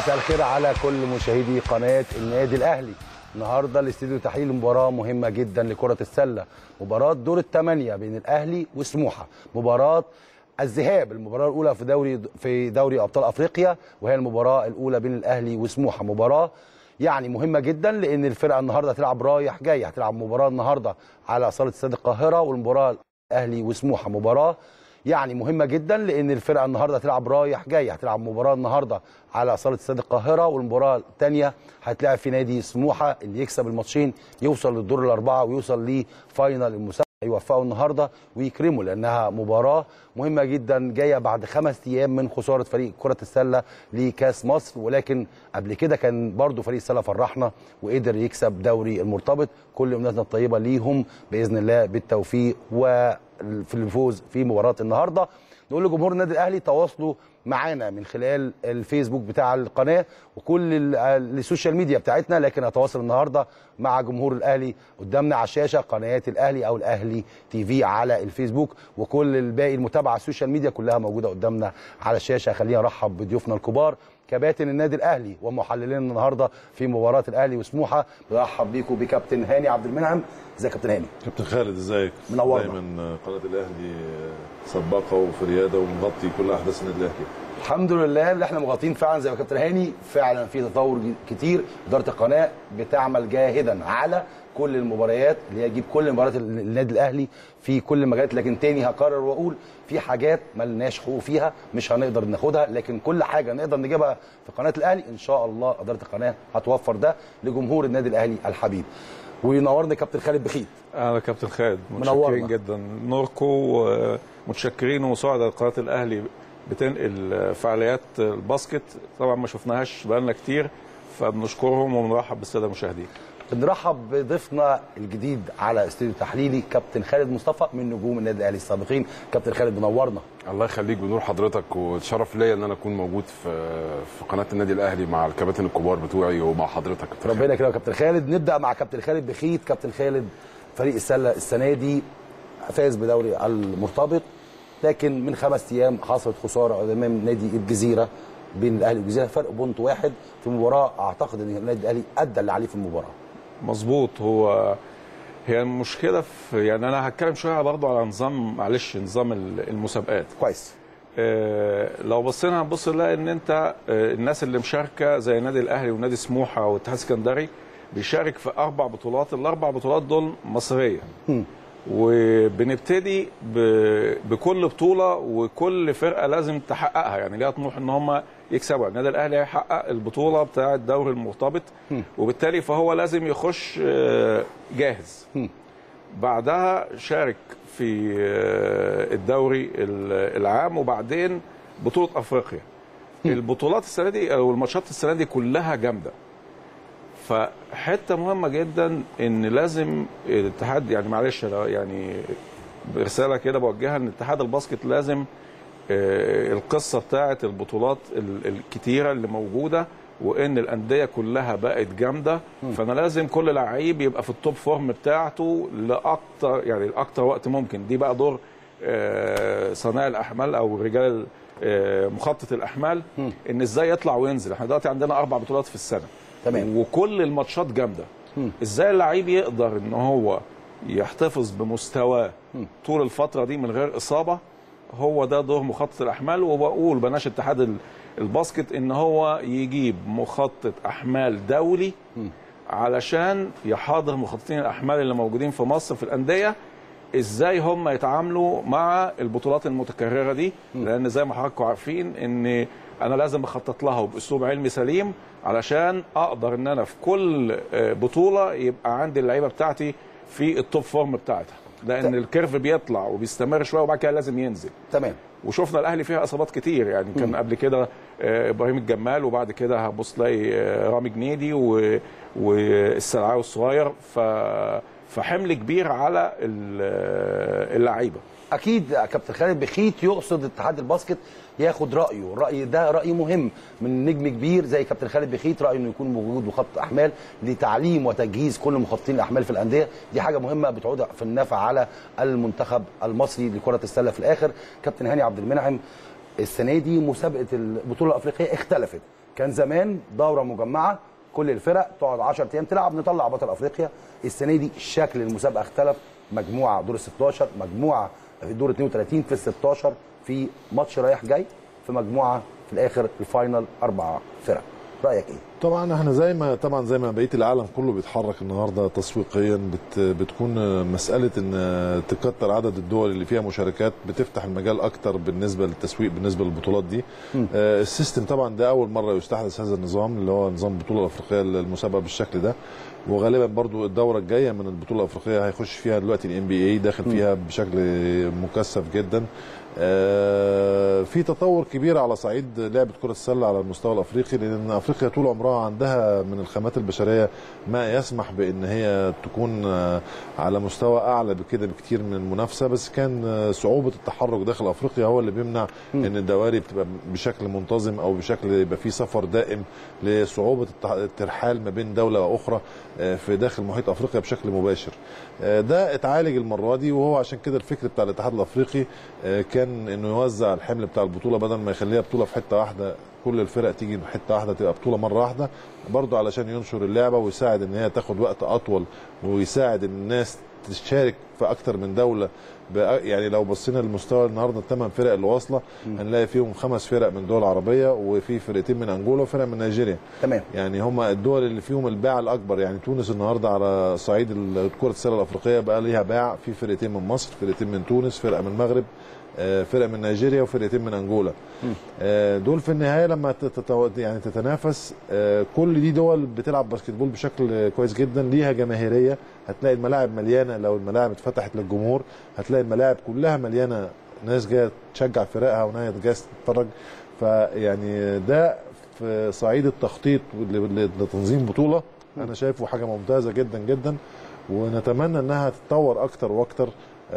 مساء الخير على كل مشاهدي قناه النادي الاهلي النهارده الاستديو تحليل مباراه مهمه جدا لكره السله مباراه دور الثمانيه بين الاهلي وسموحه مباراه الذهاب المباراه الاولى في دوري في دوري ابطال افريقيا وهي المباراه الاولى بين الاهلي وسموحه مباراه يعني مهمه جدا لان الفرقه النهارده هتلعب رايح جاي هتلعب مباراه النهارده على صاله استاد القاهره والمباراه الاهلي وسموحه مباراه يعني مهمه جدا لان الفرقه النهارده هتلعب رايح جاي هتلعب مباراه النهارده على صاله استاد القاهره والمباراه الثانيه هتلعب في نادي سموحه اللي يكسب الماتشين يوصل للدور الاربعه ويوصل لفاينل المسابقه يوفقوا النهارده ويكرموا لانها مباراه مهمه جدا جايه بعد خمس ايام من خساره فريق كره السله لكاس مصر ولكن قبل كده كان برضو فريق السله فرحنا وقدر يكسب دوري المرتبط كل الناس الطيبه ليهم باذن الله بالتوفيق وفي الفوز في مباراه النهارده نقول لجمهور النادي الاهلي تواصلوا معانا من خلال الفيسبوك بتاع القناه وكل ال- السوشيال ميديا بتاعتنا لكن هتواصل النهارده مع جمهور الاهلي قدامنا على الشاشه قناه الاهلي او الاهلي تي في على الفيسبوك وكل الباقي المتابعه على السوشيال ميديا كلها موجوده قدامنا على الشاشه خلينا نرحب بضيوفنا الكبار كباتن النادي الاهلي ومحللين النهارده في مباراه الاهلي وسموحه برحب بيكم بكابتن هاني عبد المنعم ازيك يا كابتن هاني كابتن خالد ازيك منورنا. دايما قناه الاهلي سباقه وفي رياده ومغطي كل احداث النادي الاهلي الحمد لله اللي احنا مغطين فعلا زي ما كابتن هاني فعلا في تطور كتير اداره القناه بتعمل جاهدا على كل المباريات اللي هي تجيب كل مباريات النادي الاهلي في كل المجالات لكن تاني هكرر واقول في حاجات ملناش حقوق فيها مش هنقدر ناخدها لكن كل حاجه نقدر نجيبها في قناه الاهلي ان شاء الله اداره القناه هتوفر ده لجمهور النادي الاهلي الحبيب وينورني كابتن خالد بخيت اهلا كابتن خالد منورنا. متشكرين جدا نوركو آه، متشكرين ومساعدة قناة الأهلي بتنقل آه، فعاليات الباسكت طبعا ما شفناهاش بقالنا كتير فبنشكرهم وبنرحب بالسادة المشاهدين بنرحب بضيفنا الجديد على استوديو تحليلي كابتن خالد مصطفى من نجوم النادي الاهلي السابقين كابتن خالد منورنا الله يخليك بنور حضرتك وتشرف ليا ان انا اكون موجود في في قناه النادي الاهلي مع الكباتن الكبار بتوعي ومع حضرتك كابتن خالد. ربنا يكرمك يا كابتن خالد نبدا مع كابتن خالد بخيت كابتن خالد فريق السله السنه دي فاز بدوري المرتبط لكن من خمس ايام حصلت خساره امام نادي الجزيره بين الاهلي والجزيره فرق بونت واحد في مباراه اعتقد ان النادي الاهلي ادى اللي عليه في المباراه مظبوط هو هي المشكلة في يعني أنا هتكلم شوية برضو على نظام معلش نظام ال- المسابقات كويس آه، لو بصينا هنبص نلاقي ان انت آه، الناس اللي مشاركه زي النادي الاهلي ونادي سموحه والاتحاد السكندري بيشارك في اربع بطولات الاربع بطولات دول مصريه وبنبتدي ب- بكل بطوله وكل فرقه لازم تحققها يعني ليها طموح ان هم يكسبوا النادي الاهلي هيحقق البطوله بتاعه الدوري المرتبط وبالتالي فهو لازم يخش آه، جاهز بعدها شارك في آه، الدوري ال- العام وبعدين بطولة أفريقيا البطولات السنة دي أو الماتشات السنة دي كلها جامدة فحتة مهمة جدا إن لازم الاتحاد يعني معلش أنا يعني رسالة كده بوجهها إن اتحاد الباسكت لازم آه، القصة بتاعت البطولات ال- الكتيرة اللي موجودة وان الانديه كلها بقت جامده فانا لازم كل لعيب يبقى في التوب فورم بتاعته لاكتر يعني لاكتر وقت ممكن دي بقى دور آه، صانع الاحمال او رجال آه، مخطط الاحمال ان ازاي يطلع وينزل احنا دلوقتي عندنا اربع بطولات في السنه تمام. وكل الماتشات جامده ازاي اللعيب يقدر ان هو يحتفظ بمستواه طول الفتره دي من غير اصابه هو ده دور مخطط الاحمال وبقول بناش اتحاد ال- الباسكت ان هو يجيب مخطط احمال دولي علشان يحاضر مخططين الاحمال اللي موجودين في مصر في الانديه ازاي هم يتعاملوا مع البطولات المتكرره دي لان زي ما حضراتكم عارفين ان انا لازم اخطط لها وباسلوب علمي سليم علشان اقدر ان انا في كل آه، بطوله يبقى عندي اللعيبه بتاعتي في التوب فورم بتاعتها لان الكيرف بيطلع وبيستمر شويه وبعد كده لازم ينزل تمام وشفنا الاهلي فيها اصابات كتير يعني كان قبل كده آه، ابراهيم الجمال وبعد كده هتبص تلاقي آه، رامي جنيدي و- والسلعاوي الصغير ف فحمل كبير على ال- آه، اللعيبه اكيد كابتن خالد بخيت يقصد اتحاد الباسكت ياخد رايه الراي ده راي مهم من نجم كبير زي كابتن خالد بخيت رايه انه يكون موجود مخطط احمال لتعليم وتجهيز كل مخططين الاحمال في الانديه دي حاجه مهمه بتعود في النفع على المنتخب المصري لكره السله في الاخر كابتن هاني عبد المنعم السنه دي مسابقه البطوله الافريقيه اختلفت كان زمان دوره مجمعه كل الفرق تقعد 10 ايام تلعب نطلع بطل افريقيا السنه دي شكل المسابقه اختلف مجموعه دور ال 16 مجموعه في دور 32 في ال 16 في ماتش رايح جاي في مجموعه في الاخر الفاينل اربع فرق رايك ايه؟ طبعا احنا زي ما طبعا زي ما بقيه العالم كله بيتحرك النهارده تسويقيا بت بتكون مساله ان تكتر عدد الدول اللي فيها مشاركات بتفتح المجال اكتر بالنسبه للتسويق بالنسبه للبطولات دي آه السيستم طبعا ده اول مره يستحدث هذا النظام اللي هو نظام البطوله الافريقيه المسابقه بالشكل ده وغالبا برضو الدوره الجايه من البطوله الافريقيه هيخش فيها دلوقتي الام بي اي داخل فيها بشكل مكثف جدا آه، في تطور كبير على صعيد لعبه كره السله على المستوى الافريقي لان افريقيا طول عمرها عندها من الخامات البشريه ما يسمح بان هي تكون آه، على مستوى اعلى بكده بكتير من المنافسه بس كان آه، صعوبه التحرك داخل افريقيا هو اللي بيمنع ان الدواري بتبقى بشكل منتظم او بشكل يبقى فيه سفر دائم لصعوبه التح- الترحال ما بين دوله واخرى آه، في داخل محيط افريقيا بشكل مباشر آه، ده اتعالج المره دي وهو عشان كده الفكر بتاع الاتحاد الافريقي آه، كان انه يوزع الحمل بتاع البطوله بدل ما يخليها بطوله في حته واحده كل الفرق تيجي في حته واحده تبقى بطوله مره واحده برضه علشان ينشر اللعبه ويساعد ان هي تاخد وقت اطول ويساعد ان الناس تشارك في اكتر من دوله بأ- يعني لو بصينا للمستوى النهارده الثمان فرق اللي واصله هنلاقي فيهم خمس فرق من دول عربيه وفي فرقتين من انجولا وفرقه من نيجيريا تمام يعني هم الدول اللي فيهم الباع الاكبر يعني تونس النهارده على صعيد ال- كره السله الافريقيه بقى ليها باع في فرقتين من مصر فرقتين من تونس فرقه من المغرب آه، فرقه من نيجيريا وفرقتين من انجولا آه، دول في النهايه لما تت- يعني تتنافس آه، كل دي دول بتلعب باسكتبول بشكل كويس جدا ليها جماهيريه هتلاقي الملاعب مليانه لو الملاعب اتفتحت للجمهور هتلاقي الملاعب كلها مليانه ناس جايه تشجع فرقها وناس جايه تتفرج فيعني ده في صعيد التخطيط ل- لتنظيم بطوله انا شايفه حاجه ممتازه جدا جدا ونتمنى انها تتطور اكتر واكتر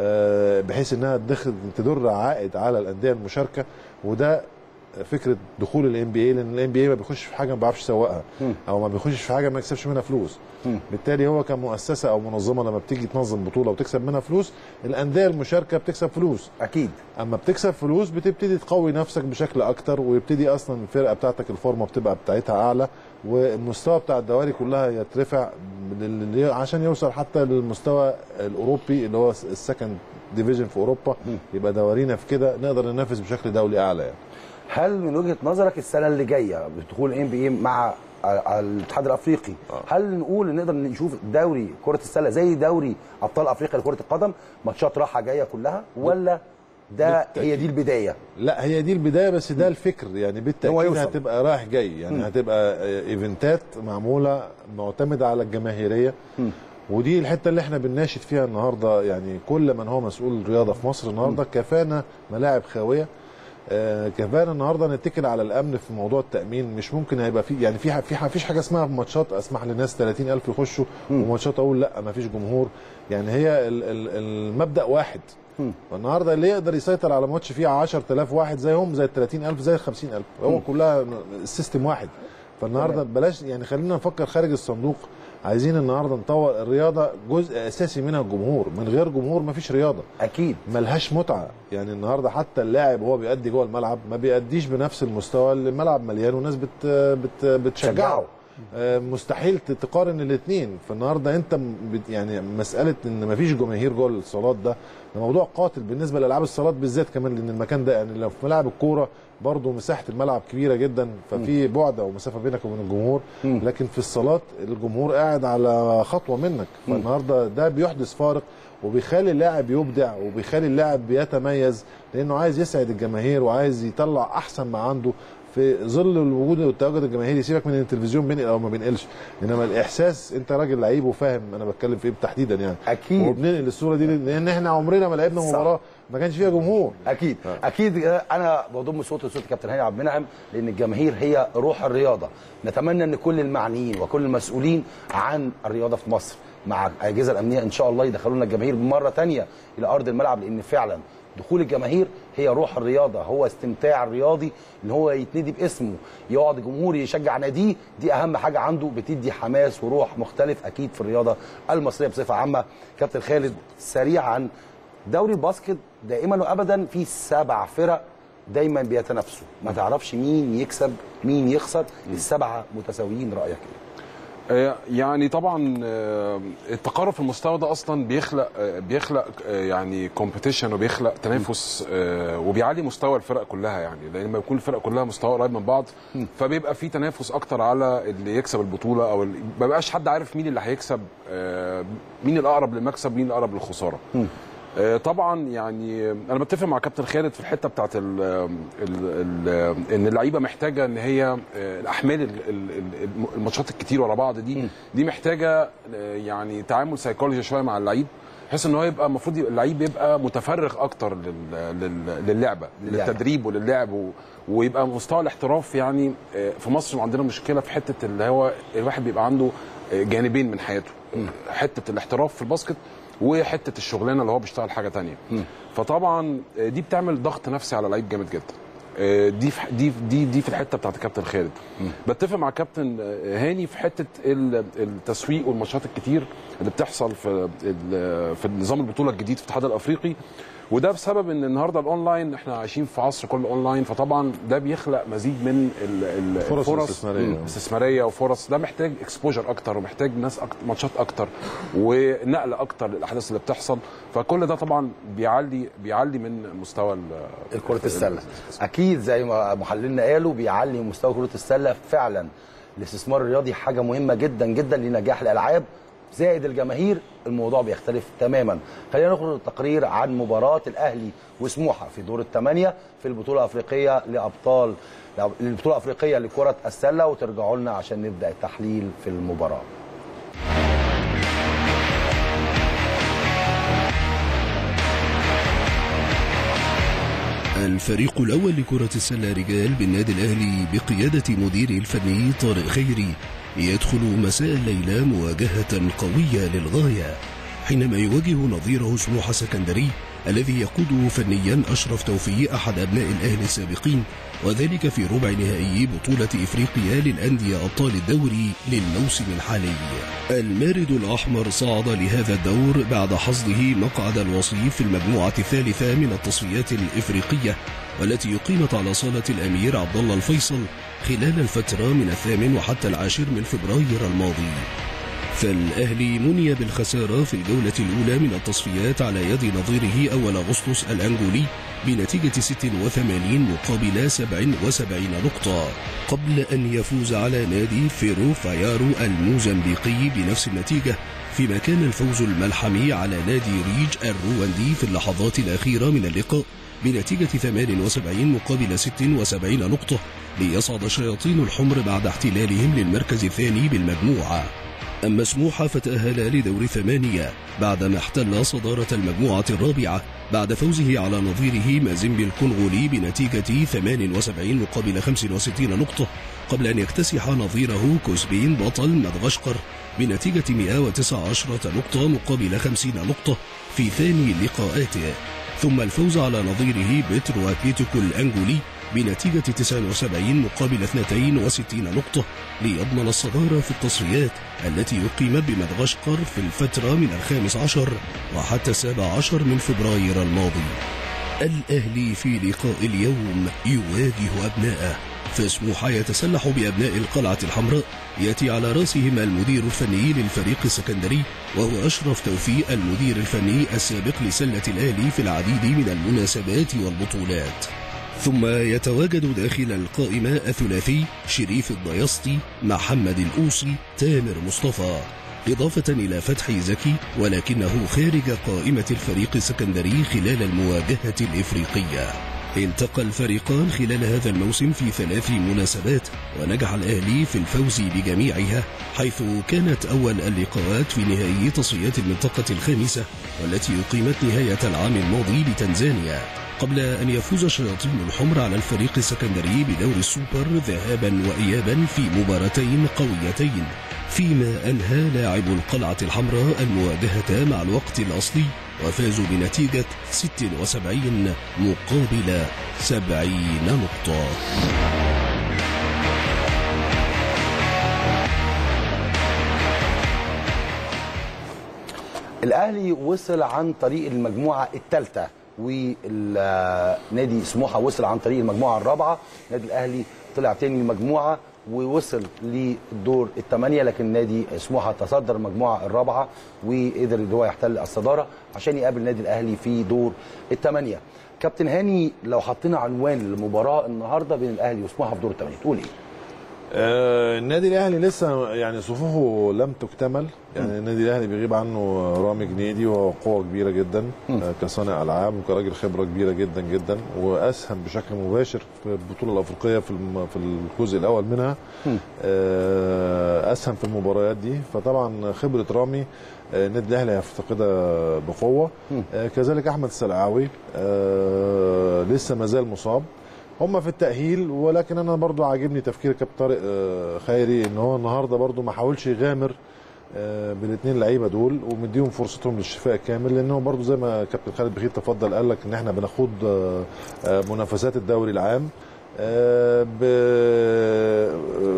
آه، بحيث انها تدخل تدر عائد على الانديه المشاركه وده فكره دخول الام بي اي لان الام بي اي ما بيخش في حاجه ما بيعرفش يسوقها او ما بيخشش في حاجه ما يكسبش منها فلوس بالتالي هو كمؤسسه او منظمه لما بتيجي تنظم بطوله وتكسب منها فلوس الانديه المشاركه بتكسب فلوس اكيد اما بتكسب فلوس بتبتدي تقوي نفسك بشكل اكتر ويبتدي اصلا الفرقه بتاعتك الفورمه بتبقى بتاعتها اعلى والمستوى بتاع الدواري كلها يترفع لل- لل- عشان يوصل حتى للمستوى الاوروبي اللي هو السكند ديفيجن في اوروبا يبقى دوارينا في كده نقدر ننافس بشكل دولي اعلى يعني هل من وجهه نظرك السنه اللي جايه بدخول الام بي اي مع ال- الاتحاد الافريقي هل نقول نقدر نشوف دوري كره السله زي دوري ابطال افريقيا لكره القدم ماتشات راحه جايه كلها ولا ده هي دي البدايه لا هي دي البدايه بس ده الفكر يعني هو بالتاكيد يوصل. هتبقى رايح جاي يعني هتبقى آه، ايفنتات معموله معتمده على الجماهيريه ودي الحته اللي احنا بنناشد فيها النهارده يعني كل من هو مسؤول رياضه في مصر النهارده كفانا ملاعب خاويه آه، كفانا النهارده نتكل على الامن في موضوع التامين مش ممكن هيبقى في يعني في في فيش حاجه اسمها ماتشات اسمح للناس 30000 يخشوا وماتشات اقول لا ما فيش جمهور يعني هي ال- ال- المبدا واحد والنهارده اللي يقدر يسيطر على ماتش فيه 10000 واحد زيهم زي ال 30000 زي ال 50000 هو كلها السيستم واحد فالنهارده بلاش يعني خلينا نفكر خارج الصندوق عايزين النهارده نطور الرياضه جزء اساسي منها الجمهور من غير جمهور مفيش رياضه اكيد ملهاش متعه يعني النهارده حتى اللاعب وهو بيأدي جوه الملعب ما بيأديش بنفس المستوى اللي الملعب مليان والناس بت بت بتشجعه شجعه. آه، مستحيل تقارن الاثنين فالنهارده انت م- بت- يعني مساله ان ما فيش جماهير جوه الصالات ده ده موضوع قاتل بالنسبه لالعاب الصالات بالذات كمان لان المكان ده يعني لو في ملاعب الكوره برضه مساحه الملعب كبيره جدا ففي بعد او مسافه بينك وبين الجمهور لكن في الصالات الجمهور قاعد على خطوه منك فالنهارده ده بيحدث فارق وبيخلي اللاعب يبدع وبيخلي اللاعب بيتميز لانه عايز يسعد الجماهير وعايز يطلع احسن ما عنده في ظل الوجود والتواجد الجماهيري سيبك من التلفزيون بينقل او ما بينقلش انما الاحساس انت راجل لعيب وفاهم انا بتكلم في ايه تحديدا يعني أكيد. وبننقل الصوره دي لان احنا عمرنا ما لعبنا صح. مباراه ما كانش فيها جمهور اكيد اكيد انا بضم صوت لصوت كابتن هاني عبد المنعم لان الجماهير هي روح الرياضه نتمنى ان كل المعنيين وكل المسؤولين عن الرياضه في مصر مع الاجهزه الامنيه ان شاء الله يدخلونا الجماهير مره تانية الى ارض الملعب لان فعلا دخول الجماهير هي روح الرياضه هو استمتاع الرياضي ان هو يتندي باسمه يقعد الجمهور يشجع ناديه دي اهم حاجه عنده بتدي حماس وروح مختلف اكيد في الرياضه المصريه بصفه عامه كابتن خالد سريعا دوري الباسكت دائما وابدا في سبع فرق دايما بيتنافسوا ما تعرفش مين يكسب مين يخسر السبعه متساويين رايك ايه آه، يعني طبعا آه، التقارب في المستوى ده اصلا بيخلق آه، بيخلق آه، يعني كومبيتيشن وبيخلق تنافس آه، وبيعلي مستوى الفرق كلها يعني لان لما يكون الفرق كلها مستوى قريب من بعض فبيبقى في تنافس اكتر على اللي يكسب البطوله او ال- ما بقاش حد عارف مين اللي هيكسب آه، مين الاقرب للمكسب مين الاقرب للخساره آه، طبعا يعني انا بتفق مع كابتن خالد في الحته بتاعت ال ال ال ان اللعيبه محتاجه ان هي آه، الاحمال ال- ال- ال- الماتشات الكتير ورا بعض دي دي محتاجه آه، يعني تعامل سيكولوجي شويه مع اللعيب بحيث ان هو يبقى المفروض يبقى اللعيب يبقى متفرغ اكتر لل- لل- للعبه للعبة. للتدريب وللعب و- ويبقى مستوى الاحتراف يعني آه، في مصر عندنا مشكله في حته اللي هو الواحد بيبقى عنده آه، جانبين من حياته حته الاحتراف في الباسكت وحته الشغلانه اللي هو بيشتغل حاجه تانية فطبعا آه، دي بتعمل ضغط نفسي على لعيب جامد جدا آه، دي في دي دي دي في الحته بتاعت الكابتن خالد بتفق مع كابتن آه، هاني في حته ال- التسويق والماتشات الكتير اللي بتحصل في ال- في نظام البطوله الجديد في الاتحاد الافريقي وده بسبب ان النهارده الاونلاين احنا عايشين في عصر كله اونلاين فطبعا ده بيخلق مزيد من ال- ال- فرص استثمارية. مم، استثماريه وفرص ده محتاج اكسبوجر اكتر ومحتاج ناس أكتر ماتشات اكتر ونقل اكتر للاحداث اللي بتحصل فكل ده طبعا بيعلي بيعلي من مستوى ال- كرة السلة أكيد زي ما محللنا قالوا بيعلي مستوى كرة السلة فعلا الاستثمار الرياضي حاجة مهمة جدا جدا لنجاح الألعاب زائد الجماهير الموضوع بيختلف تماما خلينا نخرج التقرير عن مباراة الأهلي وسموحة في دور الثمانية في البطولة الأفريقية لأبطال البطولة الأفريقية لكرة السلة وترجعوا لنا عشان نبدأ التحليل في المباراة الفريق الأول لكرة السلة رجال بالنادي الأهلي بقيادة مديره الفني طارق خيري يدخل مساء الليلة مواجهة قوية للغاية حينما يواجه نظيره سموحة سكندري الذي يقوده فنيا أشرف توفيق أحد أبناء الأهلي السابقين وذلك في ربع نهائي بطولة إفريقيا للأندية أبطال الدوري للموسم الحالي المارد الأحمر صعد لهذا الدور بعد حصده مقعد الوصيف في المجموعة الثالثة من التصفيات الإفريقية والتي أقيمت على صالة الأمير عبد الله الفيصل خلال الفترة من الثامن وحتى العاشر من فبراير الماضي فالأهلي مني بالخسارة في الجولة الأولى من التصفيات على يد نظيره أول أغسطس الأنجولي بنتيجة 86 مقابل 77 نقطة قبل أن يفوز على نادي فيرو فايارو الموزمبيقي بنفس النتيجة فيما كان الفوز الملحمي على نادي ريج الرواندي في اللحظات الأخيرة من اللقاء بنتيجة 78 مقابل 76 نقطة ليصعد الشياطين الحمر بعد احتلالهم للمركز الثاني بالمجموعة أما سموحة فتأهل لدور ثمانية بعدما احتل صدارة المجموعة الرابعة بعد فوزه على نظيره مازيمبي الكونغولي بنتيجة 78 مقابل 65 نقطة قبل أن يكتسح نظيره كوسبين بطل مدغشقر بنتيجة 119 نقطة مقابل 50 نقطة في ثاني لقاءاته ثم الفوز على نظيره بترو أتليتيكو الأنجولي بنتيجة 79 مقابل 62 نقطة ليضمن الصدارة في التصفيات التي أقيمت بمدغشقر في الفترة من الخامس عشر وحتى السابع عشر من فبراير الماضي الأهلي في لقاء اليوم يواجه أبناءه فسموحة يتسلح بأبناء القلعة الحمراء يأتي على رأسهم المدير الفني للفريق السكندري وهو أشرف توفيق المدير الفني السابق لسلة الأهلي في العديد من المناسبات والبطولات ثم يتواجد داخل القائمة الثلاثي شريف الضيسطي محمد الأوصي تامر مصطفى إضافة إلى فتحي زكي ولكنه خارج قائمة الفريق السكندري خلال المواجهة الإفريقية التقى الفريقان خلال هذا الموسم في ثلاث مناسبات ونجح الأهلي في الفوز بجميعها حيث كانت أول اللقاءات في نهائي تصفيات المنطقة الخامسة والتي أقيمت نهاية العام الماضي بتنزانيا قبل أن يفوز الشياطين الحمر على الفريق السكندري بدور السوبر ذهابا وإيابا في مباراتين قويتين فيما أنهى لاعب القلعة الحمراء المواجهة مع الوقت الأصلي وفازوا بنتيجة 76 مقابل 70 نقطة الاهلي وصل عن طريق المجموعه الثالثه ونادي سموحه وصل عن طريق المجموعه الرابعه النادي الاهلي طلع تاني من المجموعه ووصل للدور الثمانيه لكن نادي سموحه تصدر المجموعه الرابعه وقدر ان هو يحتل الصداره عشان يقابل النادي الاهلي في دور الثمانيه كابتن هاني لو حطينا عنوان للمباراه النهارده بين الاهلي وسموحه في دور الثمانيه تقول ايه؟ آه، النادي الاهلي لسه يعني صفوفه لم تكتمل يعني النادي الاهلي بيغيب عنه رامي جنيدي وهو قوه كبيره جدا آه، كصانع العاب وكراجل خبره كبيره جدا جدا واسهم بشكل مباشر في البطوله الافريقيه في الم- في الجزء الاول منها آه، اسهم في المباريات دي فطبعا خبره رامي آه، النادي الاهلي هيفتقدها بقوه آه، كذلك احمد السلعاوي آه، لسه ما زال مصاب هم في التأهيل ولكن انا برضو عاجبني تفكير كابتن طارق آه، خيري ان هو النهارده برضو ما حاولش يغامر آه، بالاثنين لعيبه دول ومديهم فرصتهم للشفاء الكامل لانه برضو زي ما كابتن خالد بخيت تفضل قال لك ان احنا بنخوض آه، آه، منافسات الدوري العام آه، ب- آه،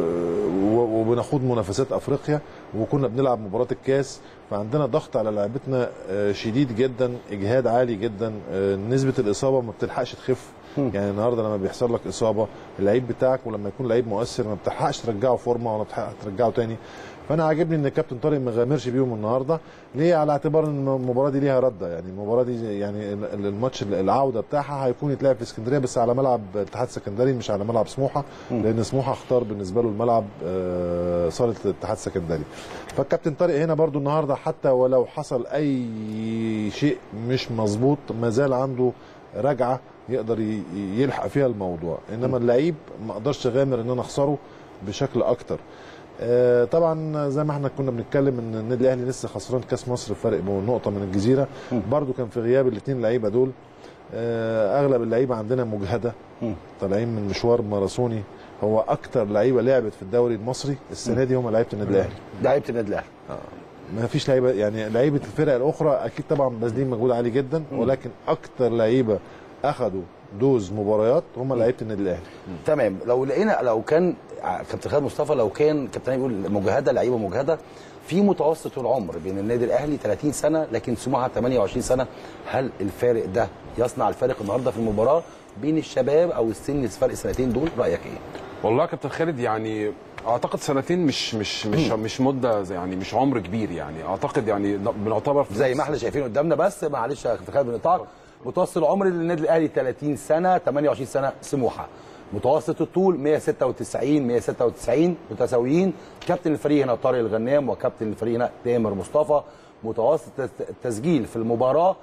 و- وبنخوض منافسات افريقيا وكنا بنلعب مباراه الكاس فعندنا ضغط على لعبتنا آه، شديد جدا اجهاد عالي جدا آه، نسبه الاصابه ما بتلحقش تخف يعني النهارده لما بيحصل لك اصابه اللعيب بتاعك ولما يكون لعيب مؤثر ما بتلحقش ترجعه فورمه ولا بتلحق ترجعه تاني فانا عاجبني ان الكابتن طارق ما غامرش بيهم النهارده ليه على اعتبار ان المباراه دي ليها رده يعني المباراه دي يعني ال- ال- الماتش العوده بتاعها هيكون يتلعب في اسكندريه بس على ملعب اتحاد سكندري مش على ملعب سموحه لان سموحه اختار بالنسبه له الملعب آه، صاله الاتحاد السكندري فالكابتن طارق هنا برضو النهارده حتى ولو حصل اي شيء مش مظبوط ما زال عنده رجعه يقدر ي- يلحق فيها الموضوع انما اللعيب ما اقدرش اغامر ان انا اخسره بشكل اكتر آه، طبعا زي ما احنا كنا بنتكلم ان النادي الاهلي لسه خسران كاس مصر فرق نقطه من الجزيره برضو كان في غياب الاثنين لعيبه دول آه، اغلب اللعيبه عندنا مجهده طالعين من مشوار ماراثوني هو اكتر لعيبه لعبت في الدوري المصري السنه دي هم لعيبه النادي الاهلي لعيبه النادي الاهلي ما فيش لعيبه يعني لعيبه الفرق الاخرى اكيد طبعا باذلين مجهود عالي جدا ولكن اكتر لعيبه اخذوا دوز مباريات هم لعيبه النادي الاهلي تمام لو لقينا لو كان ع- كابتن خالد مصطفى لو كان كابتن هاني بيقول مجهده لعيبه مجهده في متوسط العمر بين النادي الاهلي 30 سنه لكن سموحه 28 سنه هل الفارق ده يصنع الفارق النهارده في المباراه بين الشباب او السن فرق سنتين دول رايك ايه؟ والله يا كابتن خالد يعني اعتقد سنتين مش مش مش مش مده زي- يعني مش عمر كبير يعني اعتقد يعني بنعتبر في زي ما احنا شايفين قدامنا بس معلش يا كابتن خالد بنقطعك متوسط العمر للنادي الاهلي 30 سنه 28 سنه سموحه متوسط الطول 196 196 متساويين كابتن الفريق هنا طارق الغنام وكابتن الفريق هنا تامر مصطفى متوسط الت- التسجيل في المباراه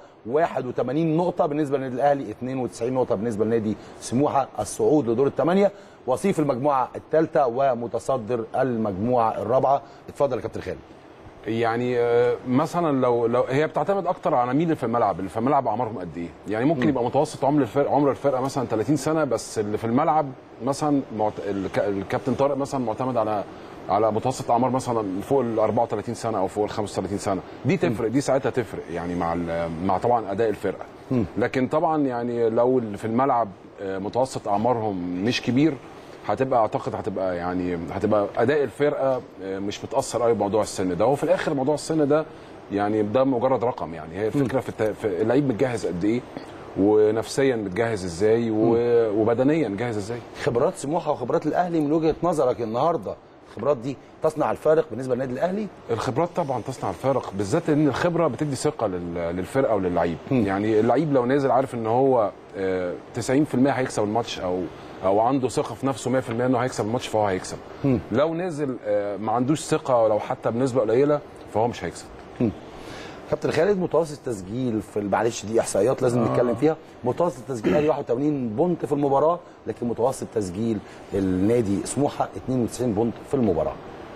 81 نقطة بالنسبة للنادي الأهلي 92 نقطة بالنسبة لنادي سموحة الصعود لدور الثمانية وصيف المجموعة الثالثة ومتصدر المجموعة الرابعة اتفضل يا كابتن خالد يعني آه، مثلا لو لو هي بتعتمد اكتر على مين اللي في الملعب اللي في الملعب اعمارهم قد ايه يعني ممكن يبقى متوسط عمر الفرقه عمر الفرقه مثلا 30 سنه بس اللي في الملعب مثلا معت... الك... الكابتن طارق مثلا معتمد على على متوسط اعمار مثلا فوق ال 34 سنه او فوق ال 35 سنه دي تفرق دي ساعتها تفرق يعني مع ال... مع طبعا اداء الفرقه لكن طبعا يعني لو اللي في الملعب آه، متوسط اعمارهم مش كبير هتبقى اعتقد هتبقى يعني هتبقى اداء الفرقه آه، مش متاثر قوي بموضوع السن ده هو في الاخر موضوع السن ده يعني ده مجرد رقم يعني هي الفكره في, الت... في اللعيب متجهز قد ايه ونفسيا متجهز ازاي و... وبدنيا جاهز ازاي خبرات سموحه وخبرات الاهلي من وجهه نظرك النهارده الخبرات دي تصنع الفارق بالنسبه للنادي الاهلي الخبرات طبعا تصنع الفارق بالذات ان الخبره بتدي ثقه لل- للفرقه وللعيب يعني اللعيب لو نازل عارف ان هو آه، 90% هيكسب الماتش او او عنده ثقه في نفسه 100% انه هيكسب الماتش فهو هيكسب لو نازل آه، ما عندوش ثقه لو حتى بنسبه قليله فهو مش هيكسب كابتن خالد متوسط تسجيل في معلش دي احصائيات لازم نتكلم فيها متوسط تسجيل الاهلي 81 بونت في المباراه لكن متوسط تسجيل النادي سموحه 92 بونت في المباراه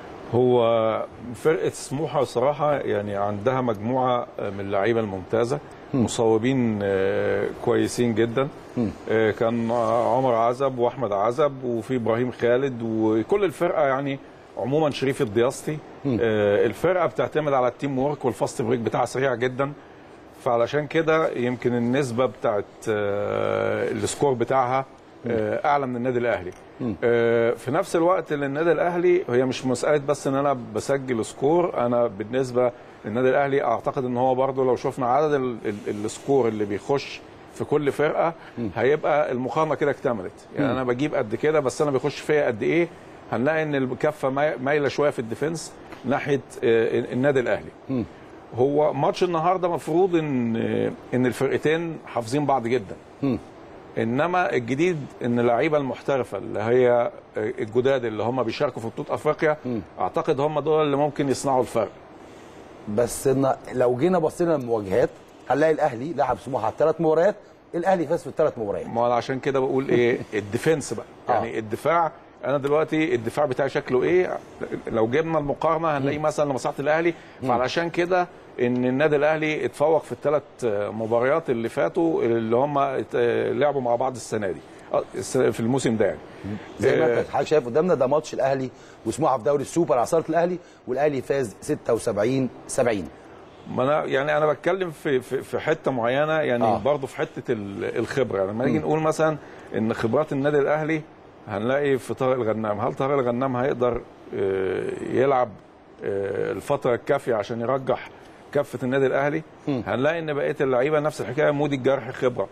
هو فرقه سموحه بصراحه يعني عندها مجموعه من اللعيبه الممتازه مصوبين آه، كويسين جدا آه، كان عمر عزب واحمد عزب وفي ابراهيم خالد وكل الفرقه يعني عموما شريف الدياسطي آه، الفرقه بتعتمد على التيم وورك والفاست بريك بتاعها سريع جدا فعلشان كده يمكن النسبه بتاعت آه، السكور بتاعها آه، اعلى من النادي الاهلي آه، في نفس الوقت للنادي الاهلي هي مش مساله بس ان انا بسجل سكور انا بالنسبه للنادي الاهلي اعتقد ان هو برضو لو شفنا عدد ال- ال- السكور اللي بيخش في كل فرقه هيبقى المقارنه كده اكتملت يعني انا بجيب قد كده بس انا بيخش فيا قد ايه هنلاقي ان الكفه ماي- مايله شويه في الديفنس ناحيه آه، النادي الاهلي هو ماتش النهارده مفروض ان ان الفرقتين حافظين بعض جدا انما الجديد ان اللعيبه المحترفه اللي هي الجداد اللي هم بيشاركوا في بطوله افريقيا اعتقد هم دول اللي ممكن يصنعوا الفرق بس إن لو جينا بصينا للمواجهات هنلاقي الاهلي لعب سموحه ثلاث مباريات الاهلي فاز في الثلاث مباريات ما انا عشان كده بقول ايه الديفنس بقى يعني آه. الدفاع انا دلوقتي الدفاع بتاعي شكله ايه لو جبنا المقارنه هنلاقي مثلا لمصلحه الاهلي فعلشان كده ان النادي الاهلي اتفوق في الثلاث مباريات اللي فاتوا اللي هم ات- لعبوا مع بعض السنه دي آه، الس- في الموسم ده يعني زي ما آه، انت حضرتك شايف قدامنا ده ماتش الاهلي وسموحه في دوري السوبر عصاره الاهلي والاهلي فاز 76 70 ما انا يعني انا بتكلم في في, في حته معينه يعني آه. آه. برضه في حته ال- الخبره يعني لما نيجي نقول مثلا ان خبرات النادي الاهلي هنلاقي في طارق الغنام هل طارق الغنام هيقدر آه، يلعب آه، الفتره الكافيه عشان يرجح كفه النادي الاهلي هنلاقي ان بقيه اللعيبه نفس الحكايه مودي الجرح خبره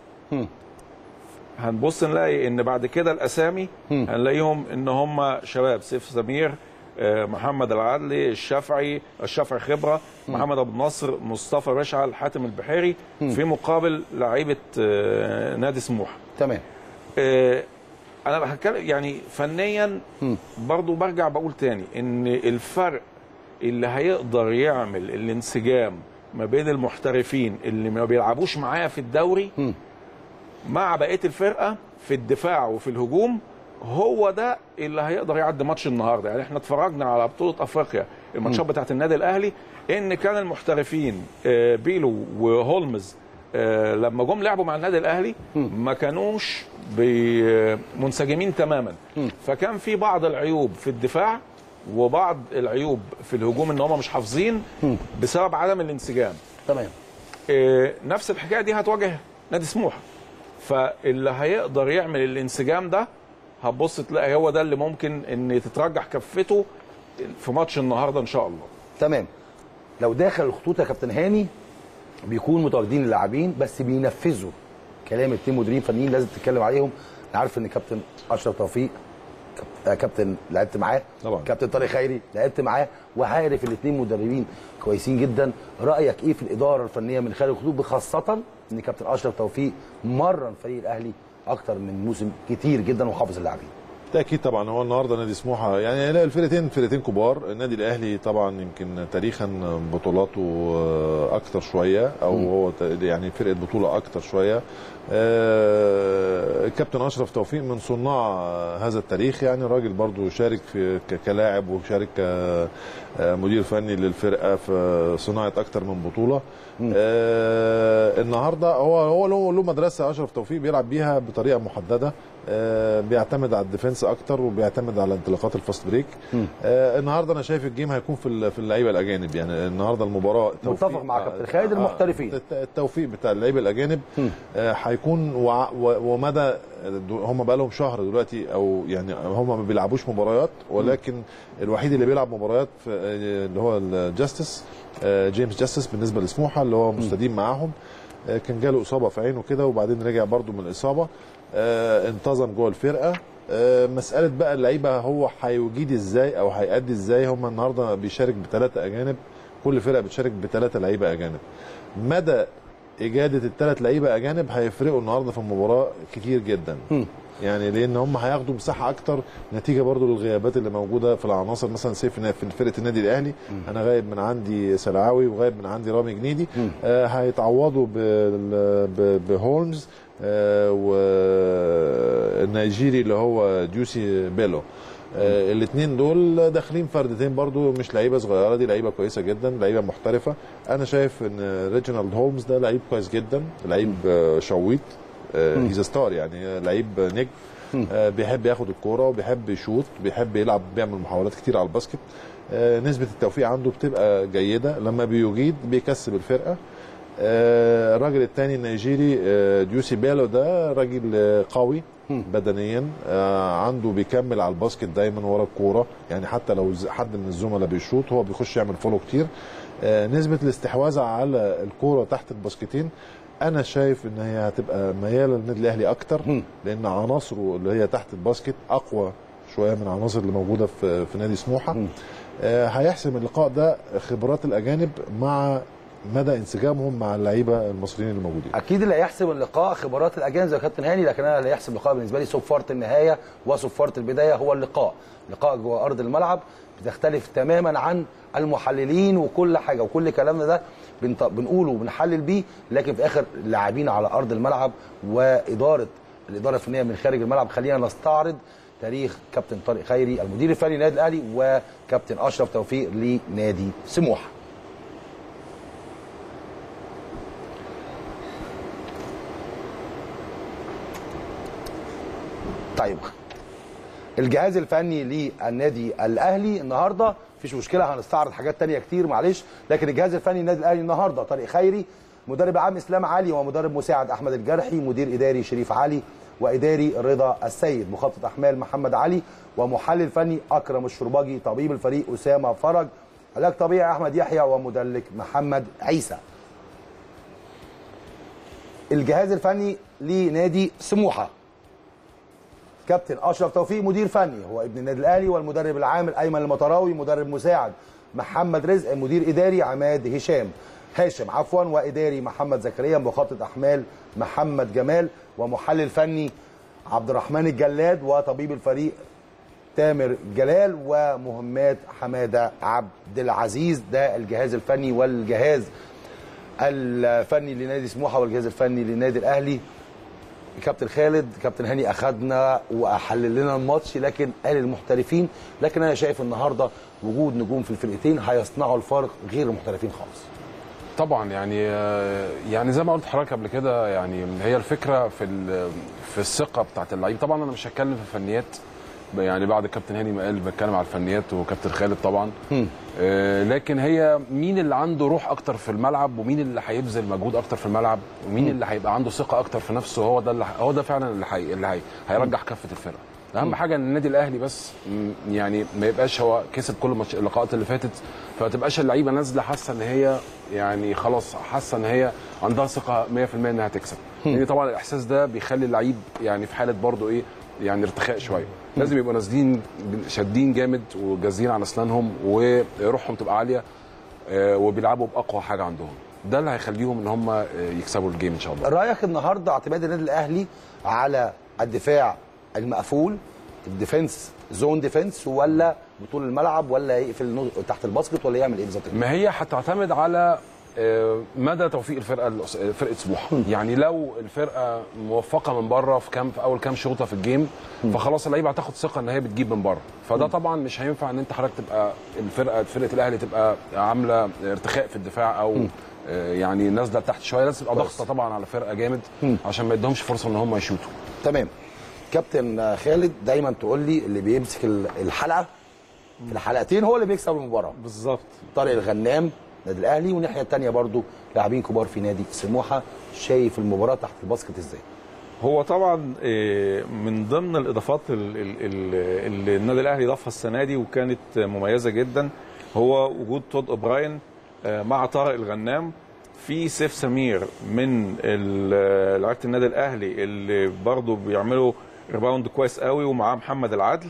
هنبص نلاقي ان بعد كده الاسامي هنلاقيهم ان هم شباب سيف سمير آه، محمد العدلي الشافعي الشافعي خبره محمد ابو النصر مصطفى مشعل حاتم البحيري في مقابل لعيبه آه، نادي سموحه تمام آه، انا بتكلم يعني فنيا برضو برجع بقول تاني ان الفرق اللي هيقدر يعمل الانسجام ما بين المحترفين اللي ما بيلعبوش معايا في الدوري مع بقيه الفرقه في الدفاع وفي الهجوم هو ده اللي هيقدر يعدي ماتش النهارده يعني احنا اتفرجنا على بطوله افريقيا الماتشات بتاعت النادي الاهلي ان كان المحترفين آه، بيلو وهولمز آه، لما جم لعبوا مع النادي الاهلي ما كانوش بي- منسجمين تماما فكان في بعض العيوب في الدفاع وبعض العيوب في الهجوم ان هم مش حافظين بسبب عدم الانسجام تمام آه، نفس الحكايه دي هتواجه نادي سموحه فاللي هيقدر يعمل الانسجام ده هتبص تلاقي هو ده اللي ممكن ان تترجح كفته في ماتش النهارده ان شاء الله تمام لو داخل الخطوط يا كابتن هاني بيكون متواجدين اللاعبين بس بينفذوا كلام التيم مديرين فنيين لازم تتكلم عليهم انا عارف ان كابتن اشرف توفيق كاب- آه، كابتن لعبت معاه طبعا. كابتن طارق خيري لعبت معاه وعارف الاثنين مدربين كويسين جدا رايك ايه في الاداره الفنيه من خارج الخطوط خاصه ان كابتن اشرف توفيق مرن فريق الاهلي اكتر من موسم كتير جدا وحافظ اللاعبين بالتاكيد طبعا هو النهارده نادي سموحه يعني لا، الفرقتين فرقتين كبار النادي الاهلي طبعا يمكن تاريخا بطولاته آه، اكتر شويه او هو ت- يعني فرقه بطوله اكتر شويه آه، الكابتن اشرف توفيق من صناع هذا التاريخ يعني الراجل برضو شارك في ك- كلاعب وشارك كمدير فني للفرقه في صناعه اكتر من بطوله آه النهارده هو هو له له مدرسه اشرف توفيق بيلعب بيها بطريقه محدده آه بيعتمد على الديفنس اكتر وبيعتمد على انطلاقات الفاست بريك آه النهارده انا شايف الجيم هيكون في ال- في اللعيبه الاجانب يعني النهارده المباراه التوفيق- متفق مع كابتن خالد المحترفين. الت- التوفيق بتاع اللعيبه الاجانب آه هيكون وع- و- ومدى هم بقى لهم شهر دلوقتي او يعني هم ما بيلعبوش مباريات ولكن الوحيد اللي بيلعب مباريات في آه، اللي هو الجاستس آه، جيمس جاستس بالنسبه لسموحه اللي هو مستديم معاهم آه، كان جاله اصابه في عينه كده وبعدين رجع برده من الاصابه آه، انتظم جوه الفرقه آه، مساله بقى اللعيبه هو هيجيد ازاي او هيأدي ازاي هم النهارده بيشارك بثلاثه اجانب كل فرقه بتشارك بثلاثه لعيبه اجانب مدى اجاده الثلاث لعيبه اجانب هيفرقوا النهارده في المباراه كتير جدا يعني لان هم هياخدوا مساحه اكتر نتيجه برضو للغيابات اللي موجوده في العناصر مثلا سيف في فرقه النادي الاهلي انا غايب من عندي سلعاوي وغايب من عندي رامي جنيدي آه هيتعوضوا بال- ب- بهولمز آه والنيجيري اللي هو جوسي بيلو آه الاثنين دول داخلين فردتين برضو مش لعيبه صغيره دي لعيبه كويسه جدا لعيبه محترفه انا شايف ان ريجينالد هولمز ده لعيب كويس جدا لعيب آه، شويط هيز ستار يعني لعيب نجم آه، بيحب ياخد الكوره وبيحب يشوط بيحب يلعب بيعمل محاولات كتير على الباسكت آه، نسبه التوفيق عنده بتبقى جيده لما بيجيد بيكسب الفرقه آه، الراجل الثاني النيجيري آه، ديوسي بيلو ده راجل آه، قوي بدنيا آه، عنده بيكمل على الباسكت دايما ورا الكوره يعني حتى لو ز- حد من الزملاء بيشوط هو بيخش يعمل فولو كتير آه، نسبه الاستحواذ على الكوره تحت الباسكتين انا شايف ان هي هتبقى مياله للنادي الاهلي اكتر مم. لان عناصره اللي هي تحت الباسكت اقوى شويه من العناصر اللي موجوده في في نادي سموحه مم. آه هيحسم اللقاء ده خبرات الاجانب مع مدى انسجامهم مع اللعيبه المصريين اللي موجودين اكيد اللي هيحسم اللقاء خبرات الاجانب زي كابتن هاني لكن انا اللي هيحسم اللقاء بالنسبه لي صفاره النهايه وصفاره البدايه هو اللقاء لقاء جوه ارض الملعب بتختلف تماما عن المحللين وكل حاجه وكل كلامنا ده بنط- بنقوله وبنحلل بيه لكن في الاخر اللاعبين على ارض الملعب واداره الاداره الفنيه من خارج الملعب خلينا نستعرض تاريخ كابتن طارق خيري المدير الفني للنادي الاهلي وكابتن اشرف توفيق لنادي سموحه طيب الجهاز الفني للنادي الاهلي النهارده مفيش مشكله هنستعرض حاجات تانية كتير معلش لكن الجهاز الفني للنادي الاهلي النهارده طارق خيري مدرب عام اسلام علي ومدرب مساعد احمد الجرحي مدير اداري شريف علي واداري رضا السيد مخطط احمال محمد علي ومحلل فني اكرم الشرباجي طبيب الفريق اسامه فرج علاج طبيعي احمد يحيى ومدلك محمد عيسى الجهاز الفني لنادي سموحه كابتن اشرف توفيق مدير فني هو ابن النادي الاهلي والمدرب العام الايمن المطراوي مدرب مساعد محمد رزق مدير اداري عماد هشام هاشم عفوا واداري محمد زكريا مخطط احمال محمد جمال ومحلل فني عبد الرحمن الجلاد وطبيب الفريق تامر جلال ومهمات حماده عبد العزيز ده الجهاز الفني والجهاز الفني لنادي سموحه والجهاز الفني للنادي الاهلي كابتن خالد كابتن هاني اخذنا واحلل لنا الماتش لكن قال المحترفين لكن انا شايف النهارده وجود نجوم في الفرقتين هيصنعوا الفارق غير المحترفين خالص طبعا يعني يعني زي ما قلت لحضرتك قبل كده يعني هي الفكره في ال- في الثقه بتاعت اللعيب طبعا انا مش هتكلم في الفنيات يعني بعد كابتن هاني ما قال بتكلم على الفنيات وكابتن خالد طبعا آه لكن هي مين اللي عنده روح اكتر في الملعب ومين اللي هيبذل مجهود اكتر في الملعب ومين اللي هيبقى عنده ثقه اكتر في نفسه هو ده اللي هو ده فعلا اللي هي اللي هي هيرجح كفه الفرقه اهم حاجه ان النادي الاهلي بس م- يعني ما يبقاش هو كسب كل ماتش اللقاءات اللي فاتت فما تبقاش اللعيبه نازله حاسه ان هي يعني خلاص حاسه ان هي عندها ثقه 100% انها تكسب لان طبعا الاحساس ده بيخلي اللعيب يعني في حاله برضه ايه يعني ارتخاء شويه لازم يبقوا نازلين شادين جامد وجازين على اسنانهم وروحهم تبقى عاليه آه، وبيلعبوا باقوى حاجه عندهم ده اللي هيخليهم ان هم آه، يكسبوا الجيم ان شاء الله رايك النهارده اعتماد النادي الاهلي على الدفاع المقفول الديفنس زون ديفنس ولا بطول الملعب ولا يقفل نو- تحت الباسكت ولا يعمل ايه بالظبط ما هي هتعتمد على آه، مدى توفيق الفرقه الأس- فرقه سموحه يعني لو الفرقه موفقه من بره في كام في اول كام شوطه في الجيم فخلاص اللعيبه هتاخد ثقه ان هي بتجيب من بره فده طبعا مش هينفع ان انت حضرتك تبقى الفرقه فرقه الاهلي تبقى عامله ارتخاء في الدفاع او آه، يعني نازله لتحت شويه لازم تبقى ضغطه طبعا على فرقه جامد عشان ما يدهمش فرصه ان هم يشوطوا تمام كابتن خالد دايما تقول لي اللي بيمسك ال- الحلقه في الحلقتين هو اللي بيكسب المباراه بالظبط طارق الغنام نادي الاهلي والناحيه الثانيه برضو لاعبين كبار في نادي سموحه شايف المباراه تحت الباسكت ازاي هو طبعا آه، من ضمن الاضافات ال- ال- ال- اللي النادي الاهلي ضافها السنه دي وكانت مميزه جدا هو وجود تود اوبراين آه، مع طارق الغنام في سيف سمير من ال- لعيبه النادي الاهلي اللي برضه بيعملوا ريباوند كويس قوي ومعاه محمد العدل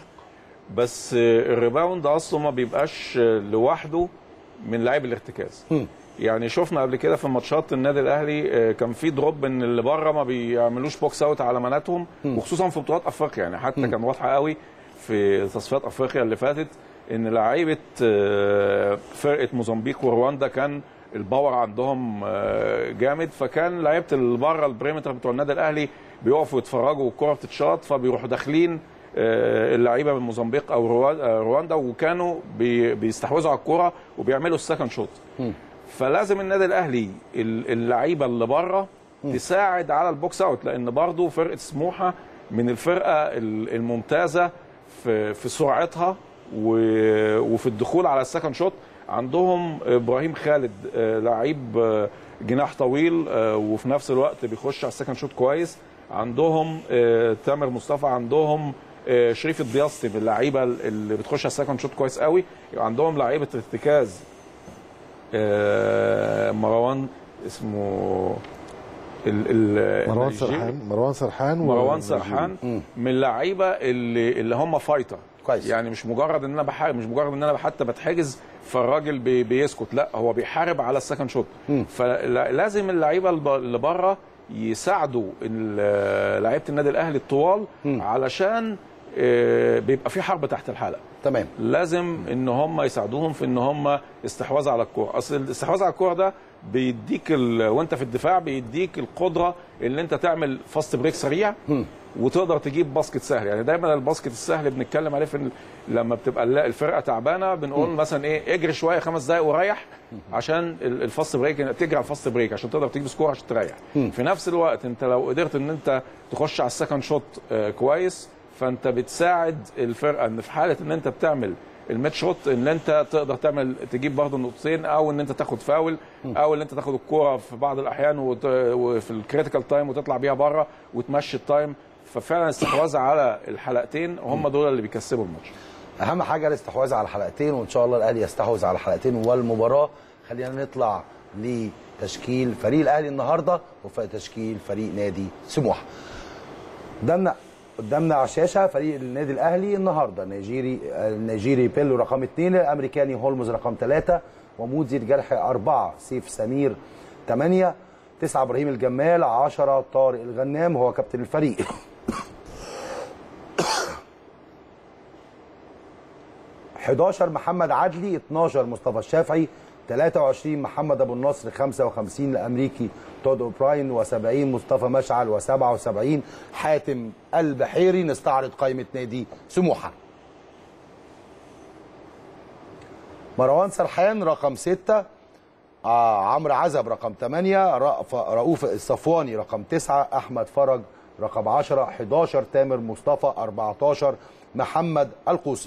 بس آه، الريباوند اصله ما بيبقاش آه، لوحده من لاعب الارتكاز يعني شفنا قبل كده في ماتشات النادي الاهلي آه، كان في دروب ان اللي بره ما بيعملوش بوكس اوت على مناتهم وخصوصا في بطولات افريقيا يعني حتى كان واضحه قوي في تصفيات افريقيا اللي فاتت ان لعيبه آه، فرقه موزمبيق ورواندا كان الباور عندهم آه، جامد فكان لعيبه اللي بره البريمتر بتوع النادي الاهلي بيقفوا يتفرجوا والكره بتتشاط فبيروحوا داخلين آه، اللعيبه من موزمبيق او روا- آه، رواندا وكانوا بي- بيستحوذوا على الكره وبيعملوا السكند شوت فلازم النادي الاهلي ال- اللعيبه اللي بره تساعد على البوكس اوت لان برضه فرقه سموحه من الفرقه ال- الممتازه في في سرعتها و- وفي الدخول على السكند شوت عندهم ابراهيم خالد آه، لعيب آه، جناح طويل آه، وفي نفس الوقت بيخش على السكند شوت كويس عندهم آه، تامر مصطفى عندهم آه، شريف الدياسطي من اللعيبه اللي بتخش على السكند شوت كويس قوي عندهم لعيبه ارتكاز آه، مروان اسمه ال- ال- مروان النيجيري- سرحان مروان سرحان و- مروان سرحان من اللعيبه اللي اللي هم فايتر كويس. يعني مش مجرد ان انا بحارب مش مجرد ان انا حتى بتحجز فالراجل بي بيسكت لا هو بيحارب على السكند شوت فلازم اللعيبه الب- اللي بره يساعدوا ال- لعيبه النادي الاهلي الطوال علشان آه، بيبقى في حرب تحت الحلقه تمام لازم ان هم يساعدوهم في ان هم استحواذ على الكوره اصل الاستحواذ على الكوره ده بيديك ال... وانت في الدفاع بيديك القدره ان انت تعمل فاست بريك سريع وتقدر تجيب باسكت سهل يعني دايما الباسكت السهل بنتكلم عليه في ال- لما بتبقى الل- الفرقه تعبانه بنقول مثلا ايه اجري شويه خمس دقائق وريح عشان ال- الفاست بريك تجري على الفاست بريك عشان تقدر تجيب سكور عشان تريح في نفس الوقت انت لو قدرت ان انت تخش على السكند شوت آه، كويس فانت بتساعد الفرقه ان في حاله ان انت بتعمل الميد شوت ان انت تقدر تعمل تجيب برضه نقطتين او ان انت تاخد فاول او ان انت تاخد الكوره في بعض الاحيان وت- وفي الكريتيكال تايم وتطلع بيها بره وتمشي التايم ففعلا الاستحواذ على الحلقتين هم دول اللي بيكسبوا الماتش اهم حاجه الاستحواذ على الحلقتين وان شاء الله الاهلي يستحوذ على الحلقتين والمباراه خلينا نطلع لتشكيل فريق الاهلي النهارده وتشكيل فريق نادي سموحه قدامنا قدامنا على الشاشه فريق النادي الاهلي النهارده نيجيري النيجيري بيلو رقم اثنين الامريكاني هولمز رقم ثلاثه ومودزي الجرح اربعه سيف سمير ثمانيه تسعه ابراهيم الجمال 10 طارق الغنام هو كابتن الفريق 11 محمد عدلي 12 مصطفى الشافعي 23 محمد ابو النصر 55 الامريكي تود اوبراين و70 مصطفى مشعل و77 حاتم البحيري نستعرض قائمه نادي سموحه مروان سرحان رقم 6 آه عمرو عزب رقم 8 رأف رؤوف الصفواني رقم 9 احمد فرج رقم 10 11 تامر مصطفى 14 محمد القوسي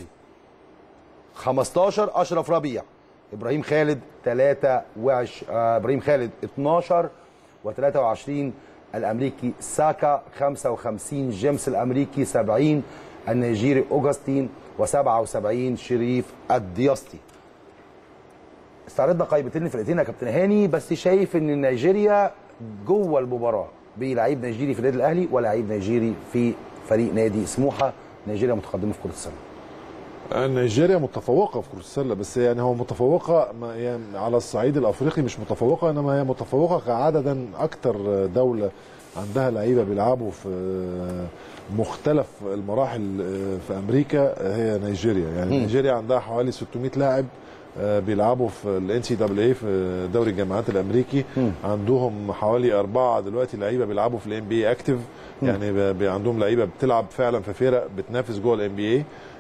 15 اشرف ربيع ابراهيم خالد 3 وعش... آه ابراهيم خالد 12 و23 الامريكي ساكا 55 جيمس الامريكي 70 النيجيري اوجستين و77 شريف الدياستي استعرضنا قائمتين الفرقتين يا كابتن هاني بس شايف ان نيجيريا جوه المباراه بلعيب نيجيري في النادي الاهلي ولاعيب نيجيري في فريق نادي سموحه نيجيريا متقدمه في كره السله نيجيريا متفوقه في كره السله بس يعني هو متفوقه ما يعني على الصعيد الافريقي مش متفوقه انما هي متفوقه كعددا اكتر دوله عندها لعيبه بيلعبوا في مختلف المراحل في امريكا هي نيجيريا يعني نيجيريا عندها حوالي 600 لاعب بيلعبوا في الان سي دبليو اي في دوري الجامعات الامريكي عندهم حوالي اربعه دلوقتي لعيبه بيلعبوا في الام بي اي اكتف يعني بي عندهم لعيبه بتلعب فعلا في فرق بتنافس جوه الام بي اي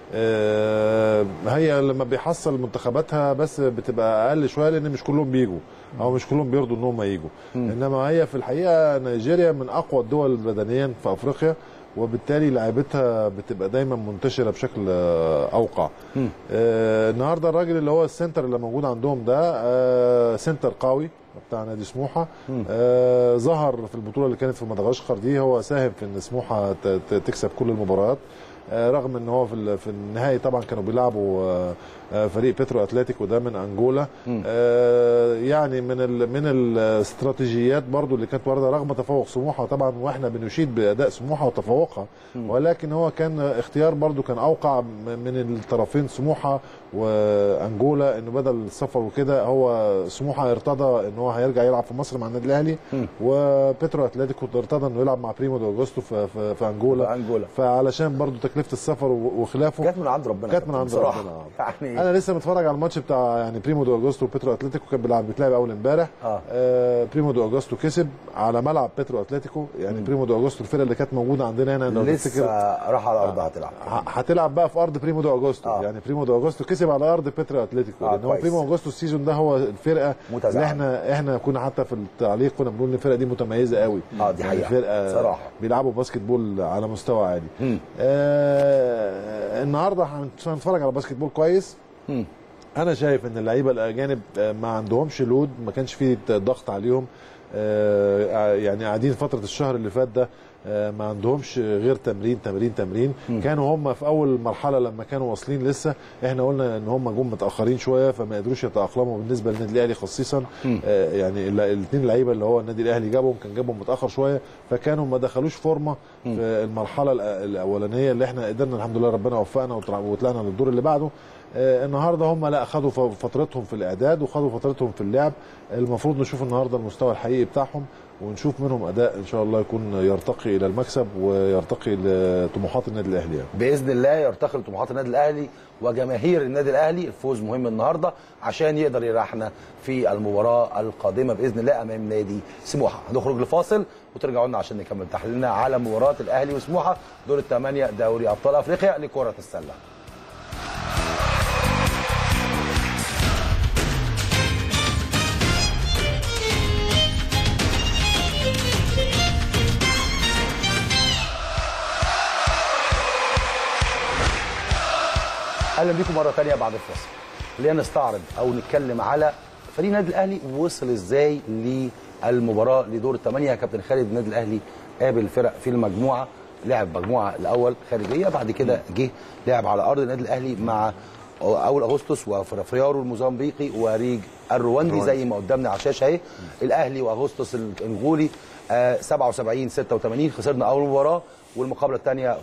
آه هي لما بيحصل منتخباتها بس بتبقى اقل شويه لان مش كلهم بيجوا او مش كلهم بيرضوا ان هم يجوا انما هي في الحقيقه نيجيريا من اقوى الدول بدنيا في افريقيا وبالتالي لعيبتها بتبقى دايما منتشره بشكل اوقع آه النهارده الراجل اللي هو السنتر اللي موجود عندهم ده آه سنتر قوي بتاع نادي سموحه آه ظهر في البطوله اللي كانت في مدغشقر دي هو ساهم في ان سموحه تكسب كل المباريات رغم ان هو في في النهائي طبعا كانوا بيلعبوا فريق بيترو اتلتيكو ده من انجولا يعني من ال من الاستراتيجيات برضو اللي كانت وارده رغم تفوق سموحه طبعا واحنا بنشيد باداء سموحه وتفوقها ولكن هو كان اختيار برضو كان اوقع من الطرفين سموحه وانجولا انه بدل السفر وكده هو سموحه ارتضى ان هو هيرجع يلعب في مصر مع النادي الاهلي وبيترو اتلتيكو ارتضى انه يلعب مع بريمو دو اجوستو في, في, في انجولا انجولا فعلشان برضو تكلفه السفر وخلافه كانت من عند ربنا كانت من عند بصراحة. ربنا يعني انا لسه متفرج على الماتش بتاع يعني بريمو دو اجوستو وبيترو اتلتيكو كان بيلعب بيتلعب اول امبارح آه. آه بريمو دو اجوستو كسب على ملعب بيترو اتلتيكو يعني بريمو دو اجوستو الفرقه اللي كانت موجوده عندنا هنا لو لسه تفتكر راح على ارضها هتلعب ه- هتلعب بقى في ارض بريمو دو اجوستو آه. يعني بريمو دو اجوستو كسب على ارض بيترو اتلتيكو آه، لان هو كويس. بريمو اجوستو السيزون ده هو الفرقه متزعم. اللي احنا احنا كنا حتى في التعليق كنا بنقول ان الفرقه دي متميزه قوي آه، دي يعني حقيقة. فرقه صراحة. بيلعبوا باسكت بول على مستوى عالي مم. آه النهارده هنت- هنتفرج على باسكت بول كويس مم. انا شايف ان اللعيبه الاجانب آه، ما عندهمش لود ما كانش فيه ضغط عليهم آه، يعني قاعدين فتره الشهر اللي فات ده آه، ما عندهمش غير تمرين تمرين تمرين كانوا هم في اول مرحله لما كانوا واصلين لسه احنا قلنا ان هم جم متاخرين شويه فما قدروش يتاقلموا بالنسبه للنادي الاهلي خصيصا آه، يعني الاثنين لعيبه اللي هو النادي الاهلي جابهم كان جابهم متاخر شويه فكانوا ما دخلوش فورمه في المرحله الأ- الاولانيه اللي احنا قدرنا الحمد لله ربنا وفقنا وطلع- وطلعنا للدور اللي بعده آه، النهارده هم لا خدوا ف- فترتهم في الاعداد وخدوا فترتهم في اللعب المفروض نشوف النهارده المستوى الحقيقي بتاعهم ونشوف منهم اداء ان شاء الله يكون يرتقي الى المكسب ويرتقي لطموحات النادي الاهلي يعني. باذن الله يرتقي لطموحات النادي الاهلي وجماهير النادي الاهلي الفوز مهم النهارده عشان يقدر يريحنا في المباراه القادمه باذن الله امام نادي سموحه هنخرج لفاصل وترجعوا لنا عشان نكمل تحليلنا على مباراه الاهلي وسموحه دور الثمانيه دوري ابطال افريقيا لكره السله اهلا بيكم مره ثانيه بعد الفاصل خلينا نستعرض او نتكلم على فريق النادي الاهلي وصل ازاي للمباراه لدور الثمانيه يا كابتن خالد النادي الاهلي قابل الفرق في المجموعه لعب مجموعه الاول خارجيه بعد كده جه لعب على ارض النادي الاهلي مع اول اغسطس وفرافريارو الموزمبيقي وريج الرواندي زي ما قدامنا على الشاشه اهي الاهلي واغسطس الانغولي آه، 77 86 خسرنا اول مباراه والمقابله الثانيه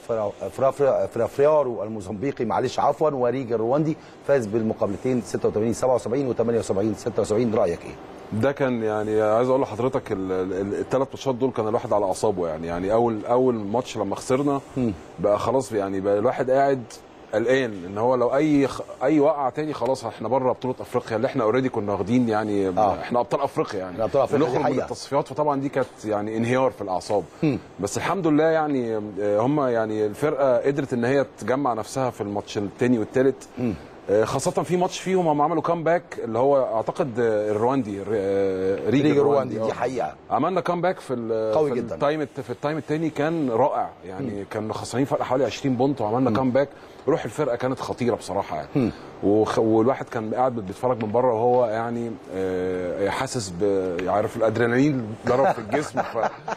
فرافريارو الموزمبيقي معلش عفوا وريج الرواندي فاز بالمقابلتين 86 77 و78 76 رايك ايه؟ ده كان يعني عايز اقول لحضرتك الثلاث ماتشات دول كان الواحد على اعصابه يعني يعني اول اول ماتش لما خسرنا بقى خلاص يعني بقى الواحد قاعد قلقان ان هو لو اي خ... اي وقعه تاني خلاص احنا بره بطوله افريقيا اللي احنا اوريدي كنا واخدين يعني آه. احنا ابطال افريقيا يعني إحنا أبطال أفريقيا، دي نخرج من حقيقة. التصفيات فطبعا دي كانت يعني انهيار في الاعصاب بس الحمد لله يعني آه، هم يعني الفرقه قدرت ان هي تجمع نفسها في الماتش الثاني والثالث خاصة في ماتش فيهم هم عملوا كامباك اللي هو اعتقد آه، الرواندي آه، ريج ريج الرواندي آه. دي حقيقه عملنا كامباك في ال- قوي في جدا. التايم في التايم الثاني كان رائع يعني كان خسرانين فرق حوالي 20 بونت وعملنا كامباك روح الفرقه كانت خطيره بصراحه يعني وخ... والواحد كان قاعد بيتفرج من بره وهو يعني آه، حاسس ب عارف الادرينالين ضرب في الجسم ف...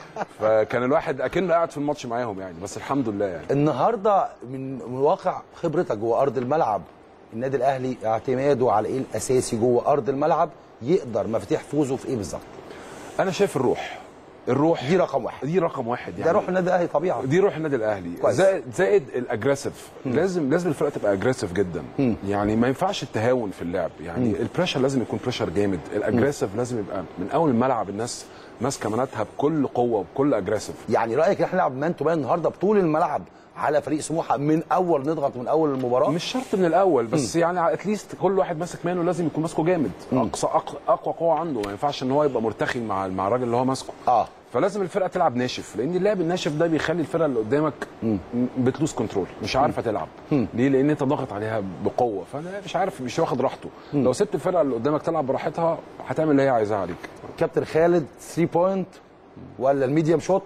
فكان الواحد اكنه قاعد في الماتش معاهم يعني بس الحمد لله يعني النهارده من من واقع خبرتك جوه ارض الملعب النادي الاهلي اعتماده على ايه الاساسي جوه ارض الملعب يقدر مفاتيح فوزه في ايه بالظبط؟ انا شايف الروح الروح دي رقم واحد دي رقم واحد يعني ده روح النادي الاهلي طبيعه دي روح النادي الاهلي كويس. زائد زائد الاجريسيف لازم لازم الفرقه تبقى اجريسيف جدا يعني ما ينفعش التهاون في اللعب يعني البريشر لازم يكون بريشر جامد الاجريسيف لازم يبقى من اول الملعب الناس ماسكه مناتها بكل قوه وبكل اجريسيف يعني رايك ان احنا نلعب مان تو مان النهارده بطول الملعب على فريق سموحه من اول نضغط من اول المباراه مش شرط من الاول بس يعني اتليست كل واحد ماسك مانه لازم يكون ماسكه جامد اقصى أق- اقوى قوه عنده ما ينفعش ان هو يبقى مرتخي مع مع الراجل اللي هو ماسكه اه فلازم الفرقه تلعب ناشف لان اللعب الناشف ده بيخلي الفرقه اللي قدامك بتلوز كنترول مش عارفه تلعب ليه لان انت ضاغط عليها بقوه فانا مش عارف مش واخد راحته لو سبت الفرقه اللي قدامك تلعب براحتها هتعمل اللي هي عايزاه عليك كابتن خالد 3 بوينت ولا الميديم شوت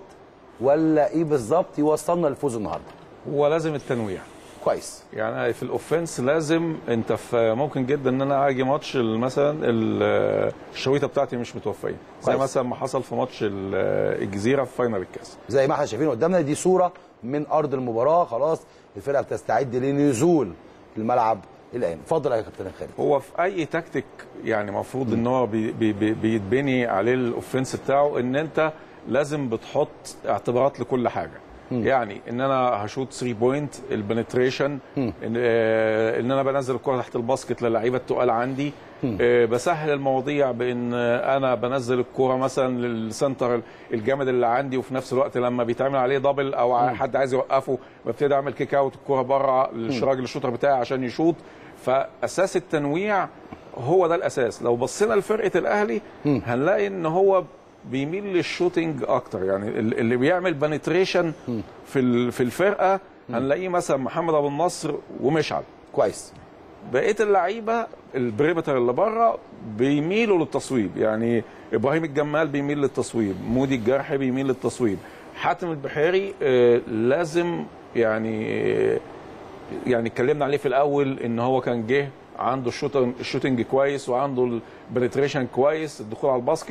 ولا ايه بالظبط يوصلنا للفوز النهارده هو لازم التنويع كويس يعني في الاوفنس لازم انت في ممكن جدا ان انا اجي ماتش ال- مثلا ال- الشويطه بتاعتي مش متوفيه زي كويس. مثلا ما حصل في ماتش ال- الجزيره في فاينل الكاس زي ما احنا شايفين قدامنا دي صوره من ارض المباراه خلاص الفرقه بتستعد لنزول الملعب الان اتفضل يا كابتن خالد هو في اي تكتيك يعني المفروض ان هو بي بي بي بيتبني عليه الاوفنس بتاعه ان انت لازم بتحط اعتبارات لكل حاجه يعني ان انا هشوط 3 بوينت البنتريشن ان, آه ان انا بنزل الكره تحت الباسكت للعيبه التقال عندي آه بسهل المواضيع بان آه، انا بنزل الكره مثلا للسنتر الجامد اللي عندي وفي نفس الوقت لما بيتعمل عليه دبل او حد عايز يوقفه ببتدي اعمل كيك اوت الكره بره للراجل الشوتر بتاعي عشان يشوط فاساس التنويع هو ده الاساس لو بصينا لفرقه الاهلي هنلاقي ان هو بيميل للشوتينج اكتر يعني ال- اللي بيعمل بنتريشن في ال- في الفرقه هنلاقيه مثلا محمد ابو النصر ومشعل كويس بقيه اللعيبه البريمتر اللي بره بيميلوا للتصويب يعني ابراهيم الجمال بيميل للتصويب مودي الجرحي بيميل للتصويب حاتم البحيري آه، لازم يعني آه، يعني اتكلمنا عليه في الاول ان هو كان جه عنده الشوتر الشوتنج كويس وعنده البنتريشن كويس الدخول على الباسكت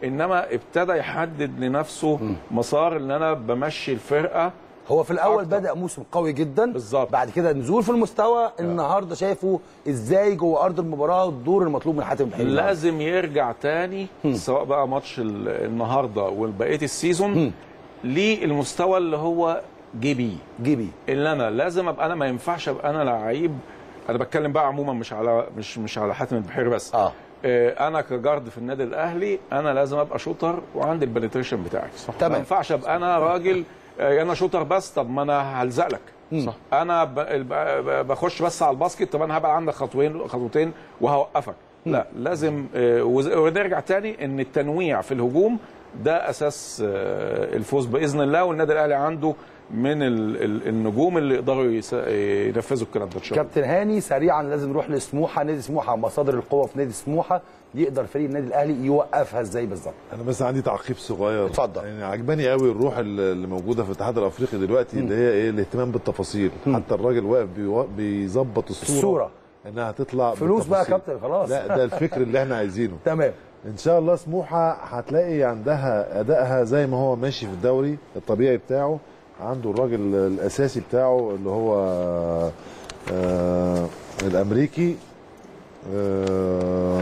انما ابتدى يحدد لنفسه مسار ان انا بمشي الفرقه هو في الاول أكتر. بدا موسم قوي جدا بالظبط. بعد كده نزول في المستوى النهارده شايفه ازاي جوه ارض المباراه والدور المطلوب من حاتم الحلمي لازم يرجع تاني سواء بقى ماتش ال- النهارده وبقيه السيزون للمستوى اللي هو جي بي جيبي اللي انا لازم ابقى انا ما ينفعش ابقى انا لعيب انا بتكلم بقى عموما مش على مش مش على حاتم البحيري بس اه آه، انا كجارد في النادي الاهلي انا لازم ابقى شوتر وعندي البنتريشن بتاعي صح. تمام. ما ينفعش ابقى انا راجل آه، انا شوتر بس طب ما انا هلزق لك صح. انا ب- ب- بخش بس على الباسكت طب انا هبقى عندك خطوين خطوتين وهوقفك لا لازم آه، وز- ونرجع تاني ان التنويع في الهجوم ده اساس آه، الفوز باذن الله والنادي الاهلي عنده من ال- ال- النجوم اللي يقدروا يس- ينفذوا الكلام ده ان شاء الله كابتن هاني سريعا لازم نروح لسموحه نادي سموحه مصادر القوه في نادي سموحه يقدر فريق النادي الاهلي يوقفها ازاي بالظبط انا بس عندي تعقيب صغير اتفضل. يعني عجباني قوي الروح اللي اللي موجوده في الاتحاد الافريقي دلوقتي اللي هي ايه الاهتمام بالتفاصيل حتى الراجل واقف بيو- بيظبط الصوره الصورة. انها تطلع فلوس بقى يا بالتفاصيل. كابتن خلاص لا ده الفكر اللي احنا عايزينه تمام ان شاء الله سموحه هتلاقي عندها ادائها زي ما هو ماشي في الدوري الطبيعي بتاعه عنده الراجل الاساسي بتاعه اللي هو آه الامريكي آه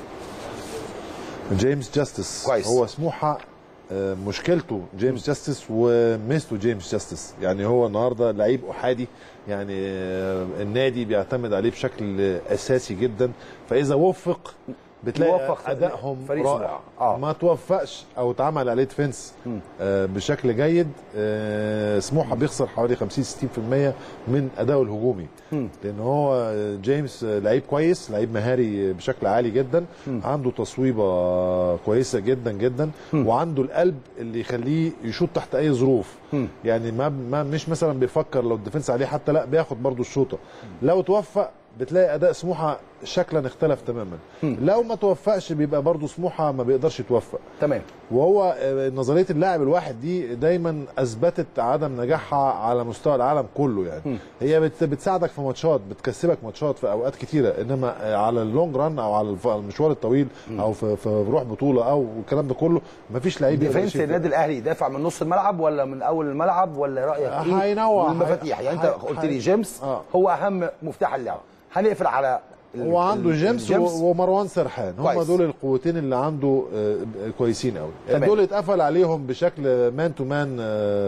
جيمس جاستس كويس. هو سموحه آه، مشكلته جيمس جاستس وميزته جيمس جاستس يعني هو النهارده لعيب احادي يعني آه، النادي بيعتمد عليه بشكل اساسي جدا فاذا وفق بتلاقي يوفق ادائهم فريق رائع سموحة. آه. ما توفقش او اتعمل عليه ديفنس آه بشكل جيد آه سموحه بيخسر حوالي 50 60% من ادائه الهجومي لان هو جيمس لعيب كويس لعيب مهاري بشكل عالي جدا عنده تصويبه كويسه جدا جدا وعنده القلب اللي يخليه يشوط تحت اي ظروف يعني ما, ما مش مثلا بيفكر لو الديفنس عليه حتى لا بياخد برضو الشوطه لو توفق بتلاقي اداء سموحه شكلا اختلف تماما لو ما توفقش بيبقى برضو سموحه ما بيقدرش يتوفق تمام وهو آه، نظريه اللاعب الواحد دي دايما اثبتت عدم نجاحها على مستوى العالم كله يعني هي بت- بتساعدك في ماتشات بتكسبك ماتشات في اوقات كتيره انما آه، على اللونج ران او على الف- المشوار الطويل او في, في روح بطوله او الكلام ده كله مفيش لعيب يقدر ديفنس يشيل النادي الاهلي يدافع من نص الملعب ولا من اول الملعب ولا رايك ايه هينوع. المفاتيح يعني انت هي- قلت هي- لي جيمس آه. هو اهم مفتاح اللعبه هنقفل على ال- هو عنده ال- جيمس, الجيمس. و- ومروان سرحان هم كويس. دول القوتين اللي عنده آه، كويسين قوي تمام. دول اتقفل عليهم بشكل مان تو مان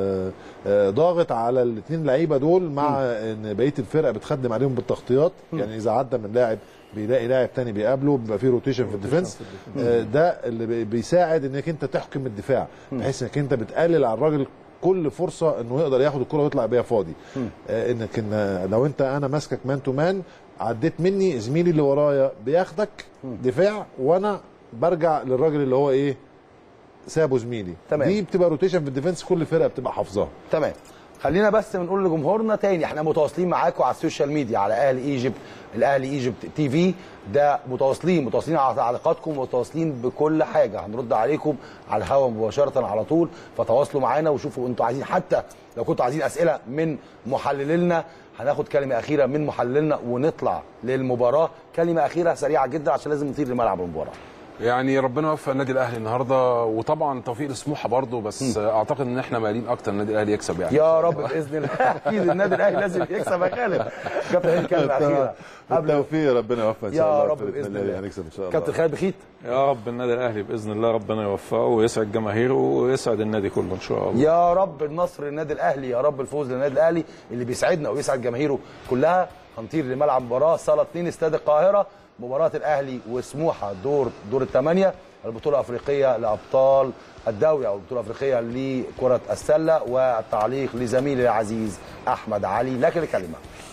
ضاغط على الاثنين لعيبه دول مع ان بقيه الفرقه بتخدم عليهم بالتغطيات يعني اذا عدى من لاعب بيلاقي لاعب تاني بيقابله بيبقى فيه روتيشن في الديفنس آه، ده اللي بي- بيساعد انك انت تحكم الدفاع بحيث انك انت بتقلل على الراجل كل فرصه انه يقدر ياخد الكره ويطلع بيها فاضي آه، انك إن لو انت انا ماسكك مان تو مان عديت مني زميلي اللي ورايا بياخدك دفاع وانا برجع للراجل اللي هو ايه سابه زميلي تمام. دي بتبقى روتيشن في الديفنس كل فرقه بتبقى حافظاها تمام خلينا بس بنقول لجمهورنا تاني احنا متواصلين معاكم على السوشيال ميديا على اهلي ايجيبت الاهلي ايجيبت تي في ده متواصلين متواصلين على تعليقاتكم متواصلين بكل حاجه هنرد عليكم على الهواء مباشره على طول فتواصلوا معانا وشوفوا انتوا عايزين حتى لو كنتوا عايزين اسئله من محللينا هناخد كلمه اخيره من محللنا ونطلع للمباراه كلمه اخيره سريعه جدا عشان لازم نطير لملعب المباراه يعني ربنا يوفق النادي الاهلي النهارده وطبعا توفيق لسموحه برضه بس اعتقد ان احنا مالين اكتر النادي الاهلي يكسب يعني يا رب باذن الله اكيد النادي الاهلي لازم يكسب يا خالد كابتن هاني كلمه اخيره قبل بالتوفيق ربنا يوفق ان يا شاء الله رب فرقة بإذن النادي الله. هنكسب ان شاء الله كابتن خالد بخيت يا رب النادي الاهلي باذن الله ربنا يوفقه ويسعد جماهيره ويسعد النادي كله ان شاء الله يا رب النصر للنادي الاهلي يا رب الفوز للنادي الاهلي اللي بيسعدنا ويسعد جماهيره كلها هنطير لملعب مباراه صاله 2 استاد القاهره مباراه الاهلي وسموحه دور دور الثمانيه البطوله الافريقيه لابطال الدوري او البطوله الافريقيه لكره السله والتعليق لزميلي العزيز احمد علي لك الكلمه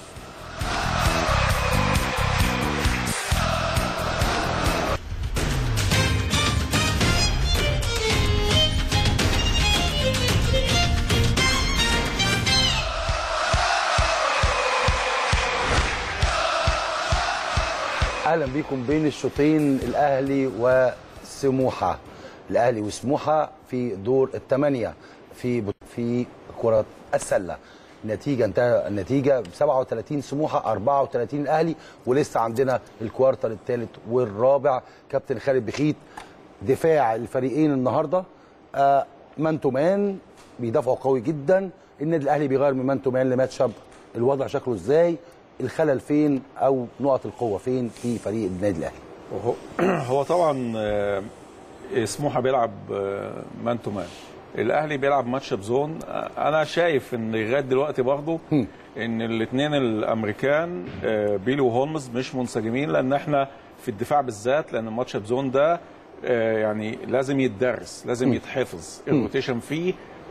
اهلا بيكم بين الشوطين الاهلي وسموحه الاهلي وسموحه في دور الثمانيه في في كره السله نتيجه انتهى النتيجه ب 37 سموحه 34 الاهلي ولسه عندنا الكوارتر الثالث والرابع كابتن خالد بخيت دفاع الفريقين النهارده آه مان تو مان بيدافعوا قوي جدا النادي الاهلي بيغير من مان تو مان لماتش اب الوضع شكله ازاي الخلل فين او نقط القوه فين في فريق النادي الاهلي وهو هو طبعا آه، سموحه بيلعب آه، مان تو مان الاهلي بيلعب ماتش بزون آه، انا شايف ان لغايه دلوقتي برضه ان الاثنين الامريكان آه، بيلي وهولمز مش منسجمين لان احنا في الدفاع بالذات لان الماتش بزون ده آه، يعني لازم يتدرس لازم يتحفظ الروتيشن فيه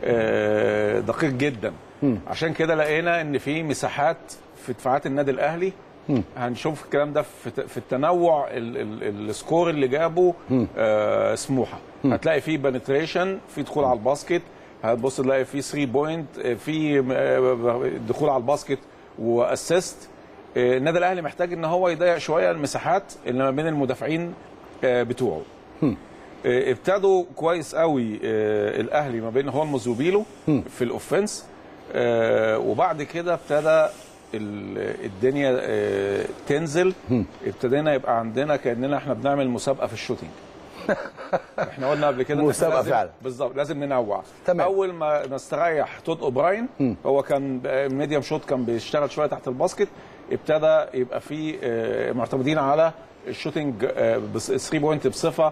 آه، دقيق جدا عشان كده لقينا ان في مساحات في دفاعات النادي الاهلي هنشوف الكلام ده في في التنوع ال- ال- السكور اللي جابه آه سموحه هتلاقي فيه بنتريشن في دخول على الباسكت هتبص تلاقي فيه 3 بوينت في آه، دخول على الباسكت واسيست آه، النادي الاهلي محتاج ان هو يضيق شويه المساحات اللي ما بين المدافعين آه، بتوعه آه، ابتدوا كويس قوي آه، الاهلي ما بين هولمز وبيلو في الاوفنس آه، وبعد كده ابتدى ال- الدنيا آه، تنزل ابتدينا يبقى عندنا كاننا احنا بنعمل مسابقه في الشوتينج احنا قلنا قبل كده إن إحنا مسابقة لازم- فعلا. بالظبط لازم ننوع تمام. اول ما نستريح تود اوبراين هو كان ميديوم شوت كان بيشتغل شويه تحت الباسكت ابتدى يبقى في آه، معتمدين على الشوتينج 3 بوينت بصفه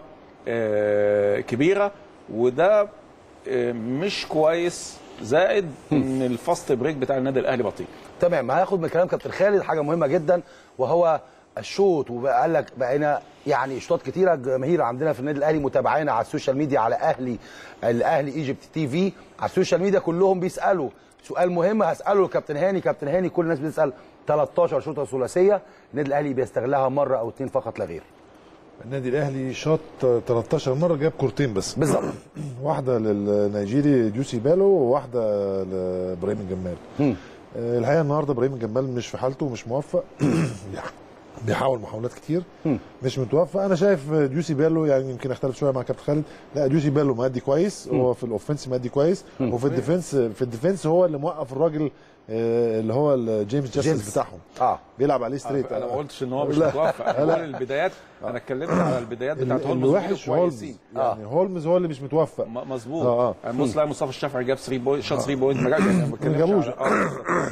آه، كبيره وده آه، مش كويس زائد ان الفاست بريك بتاع النادي الاهلي بطيء تمام هاخد من كلام كابتن خالد حاجه مهمه جدا وهو الشوط وبقى قال لك بقينا يعني شوط كتيره جماهير عندنا في النادي الاهلي متابعانا على السوشيال ميديا على اهلي الاهلي ايجيبت تي في على السوشيال ميديا كلهم بيسالوا سؤال مهم هساله لكابتن هاني كابتن هاني كل الناس بتسال 13 شوطه ثلاثيه النادي الاهلي بيستغلها مره او اتنين فقط لا غير النادي الاهلي شاط 13 مره جاب كورتين بس بالظبط واحده للنيجيري جوسي بالو وواحده لابراهيم الجمال آه، الحقيقه النهارده ابراهيم الجمال مش في حالته ومش موفق بيحاول محاولات كتير مش متوفق انا شايف جوسي بالو يعني يمكن اختلف شويه مع كابتن خالد لا جوسي بالو مادي كويس هو في الاوفنس مادي كويس وفي الديفنس في الديفنس هو اللي موقف الراجل آه، اللي هو ال- جيمس جاستس جيمس. بتاعهم اه بيلعب عليه ستريت انا ما قلتش ان هو مش لا. متوفق انا لا. بقول البدايات انا اتكلمت على البدايات بتاعت ال- هولمز الوحش وبيلو هولمز كويسين. يعني هولمز هو اللي مش متوفق م- مظبوط آه، آه. يعني بص لا مصطفى الشافعي جاب 3 بوينت شوت 3 بوينت ما جابش يعني ما بتكلمش جابوش. على- آه،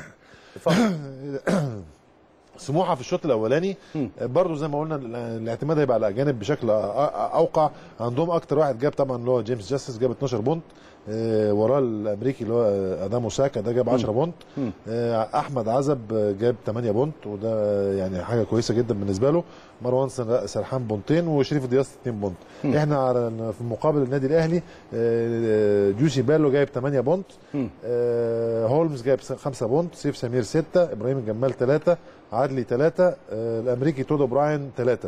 سموحه في الشوط الاولاني برضو زي ما قلنا ال- الاعتماد هيبقى على الاجانب بشكل أ- أ- اوقع عندهم اكتر واحد جاب طبعا اللي هو جيمس جاستس جاب 12 بونت آه، وراه الامريكي اللي هو ادامو ساكا ده جاب 10 بونت آه، احمد عزب آه، جاب 8 بونت وده يعني حاجه كويسه جدا بالنسبه له مروان سر- سرحان بونتين وشريف دياس 2 بونت احنا على- في المقابل النادي الاهلي آه، جوسي بالو جايب 8 بونت آه، هولمز جايب 5 بونت سيف سمير 6 ابراهيم الجمال 3 عدلي 3 الامريكي تودو براين 3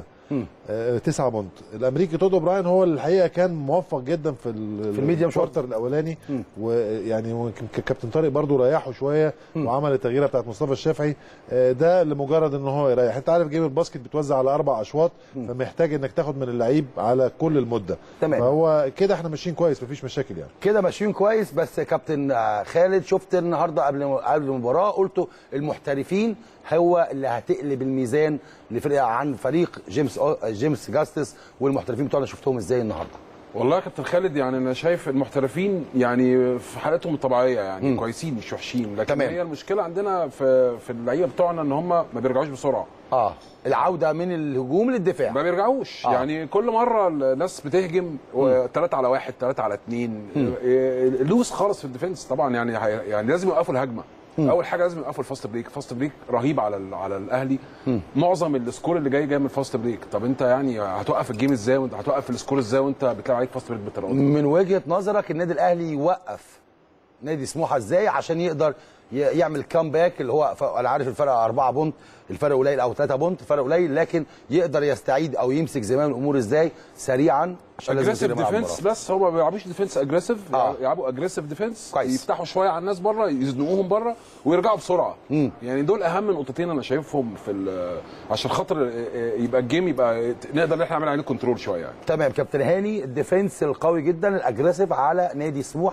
9 بونت الامريكي تودو براين هو اللي الحقيقه كان موفق جدا في ال- في الميديم شورت. الكوارتر الاولاني ويعني ممكن ك- كابتن طارق برضو ريحه شويه وعمل التغييره بتاعت مصطفى الشافعي آه، ده لمجرد ان هو يريح انت عارف جيم الباسكت بتوزع على اربع اشواط فمحتاج انك تاخد من اللعيب على كل المده تمام. فهو كده احنا ماشيين كويس مفيش مشاكل يعني كده ماشيين كويس بس كابتن آه، خالد شفت النهارده قبل قبل المباراه قلتوا المحترفين هو اللي هتقلب الميزان لفريق عن فريق جيمس أو- جيمس جاستس والمحترفين بتوعنا شفتهم ازاي النهارده والله يا كابتن خالد يعني انا شايف المحترفين يعني في حالتهم الطبيعيه يعني مم. كويسين مش وحشين لكن تمام. هي المشكله عندنا في في اللعيبه بتوعنا ان هم ما بيرجعوش بسرعه اه العوده من الهجوم للدفاع ما بيرجعوش آه. آه. يعني كل مره الناس بتهجم ثلاثة على واحد ثلاثة على اثنين لوس خالص في الديفنس طبعا يعني هي- يعني لازم يوقفوا الهجمه اول حاجه لازم يوقفوا الفاست بريك الفاست بريك رهيب على ال- على الاهلي معظم السكور اللي جاي جاي من الفاست بريك طب انت يعني هتوقف الجيم ازاي وانت هتوقف السكور ازاي وانت بتلعب عليك فاست بريك بالطريقه دي من وجهه نظرك النادي الاهلي يوقف نادي سموحه ازاي عشان يقدر ي- يعمل كامباك اللي هو ف- انا عارف الفرق 4 بونت الفرق قليل او 3 بونت الفرق قليل لكن يقدر يستعيد او يمسك زمام الامور ازاي سريعا عشان لازم اجريسيف يبتدي ملعب ديفنس المباراة. بس هم ما بيلعبوش ديفنس اجريسيف آه. يلعبوا اجريسيف ديفنس كويس. يفتحوا شويه على الناس بره يزنقوهم بره ويرجعوا بسرعه يعني دول اهم نقطتين انا شايفهم في ال- عشان خاطر يبقى الجيم يبقى نقدر ان احنا نعمل عليه كنترول شويه يعني تمام كابتن هاني الديفنس القوي جدا الاجريسيف على نادي سموحه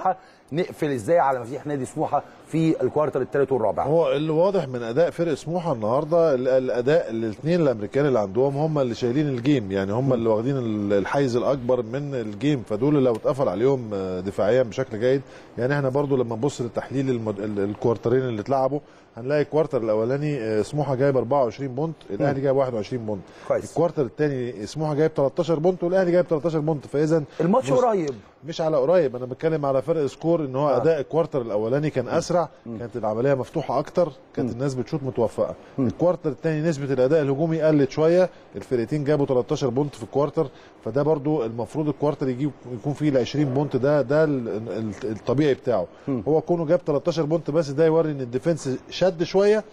نقفل ازاي على مفاتيح نادي سموحه في الكوارتر الثالث والرابع هو اللي واضح من اداء فرق سموحه النهارده ال- الاداء الاثنين الامريكان اللي عندهم هم اللي شايلين الجيم يعني هم اللي واخدين ال- الحيز الاكبر من الجيم فدول لو اتقفل عليهم آه، دفاعيا بشكل جيد يعني احنا برضو لما نبص للتحليل المد... ال- الكوارترين اللي اتلعبوا هنلاقي الكوارتر الاولاني آه، سموحه جايب 24 بونت الاهلي جايب 21 بونت كويس. الكوارتر الثاني سموحه جايب 13 بونت والاهلي جايب 13 بونت فاذا الماتش مس- قريب مش على قريب انا بتكلم على فرق سكور ان هو آه. اداء الكوارتر الاولاني كان اسرع كانت العمليه مفتوحه اكتر كانت الناس بتشوط متوفقه الكوارتر الثاني نسبه الاداء الهجومي قلت شويه الفرقتين جابوا 13 بونت في الكوارتر فده برضو المفروض الكوارتر يجيب يكون فيه ال 20 بونت ده ده ال- ال- الطبيعي بتاعه هو كونه جاب 13 بونت بس ده يوري ان الديفنس شد شويه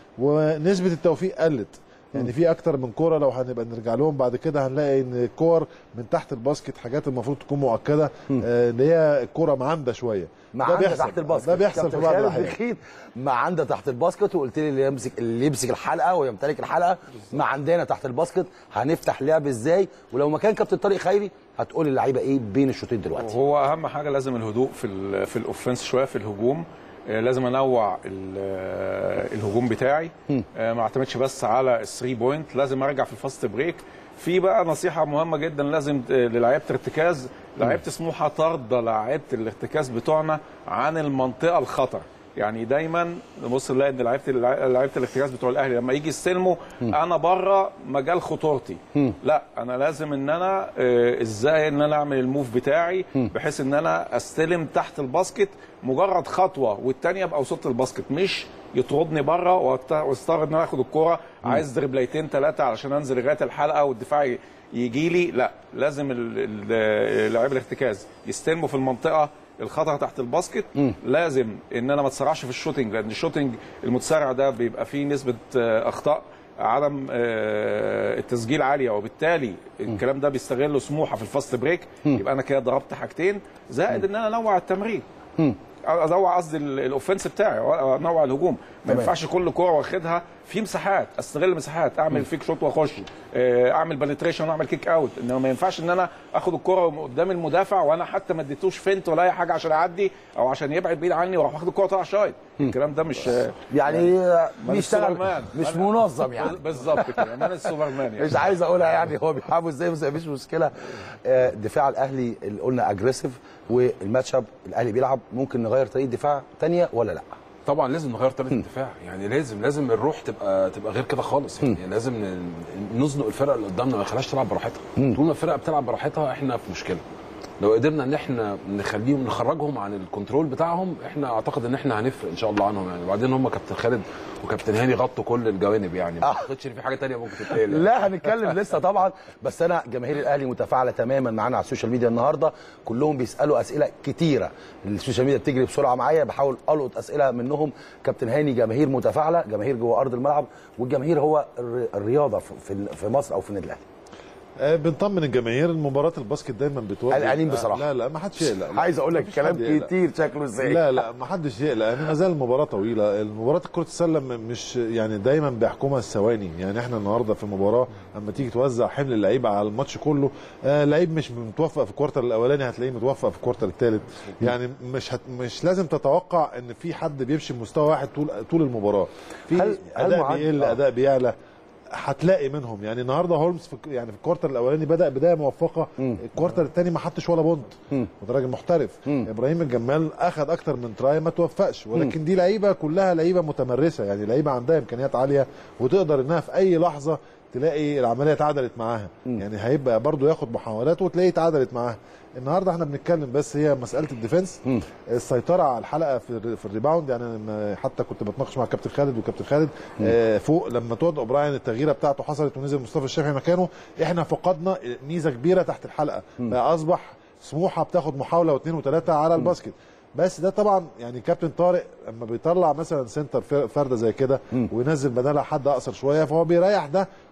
ونسبه التوفيق قلت يعني في اكتر من كوره لو هنبقى نرجع لهم بعد كده هنلاقي ان الكور من تحت الباسكت حاجات المفروض تكون مؤكده آه، اللي هي الكوره معامده شويه مع ده عندك بيحصل تحت الباسكت ده بيحصل في كابتن بعض خالد الاحيان بخيت مع عندك تحت الباسكت وقلت لي اللي يمسك اللي يمسك الحلقه ويمتلك الحلقه مع عندنا تحت الباسكت هنفتح لعب ازاي ولو مكان كابتن طارق خيري هتقول للعيبه ايه بين الشوطين دلوقتي هو اهم حاجه لازم الهدوء في ال في الاوفنس شويه في الهجوم آه، لازم انوع ال- آه، الهجوم بتاعي آه، ما اعتمدش بس على الثري بوينت لازم ارجع في الفاست بريك في بقى نصيحه مهمه جدا لازم آه، للاعيبه الارتكاز لعيبه سموحه طارده لعيبه الارتكاز بتوعنا عن المنطقه الخطر يعني دايما نبص نلاقي ان لعيبه لعيبه الارتكاز بتوع الاهلي لما يجي يستلموا انا بره مجال خطورتي لا انا لازم ان انا آه، ازاي ان انا اعمل الموف بتاعي بحيث ان انا استلم تحت الباسكت مجرد خطوه والتانيه ابقى وصلت الباسكت مش يطردني بره وأت- واضطر ان انا اخد الكوره عايز دربليتين ثلاثه علشان انزل لغايه الحلقه والدفاع يجي لي لا لازم ال- ال- لاعبي الارتكاز يستلموا في المنطقه الخطر تحت الباسكت لازم ان انا ما اتسرعش في الشوتنج لان الشوتنج المتسرع ده بيبقى فيه نسبه آه، اخطاء عدم آه، التسجيل عاليه وبالتالي الكلام ده بيستغله سموحه في الفاست بريك يبقى انا كده ضربت حاجتين زائد ان انا انوع التمرين انوع قصدي ال- الاوفنس بتاعي انوع الهجوم ما تمام. ينفعش كل كوره واخدها في مساحات استغل مساحات اعمل فيك شوت واخش آه، اعمل بنتريشن واعمل كيك اوت انما ما ينفعش ان انا اخد الكوره قدام المدافع وانا حتى ما اديتوش فنت ولا اي حاجه عشان اعدي او عشان يبعد بعيد عني واروح واخد الكوره طالع شايط الكلام ده مش يعني مان بيشتغل السوبرمان. مش أنا- منظم يعني بالظبط كده مان السوبرمان يعني مش عايز اقولها يعني هو بيلعبوا ازاي بس مفيش مشكله آه، دفاع الاهلي اللي قلنا اجريسيف والماتش اب الاهلي بيلعب ممكن نغير طريقه دفاع تانية ولا لا طبعا لازم نغير طريقه الدفاع يعني لازم لازم الروح تبقى تبقى غير كده خالص يعني لازم ن- نزنق الفرق اللي قدامنا ما نخليهاش تلعب براحتها طول ما الفرقه بتلعب براحتها احنا في مشكله لو قدرنا ان احنا نخليهم نخرجهم عن الكنترول بتاعهم احنا اعتقد ان احنا هنفرق ان شاء الله عنهم يعني وبعدين هم كابتن خالد وكابتن هاني غطوا كل الجوانب يعني ما آه. اعتقدش ان في حاجه تانية ممكن تتقال لا هنتكلم لسه طبعا بس انا جماهير الاهلي متفاعله تماما معانا على السوشيال ميديا النهارده كلهم بيسالوا اسئله كتيره السوشيال ميديا بتجري بسرعه معايا بحاول القط اسئله منهم كابتن هاني جماهير متفاعله جماهير جوه ارض الملعب والجماهير هو الر- الرياضه في- في في مصر او في النادي الاهلي آه، بنطمن الجماهير المباراه الباسكت دايما بتوجه قلقانين آه، بصراحة. لا لا ما حدش يقلق لا. عايز اقول لك مفيش كلام حد يقلق. كتير شكله ازاي لا لا ما حدش يقلق يعني ما زال المباراه طويله المباراه كره السله م- مش يعني دايما بيحكمها الثواني يعني احنا النهارده في مباراه اما تيجي توزع حمل اللعيبه على الماتش كله آه لعيب مش متوفق في الكوارتر الاولاني هتلاقيه متوفق في الكوارتر الثالث يعني مش هت مش لازم تتوقع ان في حد بيمشي بمستوى واحد طول طول المباراه في هل- هل اداء معد- بيقل آه. اداء بيعلى هتلاقي منهم يعني النهارده هولمز في يعني في الكوارتر الاولاني بدا بدايه موفقه الكوارتر الثاني ما حطش ولا بونت وده راجل محترف ابراهيم الجمال اخذ اكتر من تراي ما توفقش ولكن دي لعيبه كلها لعيبه متمرسه يعني لعيبه عندها امكانيات عاليه وتقدر انها في اي لحظه تلاقي العمليه اتعدلت معاها يعني هيبقى برضو ياخد محاولات وتلاقيه اتعدلت معاها النهارده احنا بنتكلم بس هي مساله الديفنس السيطره على الحلقه في الر- في الريباوند يعني أنا حتى كنت بتناقش مع كابتن خالد وكابتن خالد آه فوق لما تود اوبراين التغييره بتاعته حصلت ونزل مصطفى الشافعي مكانه احنا فقدنا ميزه كبيره تحت الحلقه بقى اصبح سموحه بتاخد محاوله واثنين وثلاثه على الباسكت بس ده طبعا يعني كابتن طارق لما بيطلع مثلا سنتر فر- فرده زي كده وينزل بدلها حد اقصر شويه فهو بيريح ده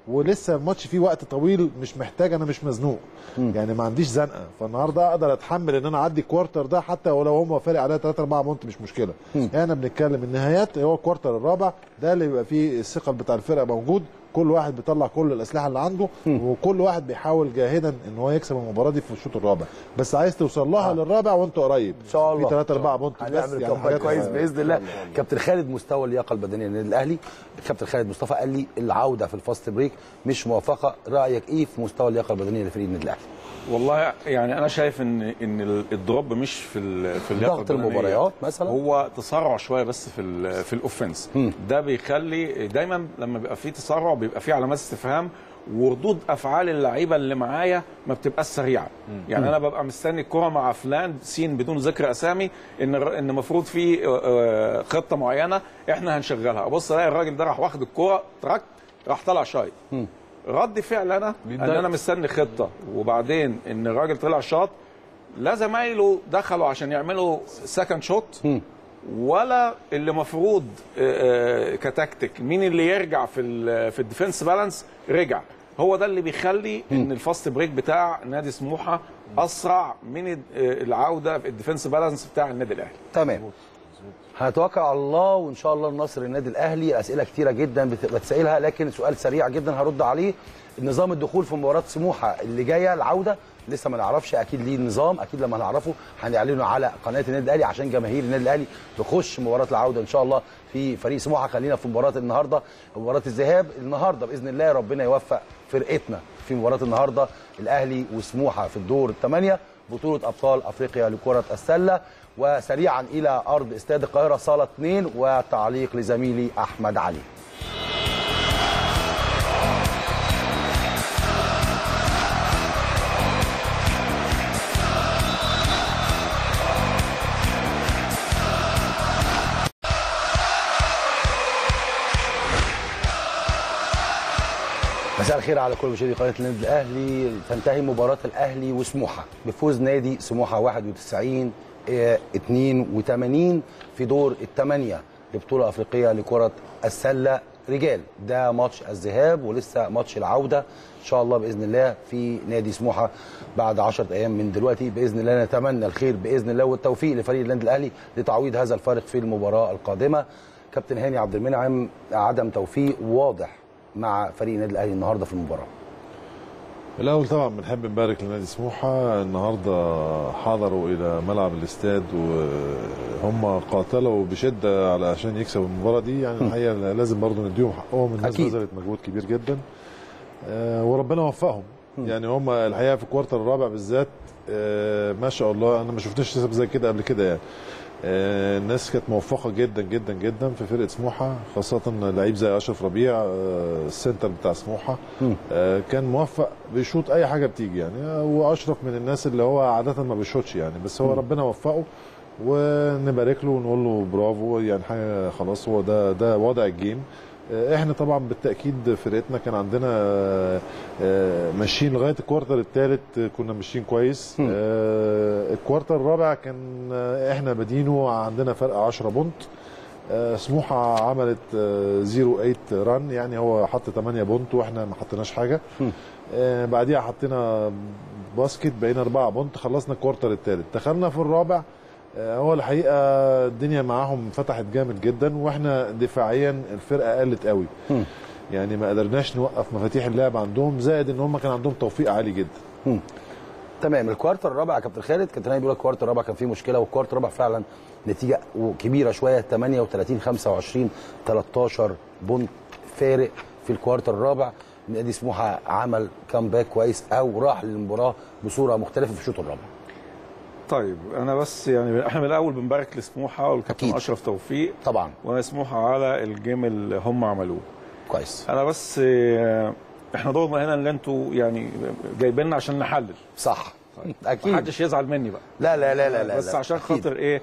ولسه الماتش فيه وقت طويل مش محتاج انا مش مزنوق يعني ما عنديش زنقه فالنهارده اقدر اتحمل ان انا اعدي الكوارتر ده حتى ولو هم فارق عليا 3 4 بونت مش مشكله احنا بنتكلم النهايات هو الكوارتر الرابع ده اللي بيبقى فيه الثقل بتاع الفرقه موجود كل واحد بيطلع كل الاسلحه اللي عنده وكل واحد بيحاول جاهدا ان هو يكسب المباراه دي في الشوط الرابع بس عايز توصل لها للرابع وانت قريب ان شاء الله في 3 4 بونت بس هنعمل يعني كومباك حاجات كويس باذن الله كابتن خالد مستوى اللياقه البدنيه للنادي الاهلي كابتن خالد مصطفى قال لي العوده في الفاست بريك مش موافقه رايك ايه في مستوى اللياقه البدنيه لفريق النادي الاهلي والله يعني انا شايف ان ان الدروب مش في ال- في اللياقه ضغط البدنية. المباريات مثلا؟ هو تسرع شويه بس في ال- في الاوفنس ده بيخلي دايما لما بيبقى فيه تسرع بيبقى فيه علامات استفهام وردود افعال اللعيبه اللي معايا ما بتبقاش سريعه يعني انا ببقى مستني الكره مع فلان سين بدون ذكر اسامي ان الر- ان المفروض في آه، آه، خطه معينه احنا هنشغلها ابص الاقي الراجل ده راح واخد الكره تراك راح طلع شايط رد فعل انا ان بيتضايق. انا مستني خطه وبعدين ان الراجل طلع شاط لا زمايله دخلوا عشان يعملوا سكند شوت ولا اللي مفروض آه، آه، كتكتيك مين اللي يرجع في ال في الديفنس بالانس رجع هو ده اللي بيخلي ان الفاست بريك بتاع نادي سموحه اسرع من ال- آه، العوده في الديفنس بالانس بتاع النادي الاهلي تمام هنتوكل على الله وان شاء الله النصر النادي الاهلي اسئله كتيره جدا بت- بتسالها لكن سؤال سريع جدا هرد عليه نظام الدخول في مباراه سموحه اللي جايه العوده لسه ما نعرفش اكيد ليه نظام اكيد لما نعرفه هنعلنه على قناه النادي الاهلي عشان جماهير النادي الاهلي تخش مباراه العوده ان شاء الله في فريق سموحه خلينا في مباراه النهارده مباراه الذهاب النهارده باذن الله ربنا يوفق فرقتنا في مباراه النهارده الاهلي وسموحه في الدور الثمانيه بطوله ابطال افريقيا لكره السله وسريعا الى ارض استاد القاهره صاله 2 وتعليق لزميلي احمد علي مساء الخير على كل مشاهدي قناه النادي الاهلي تنتهي مباراه الاهلي وسموحه بفوز نادي سموحه 91 آه، 82 في دور الثمانيه لبطوله افريقيه لكره السله رجال ده ماتش الذهاب ولسه ماتش العوده ان شاء الله باذن الله في نادي سموحه بعد 10 ايام من دلوقتي باذن الله نتمنى الخير باذن الله والتوفيق لفريق النادي الاهلي لتعويض هذا الفارق في المباراه القادمه كابتن هاني عبد المنعم عدم توفيق واضح مع فريق النادي الاهلي النهارده في المباراه الاول طبعا بنحب نبارك لنادي سموحه النهارده حضروا الى ملعب الاستاد وهم قاتلوا بشده على عشان يكسبوا المباراه دي يعني الحقيقه لازم برضو نديهم حقهم الناس أكيد. بذلت مجهود كبير جدا آه، وربنا وفقهم يعني هم الحقيقه في الكوارتر الرابع بالذات آه، ما شاء الله انا ما شفتش كسب زي كده قبل كده يعني آه، الناس كانت موفقه جدا جدا جدا في فرقه سموحه خاصه لعيب زي اشرف ربيع آه، السنتر بتاع سموحه آه، كان موفق بيشوط اي حاجه بتيجي يعني آه، واشرف من الناس اللي هو عاده ما بيشوطش يعني بس هو ربنا وفقه ونبارك له ونقول له برافو يعني حاجه خلاص هو ده ده وضع الجيم آه، احنا طبعا بالتاكيد فرقتنا كان عندنا آه، آه، ماشيين لغايه الكوارتر الثالث كنا ماشيين كويس آه، الكوارتر الرابع كان آه، احنا بادينه عندنا فرق 10 بونت آه، سموحه عملت آه، 08 ران يعني هو حط 8 بونت واحنا ما حطيناش حاجه آه، بعديها حطينا باسكت بقينا 4 بونت خلصنا الكوارتر الثالث دخلنا في الرابع آه، هو الحقيقه الدنيا معاهم فتحت جامد جدا واحنا دفاعيا الفرقه قلت قوي يعني ما قدرناش نوقف مفاتيح اللعب عندهم زائد ان هم كان عندهم توفيق عالي جدا تمام الكوارتر الرابع يا كابتن خالد كابتن هاني بيقول لك الكوارتر الرابع كان فيه مشكله والكوارتر الرابع فعلا نتيجه كبيره شويه 38 25 13 بونت فارق في الكوارتر الرابع نادي سموحه عمل كامباك كويس او راح للمباراه بصوره مختلفه في الشوط الرابع طيب انا بس يعني احنا من الاول بنبارك لسموحه والكابتن أكيد. اشرف توفيق طبعا وسموحه على الجيم اللي هم عملوه كويس انا بس آه، احنا دورنا هنا اللي انتوا يعني جايبيننا عشان نحلل صح اكيد محدش يزعل مني بقى لا لا لا لا لا بس لا. عشان أكيد. خاطر ايه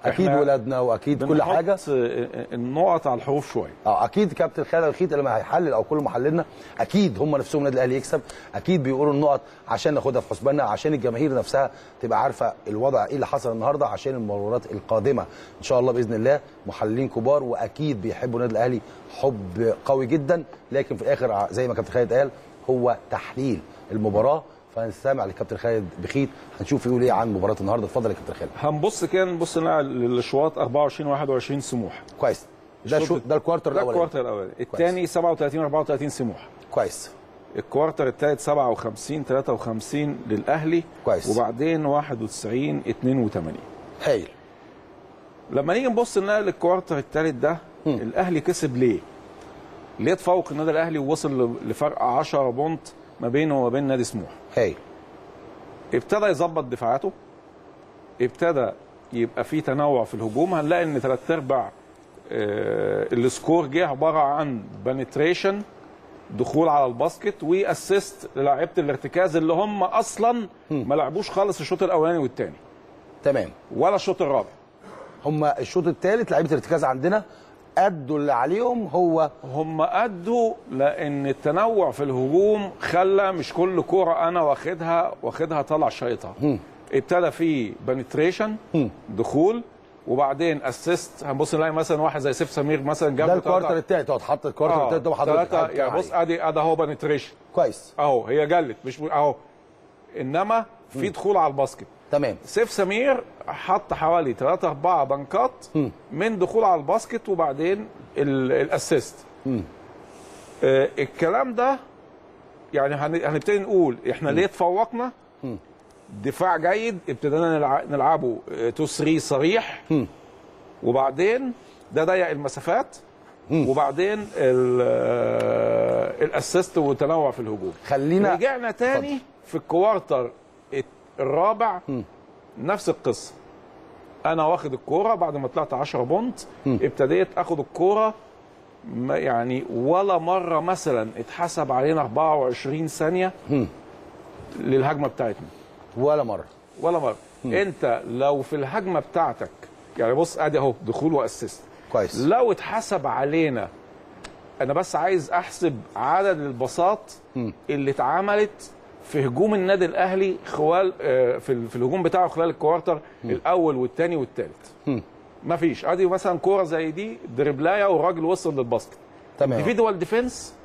اكيد إحنا ولادنا واكيد كل بنحط حاجه النقط على الحروف شويه اه اكيد كابتن خالد الخيط لما هيحلل او كل محللنا اكيد هم نفسهم النادي الاهلي يكسب اكيد بيقولوا النقط عشان ناخدها في حسباننا عشان الجماهير نفسها تبقى عارفه الوضع ايه اللي حصل النهارده عشان المباريات القادمه ان شاء الله باذن الله محللين كبار واكيد بيحبوا النادي الاهلي حب قوي جدا لكن في الاخر زي ما كابتن خالد قال هو تحليل المباراه فهنستمع لكابتن خالد بخيت هنشوف يقول ايه عن مباراه النهارده اتفضل يا كابتن خالد هنبص كده نبص نلاقي الاشواط 24 21 سموح كويس ده الشوط شو ده الكوارتر ده الاولاني الكوارتر الاولاني الثاني 37 34 سموح كويس الكوارتر الثالث 57 53 للاهلي كويس. وبعدين 91 82 هايل لما نيجي نبص نلاقي الكوارتر الثالث ده الاهلي كسب ليه؟ ليه تفوق النادي الاهلي ووصل ل- لفرق 10 بونت ما بينه وما بين نادي سموح؟ هايل ابتدى يظبط دفاعاته ابتدى يبقى في تنوع في الهجوم هنلاقي ان ثلاث ارباع آه، السكور جه عباره عن بنتريشن دخول على الباسكت واسيست للاعيبه الارتكاز اللي هم اصلا ما لعبوش خالص الشوط الاولاني والثاني تمام ولا الشوط الرابع هم الشوط الثالث لعيبه الارتكاز عندنا ادوا اللي عليهم هو هم ادوا لان التنوع في الهجوم خلى مش كل كوره انا واخدها واخدها طلع شايطها ابتدى في بنتريشن دخول وبعدين اسيست هنبص نلاقي مثلا واحد زي سيف سمير مثلا جاب ده له الكوارتر تلاتة- الثالث اهو اتحط الكوارتر آه، الثالث ده حضرتك تلاتة هتكلم يعني بص عليه. ادي ادي اهو بنتريشن كويس اهو هي جلت مش اهو انما في دخول على الباسكت تمام سيف سمير حط حوالي 3 4 بنكات من دخول على الباسكت وبعدين ال- الاسيست آه الكلام ده يعني هن- هنبتدي نقول احنا ليه تفوقنا دفاع جيد ابتدينا نلع- نلعبه 2 3 صريح وبعدين ده ضيق المسافات وبعدين ال- آه، الاسيست والتنوع في الهجوم خلينا رجعنا تاني في الكوارتر الت- الرابع نفس القصه انا واخد الكوره بعد ما طلعت 10 بونت ابتديت اخد الكوره ما- يعني ولا مره مثلا اتحسب علينا 24 ثانيه للهجمه بتاعتنا ولا مره ولا مره انت لو في الهجمه بتاعتك يعني بص ادي اهو دخول واسيست كويس لو اتحسب علينا انا بس عايز احسب عدد الباصات اللي اتعملت في هجوم النادي الاهلي خلال آه، في ال- في الهجوم بتاعه خلال الكوارتر الاول والثاني والثالث مفيش ادي مثلا كوره زي دي دربلايه والراجل وصل للباسكت تمام انديفيدوال ديفنس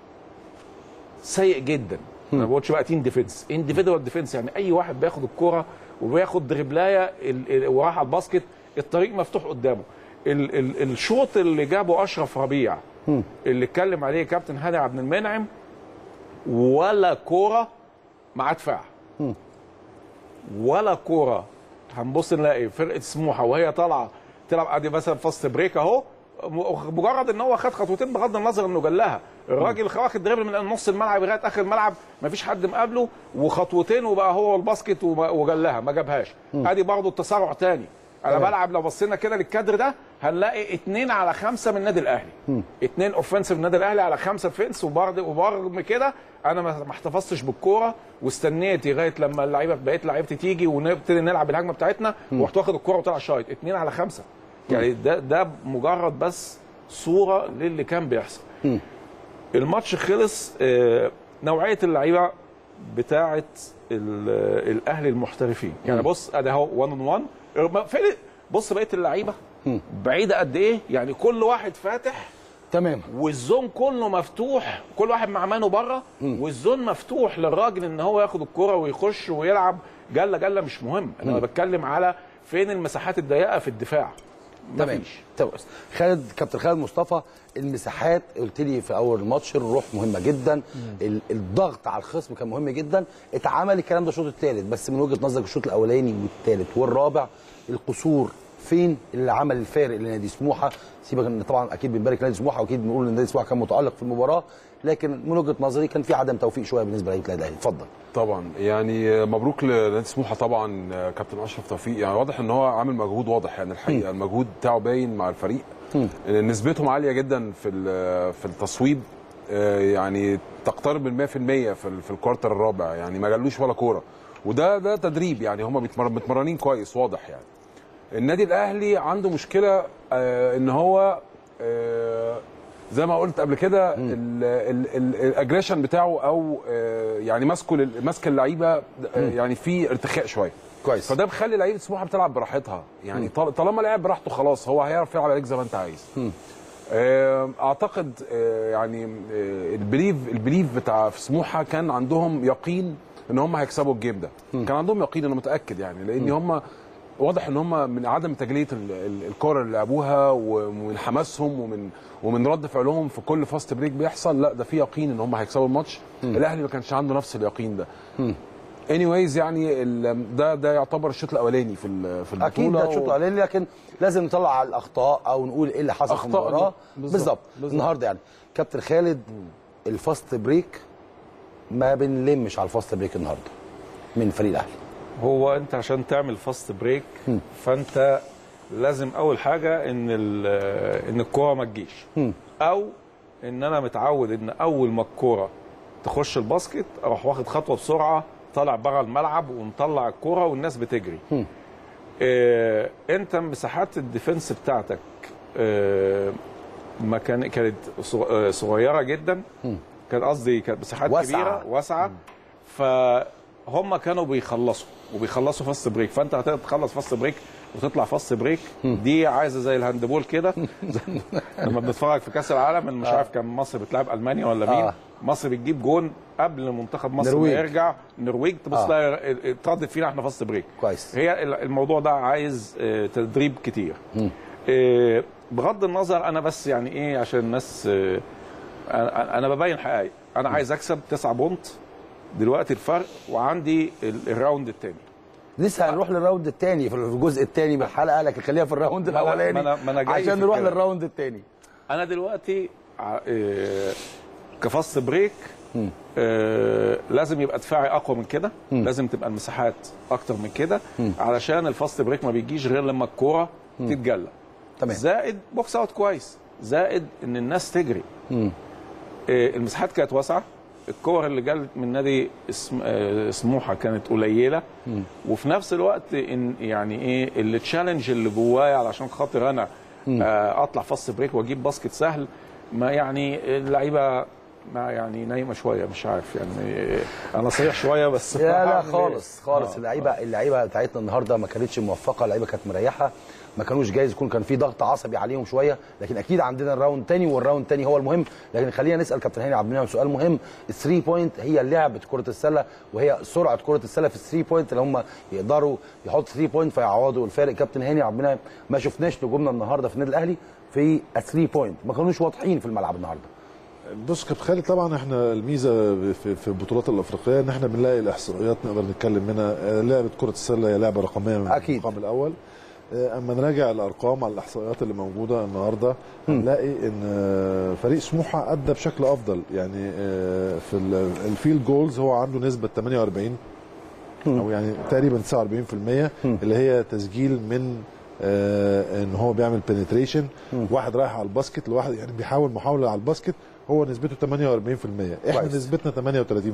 سيء جدا انا ما بقولش بقى تيم ديفنس انديفيدوال ديفنس يعني اي واحد بياخد الكوره وبياخد دربلايه ال- ال- وراح على الباسكت الطريق مفتوح قدامه ال ال الشوط اللي جابه اشرف ربيع اللي اتكلم عليه كابتن هاني عبد المنعم ولا كوره مع دفاع ولا كوره هنبص نلاقي فرقه سموحه وهي طالعه تلعب ادي مثلا فاست بريك اهو م- مجرد ان هو خد خطوتين بغض النظر انه جلاها الراجل واخد دريبل من نص الملعب لغايه اخر الملعب مفيش حد مقابله وخطوتين وبقى هو والباسكت وما- وجلاها ما جابهاش ادي برضه التسارع تاني انا تمام. بلعب لو بصينا كده للكادر ده هنلاقي اتنين على خمسه من النادي الاهلي اتنين اوفنسيف من النادي الاهلي على خمسه فينس وبرضه وبرغم كده انا ما ما احتفظتش بالكوره واستنيت لغايه لما اللعيبه بقيت لعيبتي تيجي ونبتدي نلعب الهجمه بتاعتنا ورحت واخد الكوره وطلع شايط اتنين على خمسه يعني ده ده مجرد بس صوره للي كان بيحصل الماتش خلص آه، نوعيه اللعيبه بتاعه ال- الاهلي المحترفين يعني بص ادي اهو 1 اون 1 فين بص بقيه اللعيبه بعيده قد ايه يعني كل واحد فاتح تمام والزون كله مفتوح كل واحد مع مانه بره والزون مفتوح للراجل ان هو ياخد الكرة ويخش ويلعب جله جله مش مهم انا بتكلم على فين المساحات الضيقه في الدفاع تمام مفيش. تمام خالد كابتن خالد مصطفى المساحات قلت لي في اول الماتش الروح مهمه جدا ال- الضغط على الخصم كان مهم جدا اتعمل الكلام ده الشوط الثالث بس من وجهه نظرك الشوط الاولاني والثالث والرابع القصور فين اللي عمل الفارق لنادي سموحه سيبك ان طبعا اكيد بنبارك لنادي سموحه واكيد بنقول ان نادي سموحه كان متالق في المباراه لكن من وجهه نظري كان في عدم توفيق شويه بالنسبه لعيبه النادي الاهلي اتفضل طبعا يعني مبروك لنادي سموحه طبعا كابتن اشرف توفيق يعني واضح ان هو عامل مجهود واضح يعني الحقيقه المجهود بتاعه باين مع الفريق نسبتهم عاليه جدا في ال- في التصويب آه، يعني تقترب من 100% في ال- في الكوارتر الرابع يعني ما جالوش ولا كوره وده ده تدريب يعني هم بيتمر- متمرنين كويس واضح يعني النادي الاهلي عنده مشكله آه ان هو آه زي ما قلت قبل كده الاجريشن بتاعه او آه يعني ماسكه لل- ماسك اللعيبه آه يعني في ارتخاء شويه كويس فده بخلي لعيبه سموحه بتلعب براحتها يعني طال- طالما لعب براحته خلاص هو هيعرف يلعب عليك زي ما انت عايز آه، اعتقد آه، يعني آه، البليف البليف بتاع في سموحه كان عندهم يقين ان هم هيكسبوا الجيم ده كان عندهم يقين انا متاكد يعني لان هم واضح ان هم من عدم تجليه ال- ال- الكره اللي لعبوها ومن حماسهم ومن ومن رد فعلهم في كل فاست بريك بيحصل لا ده في يقين ان هم هيكسبوا الماتش الاهلي ما كانش عنده نفس اليقين ده اني يعني ال- ده ده يعتبر الشوط الاولاني في ال- في البطوله اكيد ده شوط و- قليل لكن لازم نطلع على الاخطاء او نقول ايه اللي حصل في أخطاء المباراه دي. بالظبط. بالظبط بالظبط. النهارده يعني كابتن خالد الفاست بريك ما بنلمش على الفاست بريك النهارده من فريق الاهلي هو انت عشان تعمل فاست بريك فانت لازم اول حاجه ان ال- ان الكوره ما تجيش او ان انا متعود ان اول ما الكوره تخش الباسكت اروح واخد خطوه بسرعه طالع بره الملعب ونطلع الكوره والناس بتجري اه انت مساحات الديفنس بتاعتك اه ما كان كانت صغ- آه، صغيره جدا كان قصدي كانت مساحات واسعة. كبيره واسعه فهم كانوا بيخلصوا وبيخلصوا فاست بريك فانت هتقدر تخلص فاست بريك وتطلع فاست بريك دي عايزه زي الهاندبول كده لما بنتفرج في كاس العالم اللي مش عارف كان مصر بتلعب المانيا ولا مين آه. مصر بتجيب جون قبل منتخب مصر ما نرويج. يرجع النرويج تبص آه. تلاقي اتردد فينا احنا فاست بريك كويس. هي ال- الموضوع ده عايز آه، تدريب كتير آه، بغض النظر انا بس يعني ايه عشان الناس آه، انا أنا ببين حقائق انا عايز اكسب 9 بونت دلوقتي الفرق وعندي ال- الراوند الثاني لسه هنروح للراوند الثاني في الجزء الثاني من الحلقه لكن خليها في الراوند ما أنا- الاولاني ما أنا- ما أنا جاي عشان في نروح الكلام. للراوند الثاني انا دلوقتي ع- آه، كفاست بريك آه لازم يبقى دفاعي اقوى من كده لازم تبقى المساحات اكتر من كده علشان الفاست بريك ما بيجيش غير لما الكوره تتجلى تمام. زائد بوكس اوت كويس زائد ان الناس تجري آه المساحات كانت واسعه الكور اللي جت من نادي اسم آه، سموحه كانت قليله وفي نفس الوقت ان يعني ايه التشالنج اللي جوايا علشان خاطر انا آه، اطلع فاست بريك واجيب باسكت سهل ما يعني اللعيبه ما يعني نايمه شويه مش عارف يعني آه، انا صريح شويه بس لا لا هعمل إيه؟ خالص خالص آه. اللعيبه اللعيبه بتاعتنا النهارده ما كانتش موفقه اللعيبه كانت مريحه ما كانوش جايز يكون كان في ضغط عصبي عليهم شويه لكن اكيد عندنا الراوند تاني والراوند تاني هو المهم لكن خلينا نسال كابتن هاني عبد المنعم سؤال مهم الثري بوينت هي لعبه كره السله وهي سرعه كره السله في الثري بوينت اللي هم يقدروا يحطوا ثري بوينت فيعوضوا الفارق كابتن هاني عبد المنعم ما شفناش نجومنا النهارده في النادي الاهلي في الثري بوينت ما كانوش واضحين في الملعب النهارده بص كابتن خالد طبعا احنا الميزه في, في البطولات الافريقيه ان احنا بنلاقي الاحصائيات نقدر نتكلم منها آه، لعبه كره السله هي لعبه رقميه من أكيد. المقام الاول آه، اما نراجع الارقام على الاحصائيات اللي موجوده النهارده هنلاقي ان آه، فريق سموحه ادى بشكل افضل يعني آه، في ال- الفيلد جولز هو عنده نسبه 48 او يعني تقريبا 49% اللي هي تسجيل من آه ان هو بيعمل بنتريشن واحد رايح على الباسكت لواحد يعني بيحاول محاوله على الباسكت هو نسبته 48% احنا كويس. نسبتنا 38%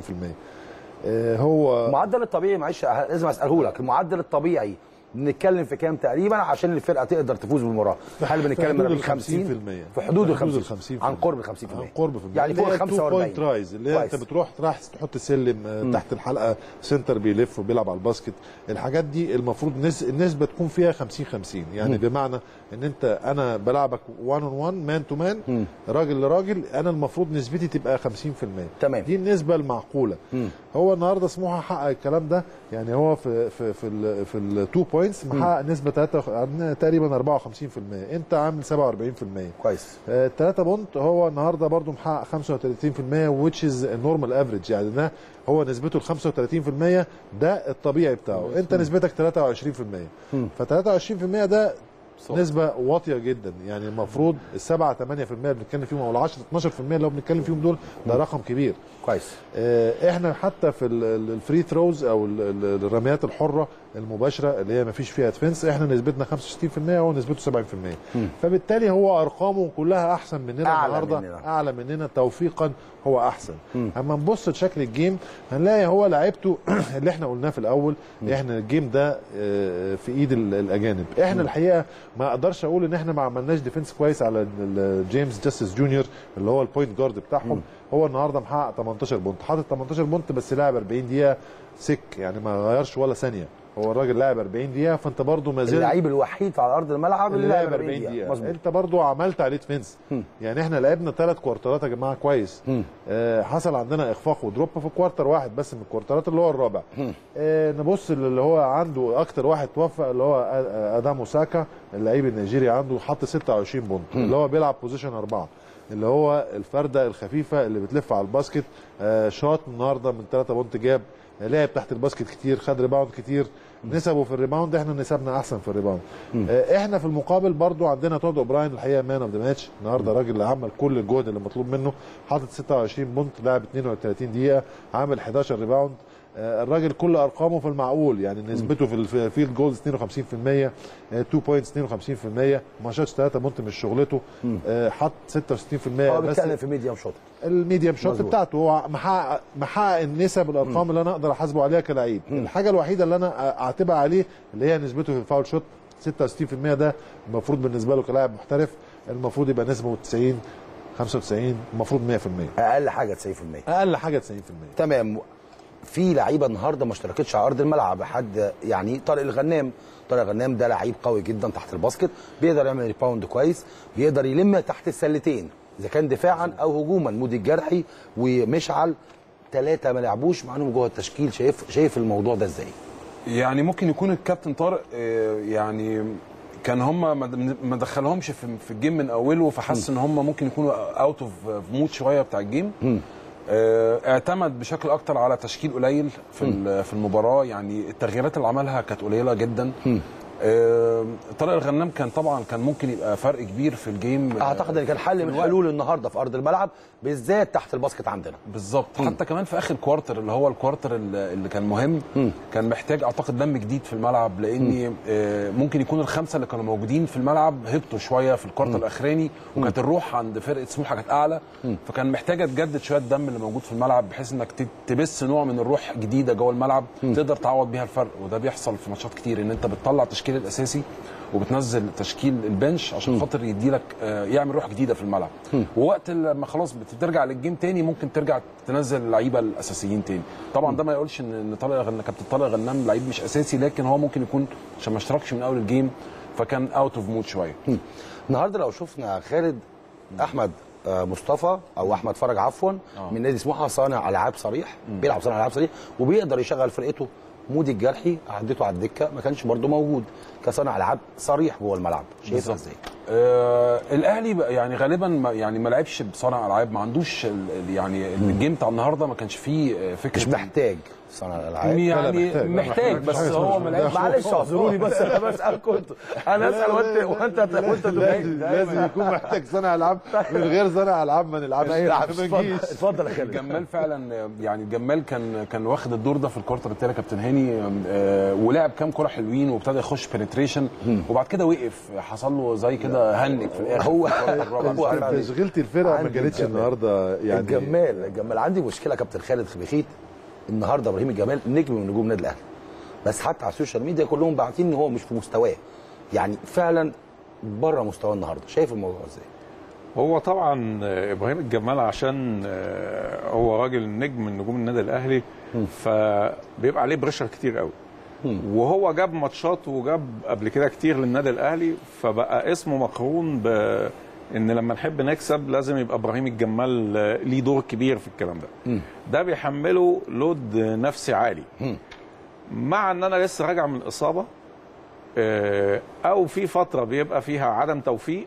آه هو المعدل الطبيعي معلش لازم اساله لك المعدل الطبيعي بنتكلم في كام تقريبا عشان الفرقه تقدر تفوز بالمباراه هل بنتكلم حدود من ال 50 50%. في حدود ال حدود ال 50 50%. عن قرب ال 50% عن قرب في يعني فوق ال 45 بوينت رايز اللي هي انت كويس. بتروح راح تحط سلم آه، تحت الحلقه سنتر بيلف وبيلعب على الباسكت الحاجات دي المفروض نس... النسبه تكون فيها 50 50 يعني بمعنى ان انت انا بلعبك 1 اون 1 مان تو مان راجل لراجل انا المفروض نسبتي تبقى 50% تمام. دي النسبه المعقوله هو النهارده سموحه حقق الكلام ده يعني هو في في في ال في التو بوينتس محقق نسبه 3 تقريبا 54% انت عامل 47% كويس الثلاثة بونت هو النهارده برضو محقق 35% which is normal average يعني ده هو نسبته ال 35% ده الطبيعي بتاعه انت نسبتك 23% ف 23% ده نسبة واطية جدا يعني المفروض ال 7 8% اللي بنتكلم فيهم او ال 10 12% اللي هو بنتكلم فيهم دول ده رقم كبير كويس آه، احنا حتى في ال- ال- الفري ثروز او ال- ال- الرميات الحره المباشره اللي هي ما فيش فيها ديفنس احنا نسبتنا 65% وهو نسبته 70% فبالتالي هو ارقامه كلها احسن مننا أعلى النهارده مننا. اعلى مننا توفيقا هو احسن اما نبص لشكل الجيم هنلاقي هو لعيبته اللي احنا قلناه في الاول احنا الجيم ده آه، في ايد ال- الاجانب احنا الحقيقه ما اقدرش اقول ان احنا ما عملناش ديفنس كويس على ال- ال- جيمس جاستس جونيور اللي هو البوينت جارد بتاعهم هو النهارده محقق 18 بونت حاطط 18 بونت بس لاعب 40 دقيقه سك يعني ما غيرش ولا ثانيه هو الراجل لاعب 40 دقيقه فانت برضو ما زلت اللعيب الوحيد على ارض الملعب اللي لعب 40 دقيقة مظبوط انت برضو عملت عليه ديفنس يعني احنا لعبنا ثلاث كوارترات يا جماعه كويس آه حصل عندنا اخفاق ودروب في كوارتر واحد بس من الكوارترات اللي هو الرابع آه نبص اللي هو عنده اكتر واحد توفق اللي هو آه، ادامو ساكا اللعيب النيجيري عنده حط 26 بونت اللي هو بيلعب بوزيشن اربعه اللي هو الفرده الخفيفه اللي بتلف على الباسكت آه شاط النهارده من 3 بونت جاب آه، لعب تحت الباسكت كتير خد ريباوند كتير نسبه في الريباوند احنا نسبنا احسن في الريباوند آه، احنا في المقابل برضو عندنا تود اوبراين الحقيقه مان اوف ذا ماتش النهارده راجل اللي عمل كل الجهد اللي مطلوب منه حاطط 26 بونت لعب 32 دقيقه عامل 11 ريباوند آه، الراجل كل ارقامه في المعقول يعني نسبته في الف- الفيلد جولز 52% 2 بوينتس 52% ما شاطش 3 بونت مش شغلته آه، حط 66% هو بس بيتكلم في ميديوم شوت الميديم شوت مظبوط. بتاعته هو محقق محقق النسب الارقام اللي انا اقدر احاسبه عليها كلعيب الحاجه الوحيده اللي انا اعتبر عليه اللي هي نسبته في الفاول شوت 66% ده المفروض بالنسبه له كلاعب محترف المفروض يبقى نسبه 90 95 المفروض 100% اقل حاجه 90% اقل حاجه 90% تمام في لعيبه النهارده ما اشتركتش على ارض الملعب حد يعني طارق الغنام طارق الغنام ده لعيب قوي جدا تحت الباسكت بيقدر يعمل ريباوند كويس بيقدر يلم تحت السلتين اذا كان دفاعا او هجوما مودي الجرحي ومشعل ثلاثه ما لعبوش مع انهم جوه التشكيل شايف شايف الموضوع ده ازاي يعني ممكن يكون الكابتن طارق آه، يعني كان هم ما- ما دخلهمش في في الجيم من اوله فحس ان هم ممكن يكونوا اوت اوف مود شويه بتاع الجيم آه، اعتمد بشكل اكتر على تشكيل قليل في ال- في المباراه يعني التغييرات اللي عملها كانت قليله جدا آه، طارق الغنام كان طبعا كان ممكن يبقى فرق كبير في الجيم آه، اعتقد ان كان حل من حلول النهارده في ارض الملعب بالذات تحت الباسكت عندنا بالظبط حتى كمان في اخر كوارتر اللي هو الكوارتر اللي اللي كان مهم كان محتاج اعتقد دم جديد في الملعب لان آه، ممكن يكون الخمسه اللي كانوا موجودين في الملعب هبطوا شويه في الكوارتر الاخراني وكانت الروح عند فرقه سموحه كانت اعلى فكان محتاجه تجدد شويه الدم اللي موجود في الملعب بحيث انك ت- تبث نوع من الروح جديده جوه الملعب تقدر تعوض بيها الفرق وده بيحصل في ماتشات كتير ان انت بتطلع التشكيل الاساسي وبتنزل تشكيل البنش عشان خاطر يديلك آه، يعمل روح جديده في الملعب ووقت لما خلاص بترجع للجيم تاني ممكن ترجع تنزل اللعيبه الاساسيين تاني طبعا ده ما يقولش ان ان طارق غن- كابتن طارق غنام لعيب مش اساسي لكن هو ممكن يكون عشان ما اشتركش من اول الجيم فكان اوت اوف مود شويه النهارده لو شفنا خالد احمد آه، مصطفى او احمد فرج عفوا من نادي سموحه صانع العاب صريح بيلعب صانع العاب صريح وبيقدر يشغل فرقته مودي الجرحي عدته على الدكه ما كانش برده موجود كصانع العاب صريح جوه الملعب شايفها بالظبط. ازاي آه الاهلي بقى يعني غالبا ما يعني ما لعبش بصانع العاب ما عندوش ال- ال- يعني الجيم بتاع النهارده ما كانش فيه آه، فكره مش محتاج صانع الالعاب يعني محتاج. محتاج محتاج. بس محتاج. هو ما لعبش معلش اعذروني بس انا بسالكم انتوا انا اسال وانت وانت وانت لازم, لازم يكون محتاج صانع العاب من غير صانع العاب ما نلعبش ما يلعبش ما اتفضل نجيش. اتفضل يا خالد جمال فعلا يعني جمال كان كان واخد الدور ده في الكورتر الثاني كابتن هاني آه، ولعب كام كره حلوين وابتدى يخش بنتريشن وبعد كده وقف حصل له زي كده هنك في الاخر هو- في الكورتر الرابع. هو انت فعلا. تشغيلة الفرقه ما عندي كانتش الجمال. النهارده يعني الجمال الجمال عندي مشكله كابتن خالد خبيخيت النهارده ابراهيم الجمال نجم من نجوم النادي الاهلي بس حتى على السوشيال ميديا كلهم باعتين ان هو مش في مستواه يعني فعلا بره مستواه النهارده شايف الموضوع ازاي هو طبعا آه، ابراهيم الجمال عشان آه، هو راجل نجم من نجوم النادي الاهلي فبيبقى عليه بريشر كتير قوي وهو جاب ماتشات وجاب قبل كده كتير للنادي الاهلي فبقى اسمه مقرون ب ان لما نحب نكسب لازم يبقى ابراهيم الجمال آه، ليه دور كبير في الكلام ده ده بيحمله لود نفسي عالي مع ان انا لسه راجع من اصابه آه، او في فتره بيبقى فيها عدم توفيق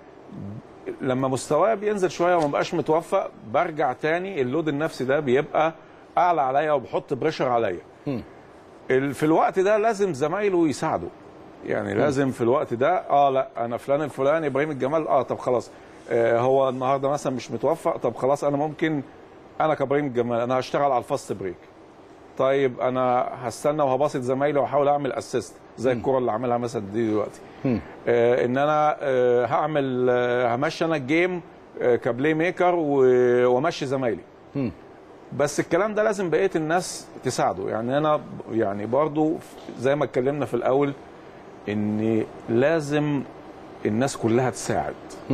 لما مستواي بينزل شويه وما بقاش متوفق برجع تاني اللود النفسي ده بيبقى اعلى عليا وبحط بريشر عليا ال- في الوقت ده لازم زمايله يساعدوا يعني لازم في الوقت ده اه لا انا فلان الفلاني ابراهيم الجمال اه طب خلاص آه هو النهارده مثلا مش متوفق طب خلاص انا ممكن انا كابراهيم الجمال انا هشتغل على الفاست بريك طيب انا هستنى وهباسط زمايلي واحاول اعمل اسيست زي الكره اللي عاملها مثلا دي دلوقتي آه ان انا آه هعمل آه همشي انا الجيم آه كبلاي ميكر و- وامشي زمايلي بس الكلام ده لازم بقيه الناس تساعده يعني انا ب- يعني برضو زي ما اتكلمنا في الاول ان لازم الناس كلها تساعد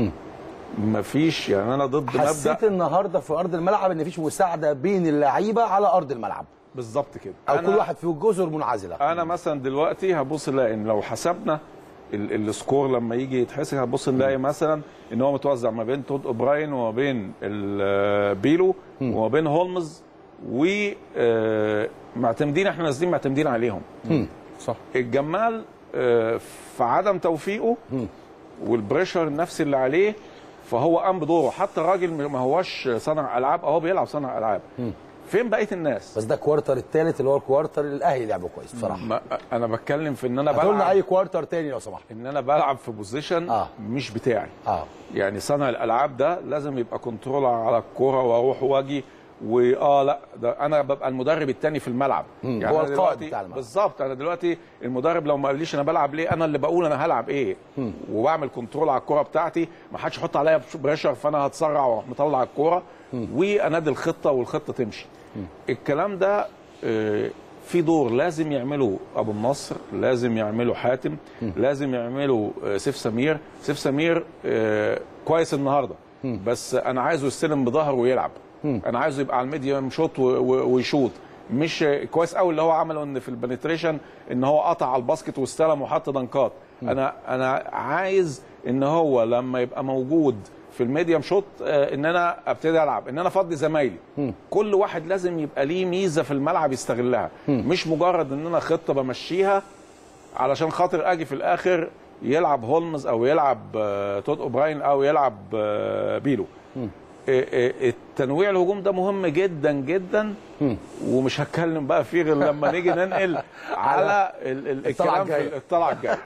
مفيش يعني انا ضد حسيت مبدا النهارده في ارض الملعب ان مفيش مساعده بين اللعيبه على ارض الملعب بالظبط كده او أنا- كل واحد في جزر منعزله انا مثلا دلوقتي هبص الاقي ان لو حسبنا ال- السكور لما يجي يتحسب هبص نلاقي مثلا ان هو متوزع ما بين تود اوبراين وما بين ال- بيلو وما بين هولمز و آه، معتمدين احنا نازلين معتمدين عليهم صح الجمال آه، في عدم توفيقه والبريشر النفسي اللي عليه فهو قام بدوره حتى الراجل ما هوش صانع العاب اهو بيلعب صانع العاب فين بقيه الناس بس ده الكوارتر الثالث اللي هو الكوارتر اللي الاهلي لعبه كويس بصراحه ما انا بتكلم في ان انا هاتوا لنا بلعب اي كوارتر تاني لو سمحت ان انا بلعب في بوزيشن آه. مش بتاعي اه يعني صانع الالعاب ده لازم يبقى كنترول على الكوره واروح واجي واه لا ده انا ببقى المدرب الثاني في الملعب يعني هو أنا القائد دلوقتي- بتاع الملعب. بالظبط انا دلوقتي المدرب لو ما قاليش انا بلعب ليه انا اللي بقول انا هلعب ايه وبعمل كنترول على الكوره بتاعتي ما حدش يحط عليا بريشر فانا هتسرع واروح مطلع الكوره وانادي الخطه والخطه تمشي الكلام ده آه، في دور لازم يعمله ابو النصر لازم يعمله حاتم لازم يعمله آه، سيف سمير سيف سمير آه، كويس النهارده بس انا عايزه يستلم بظهره ويلعب انا عايزه يبقى على الميديم شوت و- و- ويشوط مش آه، كويس قوي اللي هو عمله ان في البنتريشن ان هو قطع على الباسكت واستلم وحط دنكات انا انا عايز ان هو لما يبقى موجود في الميديم شوت آه، ان انا ابتدي العب ان انا افضي زمايلي كل واحد لازم يبقى ليه ميزه في الملعب يستغلها مش مجرد ان انا خطه بمشيها علشان خاطر اجي في الاخر يلعب هولمز او يلعب آه، تود اوبراين او يلعب آه، بيلو آه، آه، التنويع الهجوم ده مهم جدا جدا ومش هتكلم بقى فيه غير لما نيجي ننقل على ال- ال- الطلعة الكلام في الجاية. الطلعه الجايه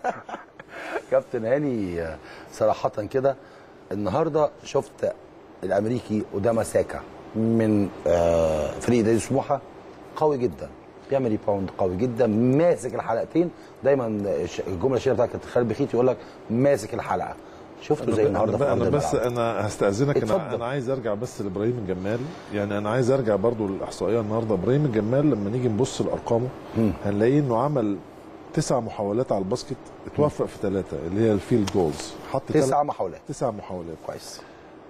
كابتن هاني آه، صراحة كده النهارده شفت الامريكي قدام ساكا من آه، فريق نادي سموحه قوي جدا بيعمل ريباوند قوي جدا ماسك الحلقتين دايما الش- الجمله الشهيره بتاعت كابتن خالد بخيت يقول لك ماسك الحلقه شفته زي النهارده في انا, ارض أنا بس الملعب انا هستاذنك اتفضل. انا, أنا عايز ارجع بس لابراهيم الجمال يعني انا عايز ارجع برضو للاحصائيه النهارده ابراهيم الجمال لما نيجي نبص لارقامه هنلاقيه انه عمل تسع محاولات على الباسكت اتوفق في ثلاثه اللي هي الفيلد جولز حط تسع تلات- محاولات تسع محاولات كويس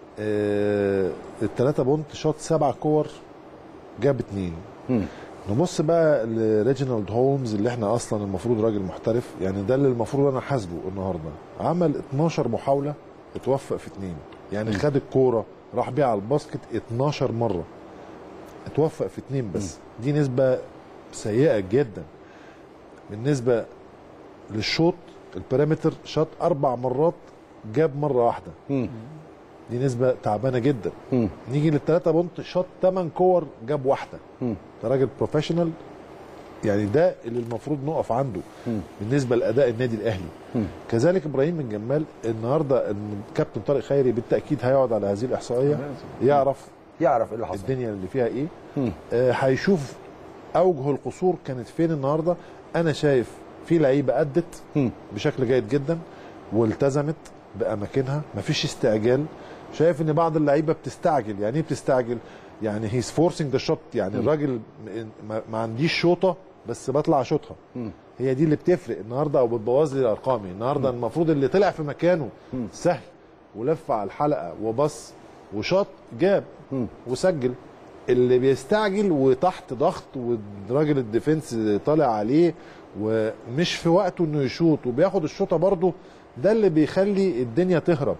آه الثلاثه بونت شوت سبع كور جاب اتنين نبص بقى لريجينالد هولمز اللي احنا اصلا المفروض راجل محترف يعني ده اللي المفروض انا حاسبه النهارده عمل 12 محاوله اتوفق في اتنين يعني خد الكوره راح بيها على الباسكت 12 مره اتوفق في اتنين بس دي نسبه سيئه جدا بالنسبه للشوط البارامتر شاط اربع مرات جاب مره واحده دي نسبه تعبانه جدا نيجي للثلاثه بونت شاط 8 كور جاب واحده ده راجل بروفيشنال يعني ده اللي المفروض نقف عنده بالنسبه لاداء النادي الاهلي كذلك ابراهيم بن جمال النهارده الكابتن طارق خيري بالتاكيد هيقعد على هذه الاحصائيه يعرف يعرف ايه اللي حصل الدنيا اللي فيها ايه آه هيشوف اوجه القصور كانت فين النهارده انا شايف في لعيبه ادت بشكل جيد جدا والتزمت باماكنها مفيش استعجال شايف ان بعض اللعيبه بتستعجل يعني ايه بتستعجل يعني هيز فورسنج ذا شوت يعني الراجل ما, ما عنديش شوطه بس بطلع اشوطها هي دي اللي بتفرق النهارده او بتبوظ لي ارقامي النهارده المفروض اللي طلع في مكانه سهل ولف على الحلقه وبص وشاط جاب وسجل اللي بيستعجل وتحت ضغط والراجل الديفنس طالع عليه ومش في وقته انه يشوط وبياخد الشوطه برضه ده اللي بيخلي الدنيا تهرب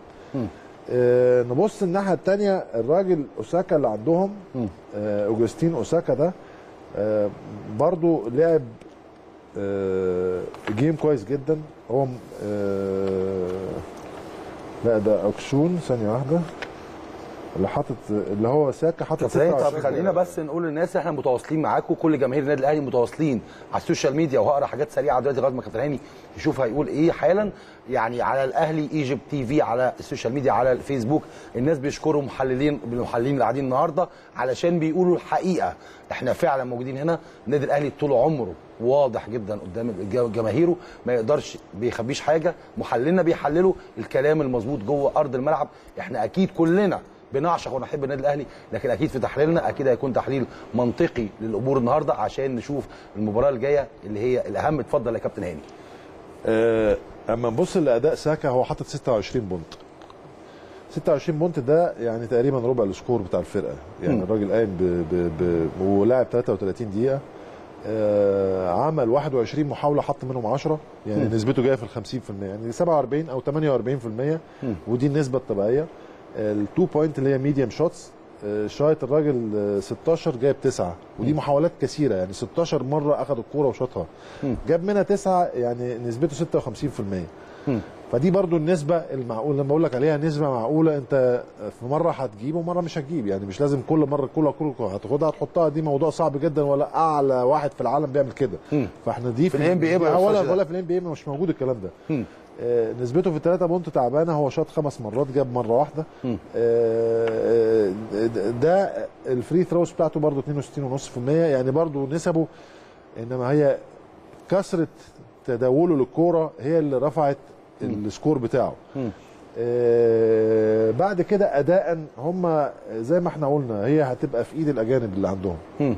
آه نبص الناحيه الثانيه الراجل اوساكا اللي عندهم آه اوجستين اوساكا ده آه برضه لعب آه جيم كويس جدا هو آه لا ده اوكسون ثانيه واحده اللي حاطط اللي هو ساكا حاطط طب طب 26 خلينا بس نقول للناس احنا متواصلين معاكم كل جماهير النادي الاهلي متواصلين على السوشيال ميديا وهقرا حاجات سريعه دلوقتي لغايه ما كابتن هاني يشوف هيقول ايه حالا يعني على الاهلي ايجيبت تي في على السوشيال ميديا على الفيسبوك الناس بيشكروا محللين المحللين اللي قاعدين النهارده علشان بيقولوا الحقيقه احنا فعلا موجودين هنا النادي الاهلي طول عمره واضح جدا قدام الج- جماهيره ما يقدرش بيخبيش حاجه محللنا بيحللوا الكلام المظبوط جوه ارض الملعب احنا اكيد كلنا بنعشق ونحب النادي الاهلي لكن اكيد في تحليلنا اكيد هيكون تحليل منطقي للامور النهارده عشان نشوف المباراه الجايه اللي هي الاهم اتفضل يا كابتن هاني آه، اما نبص لاداء ساكا هو حاطط 26 بونت 26 بونت ده يعني تقريبا ربع السكور بتاع الفرقه يعني الراجل قايم ب... ب... ب... ولاعب 33 دقيقه آه عمل 21 محاوله حط منهم 10 يعني مم. نسبته جايه في ال 50% يعني 47 او 48% ودي النسبه الطبيعيه التو بوينت اللي هي ميديوم شوتس شايط الراجل آه، 16 جايب 9 ودي محاولات كثيره يعني 16 مره اخذ الكوره وشاطها جاب منها 9 يعني نسبته 56% فدي برضو النسبة المعقولة لما بقول لك عليها نسبة معقولة انت في مرة هتجيب ومرة مش هتجيب يعني مش لازم كل مرة الكورة كل هتاخدها هتحطها دي موضوع صعب جدا ولا اعلى واحد في العالم بيعمل كده فاحنا دي في ال NBA دي ما ولا يوصلش ده. ولا في الام بي اي مش موجود الكلام ده آه، نسبته في الثلاثة بونت تعبانة هو شاط خمس مرات جاب مرة واحدة آه، آه، ده الفري ثروز بتاعته برضو 62.5% يعني برضو نسبه انما هي كثرة تداوله للكورة هي اللي رفعت السكور بتاعه آه بعد كده اداء هم زي ما احنا قلنا هي هتبقى في ايد الاجانب اللي عندهم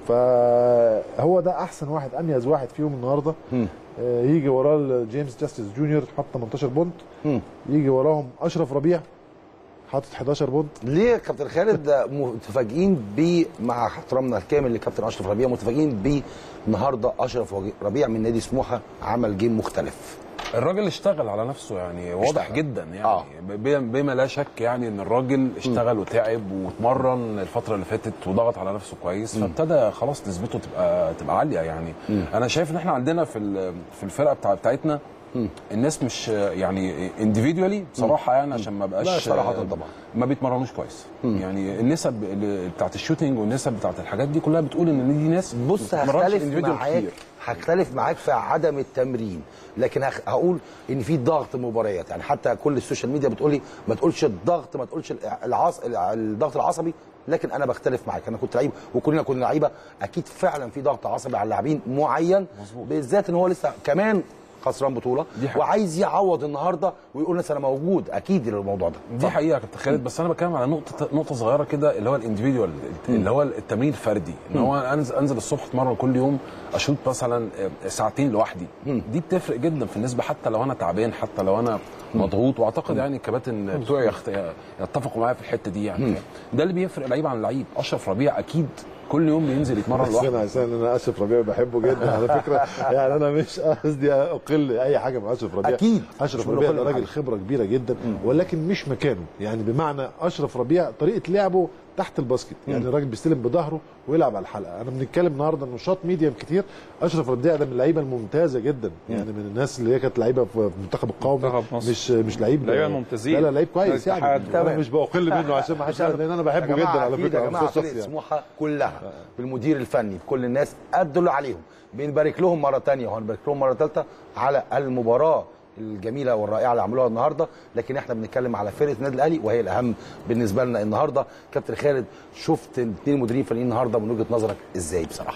فهو ده احسن واحد اميز واحد فيهم النهارده آه يجي وراه جيمس جاستس جونيور حط 18 بونت يجي وراهم اشرف ربيع حاطط 11 بونت ليه يا كابتن خالد متفاجئين ب مع احترامنا الكامل لكابتن اشرف ربيع متفاجئين ب النهارده اشرف ربيع من نادي سموحه عمل جيم مختلف الراجل اشتغل على نفسه يعني واضح اشتغل. جدا يعني آه. ب- بما لا شك يعني ان الراجل اشتغل وتعب واتمرن الفتره اللي فاتت وضغط على نفسه كويس فابتدى خلاص نسبته تبقى تبقى عاليه يعني انا شايف ان احنا عندنا في ال- في الفرقه بتاع بتاعتنا الناس مش يعني انديفيدوالي بصراحه يعني عشان ما بقاش لا، صراحة طبعا. ما بيتمرنوش كويس يعني النسب اللي بتاعت الشوتينج والنسب بتاعت الحاجات دي كلها بتقول ان دي ناس بص ما بتتمرنش هختلف individual معاك كتير. هختلف معاك في عدم التمرين لكن هخ- هقول ان في ضغط مباريات يعني حتى كل السوشيال ميديا بتقول لي ما تقولش الضغط ما تقولش العص... الضغط العصبي لكن انا بختلف معاك انا كنت لعيب وكلنا كنا لعيبه اكيد فعلا في ضغط عصبي على اللاعبين معين بالذات ان هو لسه كمان خسران بطوله دي حقيقة. وعايز يعوض النهارده ويقول لسه انا موجود اكيد الموضوع ده دي حقيقه يا كابتن خالد بس انا بتكلم على نقطه نقطه صغيره كده اللي هو الانديفيدوال اللي هو التمرين الفردي ان هو انزل انزل الصبح اتمرن كل يوم اشوط مثلا ساعتين لوحدي دي بتفرق جدا في النسبه حتى لو انا تعبان حتى لو انا مضغوط واعتقد يعني الكباتن بتوعي يخت- يتفقوا معايا في الحته دي يعني ده اللي بيفرق لعيب عن لعيب اشرف ربيع اكيد كل يوم بينزل يتمرن بس لوحده انا عشان انا اشرف ربيع بحبه جدا على فكره يعني انا مش قصدي اقل اي حاجه من اشرف ربيع أكيد. اشرف مش ربيع بنقل ده راجل حاجة. خبره كبيره جدا ولكن مش مكانه يعني بمعنى اشرف ربيع طريقه لعبه تحت الباسكت يعني الراجل بيستلم بظهره ويلعب على الحلقه انا بنتكلم النهارده انه شاط ميديم كتير اشرف ربيع ده من اللعيبه الممتازه جدا يعني من الناس اللي هي كانت لعيبه في المنتخب القومي منتخب مصر. مش مش لعيب لعيبه ممتازين. لا لا لعيب كويس يعني الاتحاد. انا تمام. مش بقل منه عشان ما حدش يعرف، لان انا بحبه يا جدا جماعة على أكيد فكره يا على جماعه مستوى فرقه شخصي يعني. سموحه كلها بالمدير الفني بكل الناس ادوا اللي عليهم بنبارك لهم مره ثانيه وهنبارك لهم مره ثالثه على المباراه الجميله والرائعه اللي عملوها النهارده لكن احنا بنتكلم على فرقه النادي الاهلي وهي الاهم بالنسبه لنا النهارده كابتن خالد شفت الاثنين مديرين فنيين النهارده من وجهه نظرك ازاي بصراحه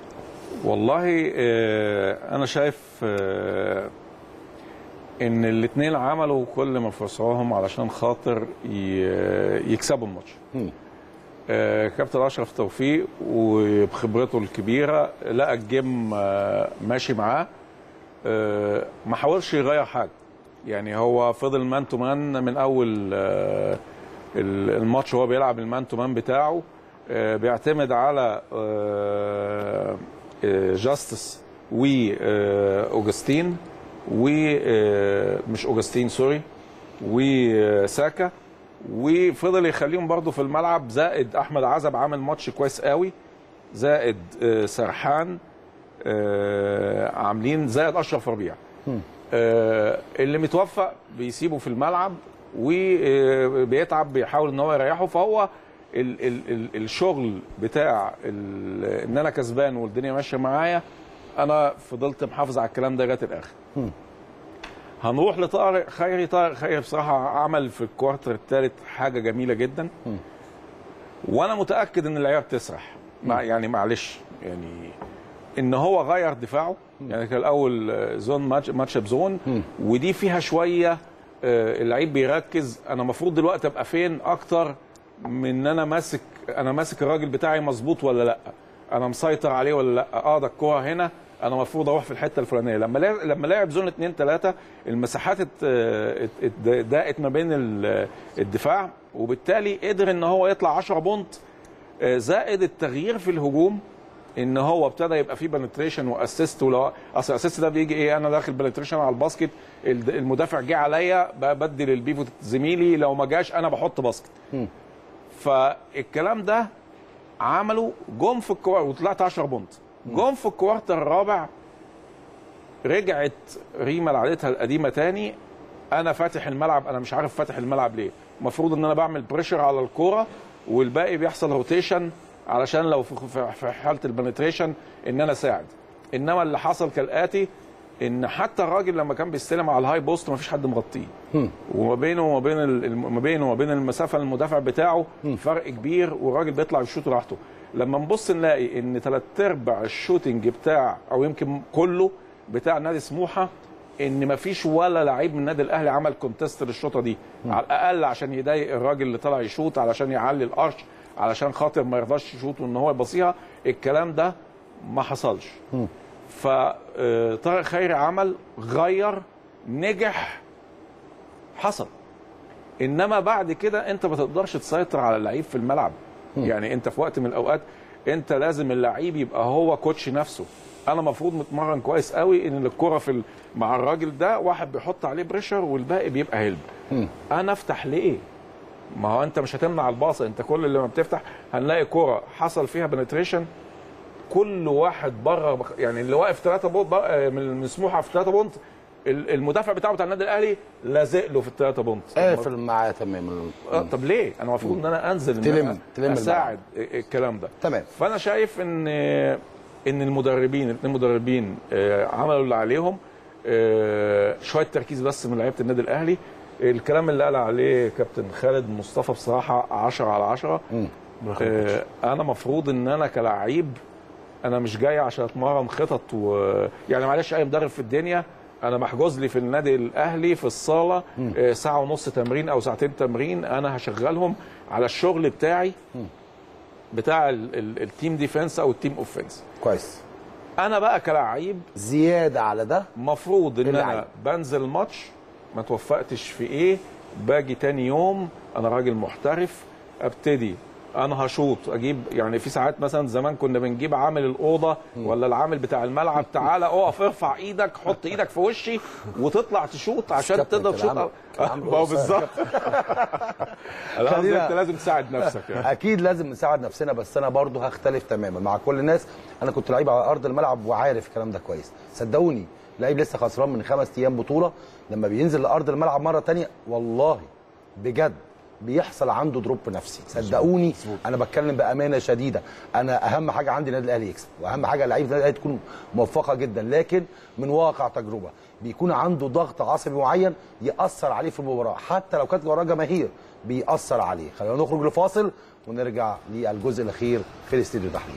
والله آه، انا شايف آه، ان الاثنين عملوا كل ما في وسعهم علشان خاطر ي- يكسبوا الماتش آه، كابتن اشرف توفيق وبخبرته الكبيره لقى الجيم آه، ماشي معاه آه، ما حاولش يغير حاجه يعني هو فضل مان تو مان من اول آه، ال- الماتش وهو بيلعب المان تو مان بتاعه آه، بيعتمد على آه، آه، جاستس واوجستين ومش اوجستين سوري وساكا وفضل يخليهم برضو في الملعب زائد احمد عزب عامل ماتش كويس قوي زائد آه، سرحان آه، عاملين زائد اشرف ربيع آه، اللي متوفق بيسيبه في الملعب وبيتعب بيحاول ان هو يريحه فهو ال ال ال الشغل بتاع ال ان انا كسبان والدنيا ماشيه معايا انا فضلت محافظ على الكلام ده لغايه الاخر هنروح لطارق خيري طارق خيري بصراحه عمل في الكوارتر الثالث حاجه جميله جدا وانا متاكد ان العيار تسرح مع يعني معلش يعني ان هو غير دفاعه يعني كان الاول آه، زون ماتش ماتش اب زون ودي فيها شويه آه، اللعيب بيركز انا المفروض دلوقتي ابقى فين اكتر من ان انا ماسك انا ماسك الراجل بتاعي مظبوط ولا لا انا مسيطر عليه ولا لا اه ده الكوره هنا انا المفروض اروح في الحته الفلانيه لما لعب لما لعب زون 2 3 المساحات ات- ات- ات- ضاقت ما بين ال- الدفاع وبالتالي قدر ان هو يطلع 10 بونت آه، زائد التغيير في الهجوم ان هو ابتدى يبقى فيه بنتريشن واسيست ولو اصل الاسيست ده بيجي ايه انا داخل بنتريشن على الباسكت الد- المدافع جه عليا ببدل البيفوت زميلي لو ما جاش انا بحط باسكت فالكلام ده عملوا جم في الكوارتر وطلعت 10 بونت جم في الكوارتر الرابع رجعت ريما لعادتها القديمه تاني انا فاتح الملعب انا مش عارف فاتح الملعب ليه المفروض ان انا بعمل بريشر على الكوره والباقي بيحصل روتيشن علشان لو في- في في حاله البنتريشن ان انا اساعد انما اللي حصل كالاتي ان حتى الراجل لما كان بيستلم على الهاي بوست ما فيش حد مغطيه وما بينه وما بين ال- ما بينه وما بين المسافه المدافع بتاعه فرق كبير والراجل بيطلع يشوط راحته لما نبص نلاقي ان ثلاث ارباع الشوتنج بتاع او يمكن كله بتاع نادي سموحه ان ما فيش ولا لعيب من النادي الاهلي عمل كونتست للشوطه دي على الاقل عشان يضايق الراجل اللي طلع يشوط علشان يعلي الارش علشان خاطر ما يرضاش يشوط وان هو يبصيها الكلام ده ما حصلش فطارق خيري عمل غير نجح حصل انما بعد كده انت ما تقدرش تسيطر على اللعيب في الملعب يعني انت في وقت من الاوقات انت لازم اللعيب يبقى هو كوتش نفسه انا المفروض متمرن كويس قوي ان الكره في ال- مع الراجل ده واحد بيحط عليه بريشر والباقي بيبقى هيلب انا افتح ليه ما هو انت مش هتمنع الباصه انت كل اللي ما بتفتح هنلاقي كره حصل فيها بنتريشن كل واحد بره بخ... يعني اللي واقف 3 بونت بقى- من من سموحه في 3 بونت ال- المدافع بتاعه بتاع النادي الاهلي لازق له في الثلاثه بونت قافل معاه تمام آه، طب ليه؟ انا المفروض ان انا انزل إن تلم- أنا تلم اساعد الكلام ده تمام. فانا شايف ان ان المدربين الاثنين مدربين آه، عملوا اللي عليهم آه، شويه تركيز بس من لعيبه النادي الاهلي الكلام اللي قال عليه كابتن خالد مصطفى بصراحه 10 على 10 آه، انا مفروض ان انا كلاعب انا مش جاي عشان اتمرن خطط و يعني معلش اي مدرب في الدنيا انا محجوز لي في النادي الاهلي في الصاله آه، ساعه ونص تمرين او ساعتين تمرين انا هشغلهم على الشغل بتاعي بتاع ال- ال- التيم ديفense او التيم اوفنس كويس انا بقى كلاعب زياده على ده مفروض ان اللعيب. انا بنزل ماتش ما توفقتش في ايه باجي تاني يوم انا راجل محترف ابتدي انا هشوط اجيب يعني في ساعات مثلا زمان كنا بنجيب عامل الاوضه ولا العامل بتاع الملعب تعالى اقف ارفع ايدك حط ايدك في وشي وتطلع تشوط عشان كابتن تقدر كان تشوط عامل- كان عامل ما هو قصير. بالظبط انا قصدي خلينا- انت لازم تساعد نفسك يعني اكيد لازم نساعد نفسنا بس انا برضو هختلف تماما مع كل الناس انا كنت لعيب على ارض الملعب وعارف الكلام ده كويس صدقوني لعيب لسه خسران من خمس ايام بطوله لما بينزل لارض الملعب مره تانية والله بجد بيحصل عنده دروب نفسي صدقوني انا بتكلم بامانه شديده انا اهم حاجه عندي النادي الاهلي يكسب واهم حاجه لعيبه النادي الاهلي تكون موفقه جدا لكن من واقع تجربه بيكون عنده ضغط عصبي معين ياثر عليه في المباراه حتى لو كانت وراه جماهير بيأثر عليه خلينا نخرج لفاصل ونرجع للجزء الاخير في الاستديو تحليل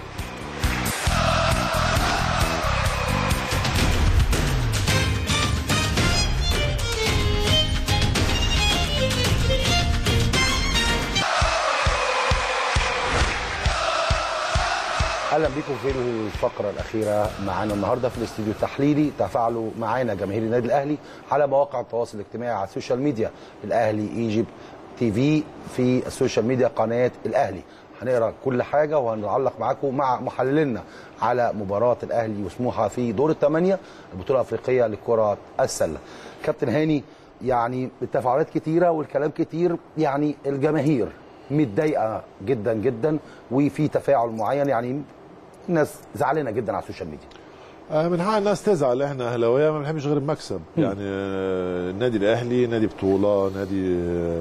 اهلا بيكم في الفقره الاخيره معانا النهارده في الاستوديو التحليلي تفاعلوا معانا جماهير النادي الاهلي على مواقع التواصل الاجتماعي على السوشيال ميديا الاهلي ايجيبت تي في في السوشيال ميديا قناه الاهلي هنقرا كل حاجه وهنعلق معاكم مع محللنا على مباراه الاهلي وسموحه في دور الثمانيه البطوله الافريقيه لكره السله كابتن هاني يعني التفاعلات كتيره والكلام كتير يعني الجماهير متضايقه جدا جدا وفي تفاعل معين يعني الناس زعلانه جدا على السوشيال ميديا آه، من حق الناس تزعل احنا اهلاويه ما بنحبش غير المكسب يعني آه، النادي الاهلي نادي بطوله نادي آه،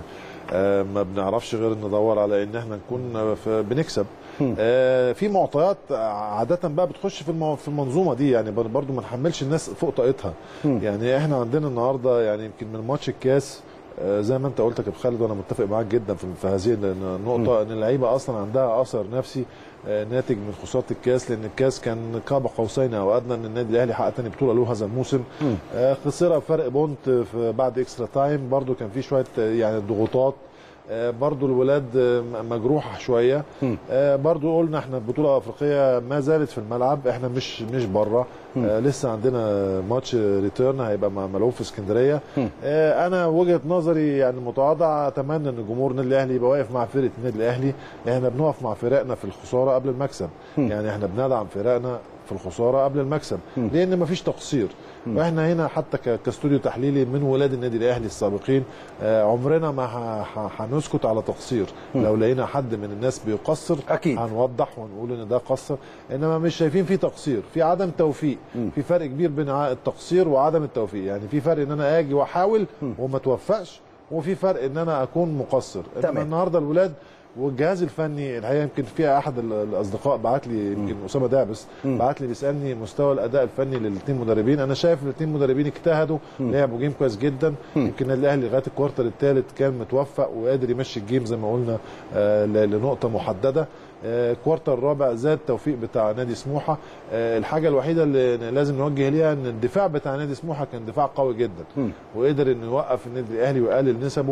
آه، ما بنعرفش غير ندور على ان احنا نكون في- بنكسب آه، في معطيات عاده بقى بتخش في المو- في المنظومه دي يعني بر- برضو ما نحملش الناس فوق طاقتها يعني احنا عندنا النهارده يعني يمكن من ماتش الكاس آه، زي ما انت قلت يا كابتن خالد وانا متفق معاك جدا في في هذه النقطه ان اللعيبه اصلا عندها اثر نفسي آه، ناتج من خساره الكاس لان الكاس كان قاب قوسين او ادنى ان النادي الاهلي حقق تاني بطوله له هذا الموسم آه، خسرها بفرق بونت في بعد اكسترا تايم برضو كان في شويه آه، يعني ضغوطات آه، برضو الولاد آه، مجروحه شويه آه، برضو قلنا احنا البطوله الافريقيه ما زالت في الملعب احنا مش مش بره آه، لسه عندنا ماتش ريتيرن هيبقى مع ملعوب في اسكندريه آه، انا وجهه نظري يعني متواضعه اتمنى ان جمهور النادي الاهلي يبقى واقف مع فرقه النادي الاهلي احنا بنقف مع فرقنا في الخساره قبل المكسب يعني احنا بندعم فرقنا في الخساره قبل المكسب لان مفيش تقصير واحنا هنا حتى ك- كاستوديو تحليلي من ولاد النادي الاهلي السابقين آه، عمرنا ما ه- ه- هنسكت على تقصير لو لقينا حد من الناس بيقصر أكيد. هنوضح ونقول ان ده قصر انما مش شايفين في تقصير في عدم توفيق في فرق كبير بين ع- التقصير وعدم التوفيق يعني في فرق ان انا اجي واحاول وما توفقش وفي فرق ان انا اكون مقصر تمام. انما النهارده الولاد والجهاز الفني الحقيقه يمكن في احد ال- الاصدقاء بعت لي يمكن اسامه دعبس بعت لي بيسالني مستوى الاداء الفني للاثنين مدربين انا شايف الاثنين مدربين اجتهدوا لعبوا جيم كويس جدا يمكن النادي الاهلي لغايه الكوارتر الثالث كان متوفق وقادر يمشي الجيم زي ما قلنا آه، ل- لنقطه محدده آه، الكوارتر الرابع زاد التوفيق بتاع نادي سموحه آه، الحاجه الوحيده اللي لازم نوجه ليها ان الدفاع بتاع نادي سموحه كان دفاع قوي جدا وقدر انه يوقف النادي الاهلي ويقلل نسبه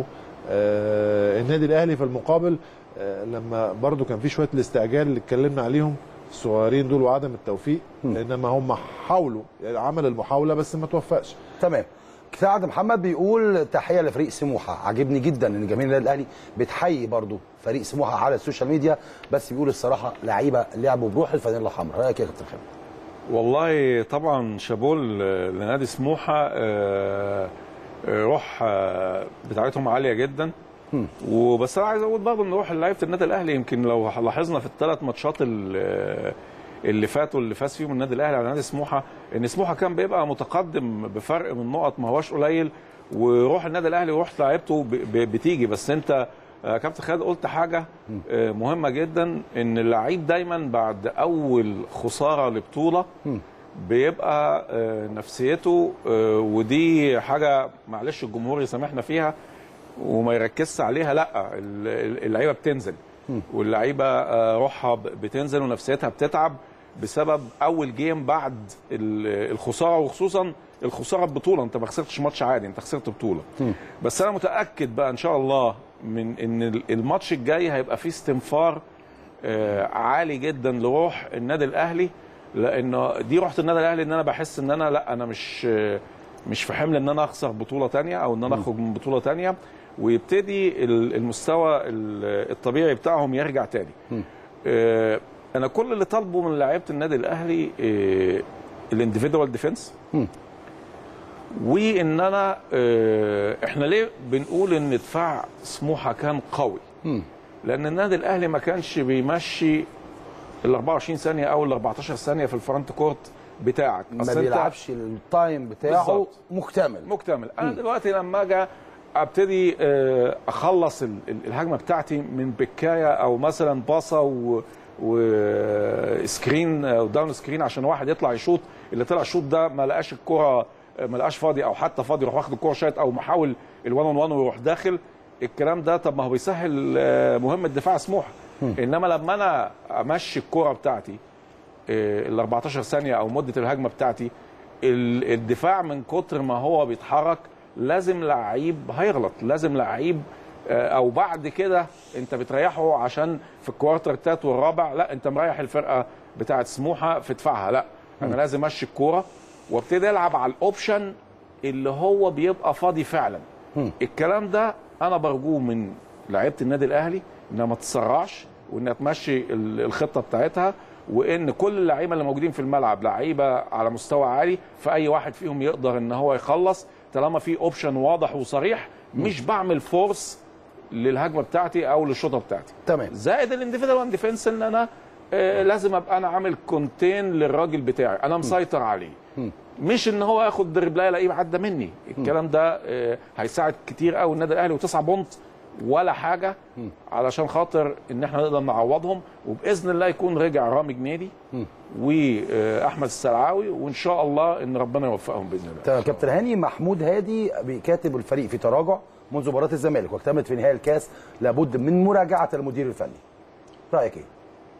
آه، النادي الاهلي في المقابل آه، لما برضو كان في شويه الاستعجال اللي اتكلمنا عليهم الصغيرين دول وعدم التوفيق انما هم حاولوا يعني عمل المحاوله بس ما توفقش تمام سعد محمد بيقول تحيه لفريق سموحه عاجبني جدا ان جماهير النادي الاهلي بتحيي برضو فريق سموحه على السوشيال ميديا بس بيقول الصراحه لعيبه لعبوا بروح الفانيلا الحمراء رايك إيه يا كابتن خالد والله طبعا شابول لنادي سموحه آه، آه، روح آه، بتاعتهم عاليه جدا وبس انا عايز اقول برضه ان روح لعيبه النادي الاهلي يمكن لو لاحظنا في الثلاث ماتشات ال- اللي فاتوا اللي فاز فيهم النادي الاهلي على نادي سموحه ان سموحه كان بيبقى متقدم بفرق من نقط ما هواش قليل وروح النادي الاهلي وروح لعيبته ب- ب- بتيجي بس انت آه، كابتن خالد قلت حاجه آه، مهمه جدا ان اللعيب دايما بعد اول خساره لبطوله بيبقى آه، نفسيته آه، ودي حاجه معلش الجمهور يسامحنا فيها وما يركزش عليها لا ال- ال- اللعيبه بتنزل واللعيبه آه، روحها ب- بتنزل ونفسيتها بتتعب بسبب اول جيم بعد ال- الخساره وخصوصا الخساره ببطوله انت ما خسرتش ماتش عادي انت خسرت بطوله بس انا متاكد بقى ان شاء الله من ان ال- الماتش الجاي هيبقى فيه استنفار آه، عالي جدا لروح النادي الاهلي لانه دي روح النادي الاهلي ان انا بحس ان انا لا انا مش آه، مش في حمل ان انا اخسر بطوله تانية او ان انا اخرج من بطوله تانية ويبتدي ال- المستوى ال- الطبيعي بتاعهم يرجع تاني آه، انا كل اللي طالبه من لعيبه النادي الاهلي الانديفيدوال ديفense وان انا آه، احنا ليه بنقول ان دفاع سموحه كان قوي لان النادي الاهلي ما كانش بيمشي ال 24 ثانيه او ال 14 ثانيه في الفرونت كورت بتاعك ما أصل أنت بيلعبش التايم بتاعه بالظبط. مكتمل مكتمل انا دلوقتي لما اجي ابتدي آه، اخلص ال- ال- الهجمه بتاعتي من بكايه او مثلا باصه و وسكرين او داون سكرين عشان واحد يطلع يشوط اللي طلع شوط ده ما لقاش الكره ما لقاش فاضي او حتى فاضي يروح واخد الكره شايط او محاول الوان اون وان ويروح داخل الكلام ده طب ما هو بيسهل آه، مهمه دفاع سموحه انما لما انا امشي الكره بتاعتي آه، ال 14 ثانيه او مده الهجمه بتاعتي ال- الدفاع من كتر ما هو بيتحرك لازم لعيب هيغلط لازم لعيب آه، او بعد كده انت بتريحه عشان في الكوارتر التالت والرابع لا انت مريح الفرقه بتاعت سموحه في دفاعها لا انا لازم امشي الكوره وابتدي العب على الاوبشن اللي هو بيبقى فاضي فعلا الكلام ده انا برجوه من لعيبه النادي الاهلي انها ما تسرعش وانها تمشي ال- الخطه بتاعتها وان كل اللعيبه اللي موجودين في الملعب لعيبه على مستوى عالي فاي واحد فيهم يقدر ان هو يخلص طالما في اوبشن واضح وصريح مش بعمل فورس للهجمه بتاعتي او للشوطه بتاعتي تمام زائد الانديفيدوال وان ديفنس ان انا آه لازم ابقى انا عامل كونتين للراجل بتاعي انا مسيطر عليه مش ان هو ياخد دربلايه الاقيه عدى مني الكلام ده آه هيساعد كتير قوي النادي الاهلي وتسعة بونت ولا حاجه علشان خاطر ان احنا نقدر نعوضهم وباذن الله يكون رجع رامي جنيدي واحمد السلعاوي وان شاء الله ان ربنا يوفقهم باذن الله تمام كابتن هاني محمود هادي بيكاتب الفريق في تراجع منذ مباراه الزمالك واكتملت في نهائي الكاس لابد من مراجعه المدير الفني رايك ايه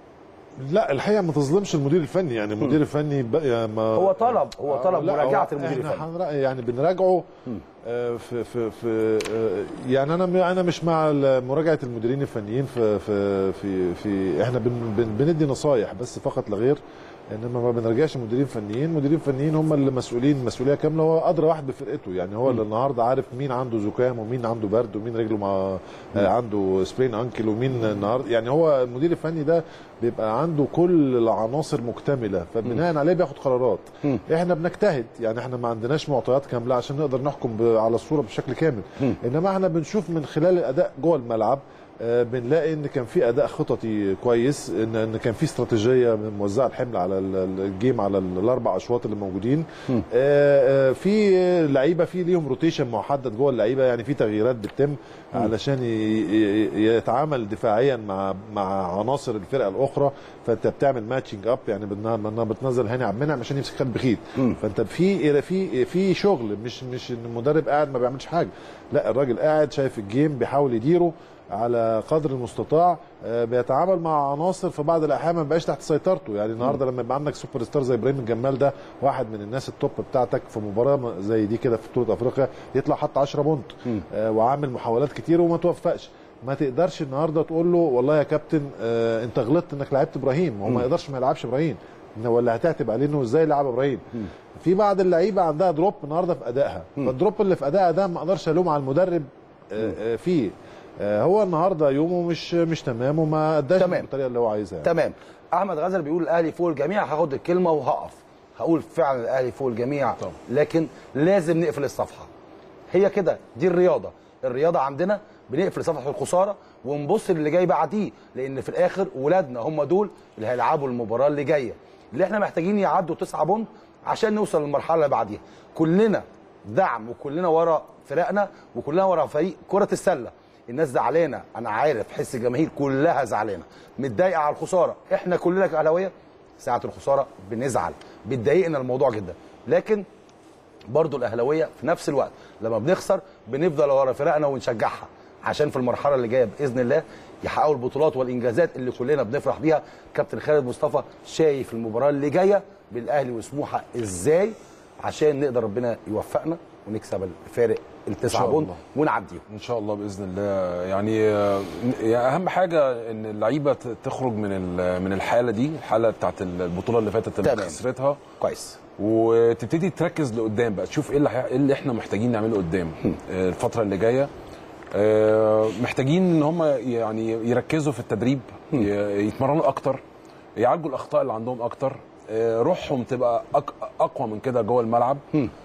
لا الحقيقه ما تظلمش المدير الفني يعني المدير الفني بقى ما هو طلب هو طلب لا، مراجعه هو المدير احنا الفني هنرا- يعني بنراجعه آه، في في في آه، يعني انا انا مش مع ال- مراجعه المديرين الفنيين في في في, في احنا بن بن بندي نصايح بس فقط لا غير انما ما بنرجعش مديرين فنيين مديرين فنيين هم اللي مسؤولين مسؤوليه كامله هو ادرى واحد بفرقته يعني هو اللي النهارده عارف مين عنده زكام ومين عنده برد ومين رجله مع آه، عنده سبرين انكل ومين النهارده يعني هو المدير الفني ده بيبقى عنده كل العناصر مكتمله فبناء عليه بياخد قرارات احنا بنجتهد يعني احنا ما عندناش معطيات كامله عشان نقدر نحكم ب- على الصوره بشكل كامل انما احنا بنشوف من خلال الاداء جوه الملعب آه، بنلاقي ان كان في اداء خططي كويس ان ان كان في استراتيجيه موزعه الحمل على ال- ال- الجيم على ال- الاربع اشواط اللي موجودين آه، آه، في لعيبه في ليهم روتيشن محدد جوه اللعيبه يعني في تغييرات بتتم علشان ي- ي- يتعامل دفاعيا مع مع عناصر الفرقه الاخرى فانت بتعمل ماتشنج اب يعني بتنا- بتنا- بتنزل هاني عبد المنعم عشان يمسك خالد بخيت فانت في في في شغل مش مش ان المدرب قاعد ما بيعملش حاجه لا الراجل قاعد شايف الجيم بيحاول يديره على قدر المستطاع آه، بيتعامل مع عناصر في بعض الاحيان ما بيبقاش تحت سيطرته يعني النهارده لما يبقى عندك سوبر ستار زي ابراهيم الجمال ده واحد من الناس التوب بتاعتك في مباراه زي دي كده في بطوله افريقيا يطلع حط 10 بونت آه، وعامل محاولات كتير وما توفقش ما تقدرش النهارده تقول له والله يا كابتن آه انت غلطت انك لعبت ابراهيم هو ما يقدرش ما يلعبش ابراهيم إنه ولا هتعتب عليه انه ازاي لعب ابراهيم في بعض اللعيبه عندها دروب النهارده في ادائها فالدروب اللي في ادائها ده ما اقدرش الوم على المدرب آه آه فيه آه هو النهارده يومه مش مش تمام وما اداش تمام. بالطريقه اللي هو عايزها يعني. تمام احمد غزل بيقول الاهلي فوق الجميع هاخد الكلمه وهقف هقول فعلا الاهلي فوق الجميع طبعا. لكن لازم نقفل الصفحه هي كده دي الرياضه الرياضه عندنا بنقفل صفحه الخساره ونبص للي جاي بعديه لان في الاخر ولادنا هم دول اللي هيلعبوا المباراه اللي جايه اللي احنا محتاجين يعدوا تسعة بونت عشان نوصل للمرحله اللي بعديها كلنا دعم وكلنا ورا فرقنا وكلنا ورا فريق كره السله الناس زعلانه انا عارف حس الجماهير كلها زعلانه متضايقه على الخساره احنا كلنا كاهلاويه ساعه الخساره بنزعل بتضايقنا الموضوع جدا لكن برضو الاهلاويه في نفس الوقت لما بنخسر بنفضل ورا فرقنا ونشجعها عشان في المرحله اللي جايه باذن الله يحققوا البطولات والانجازات اللي كلنا بنفرح بيها كابتن خالد مصطفى شايف المباراه اللي جايه بالاهلي وسموحه ازاي عشان نقدر ربنا يوفقنا ونكسب الفارق التسعه شاء بونت الله. ونعديهم ان شاء الله باذن الله يعني آه، يعني اهم حاجه ان اللعيبه ت- تخرج من ال- من الحاله دي الحاله بتاعت البطوله اللي فاتت اللي تمام. خسرتها كويس وتبتدي تركز لقدام بقى تشوف ايه اللي هي- ايه اللي احنا محتاجين نعمله قدام آه، الفتره اللي جايه آه، محتاجين ان هم يعني يركزوا في التدريب ي- يتمرنوا اكتر يعالجوا الاخطاء اللي عندهم اكتر آه، روحهم تبقى أق- اقوى من كده جوه الملعب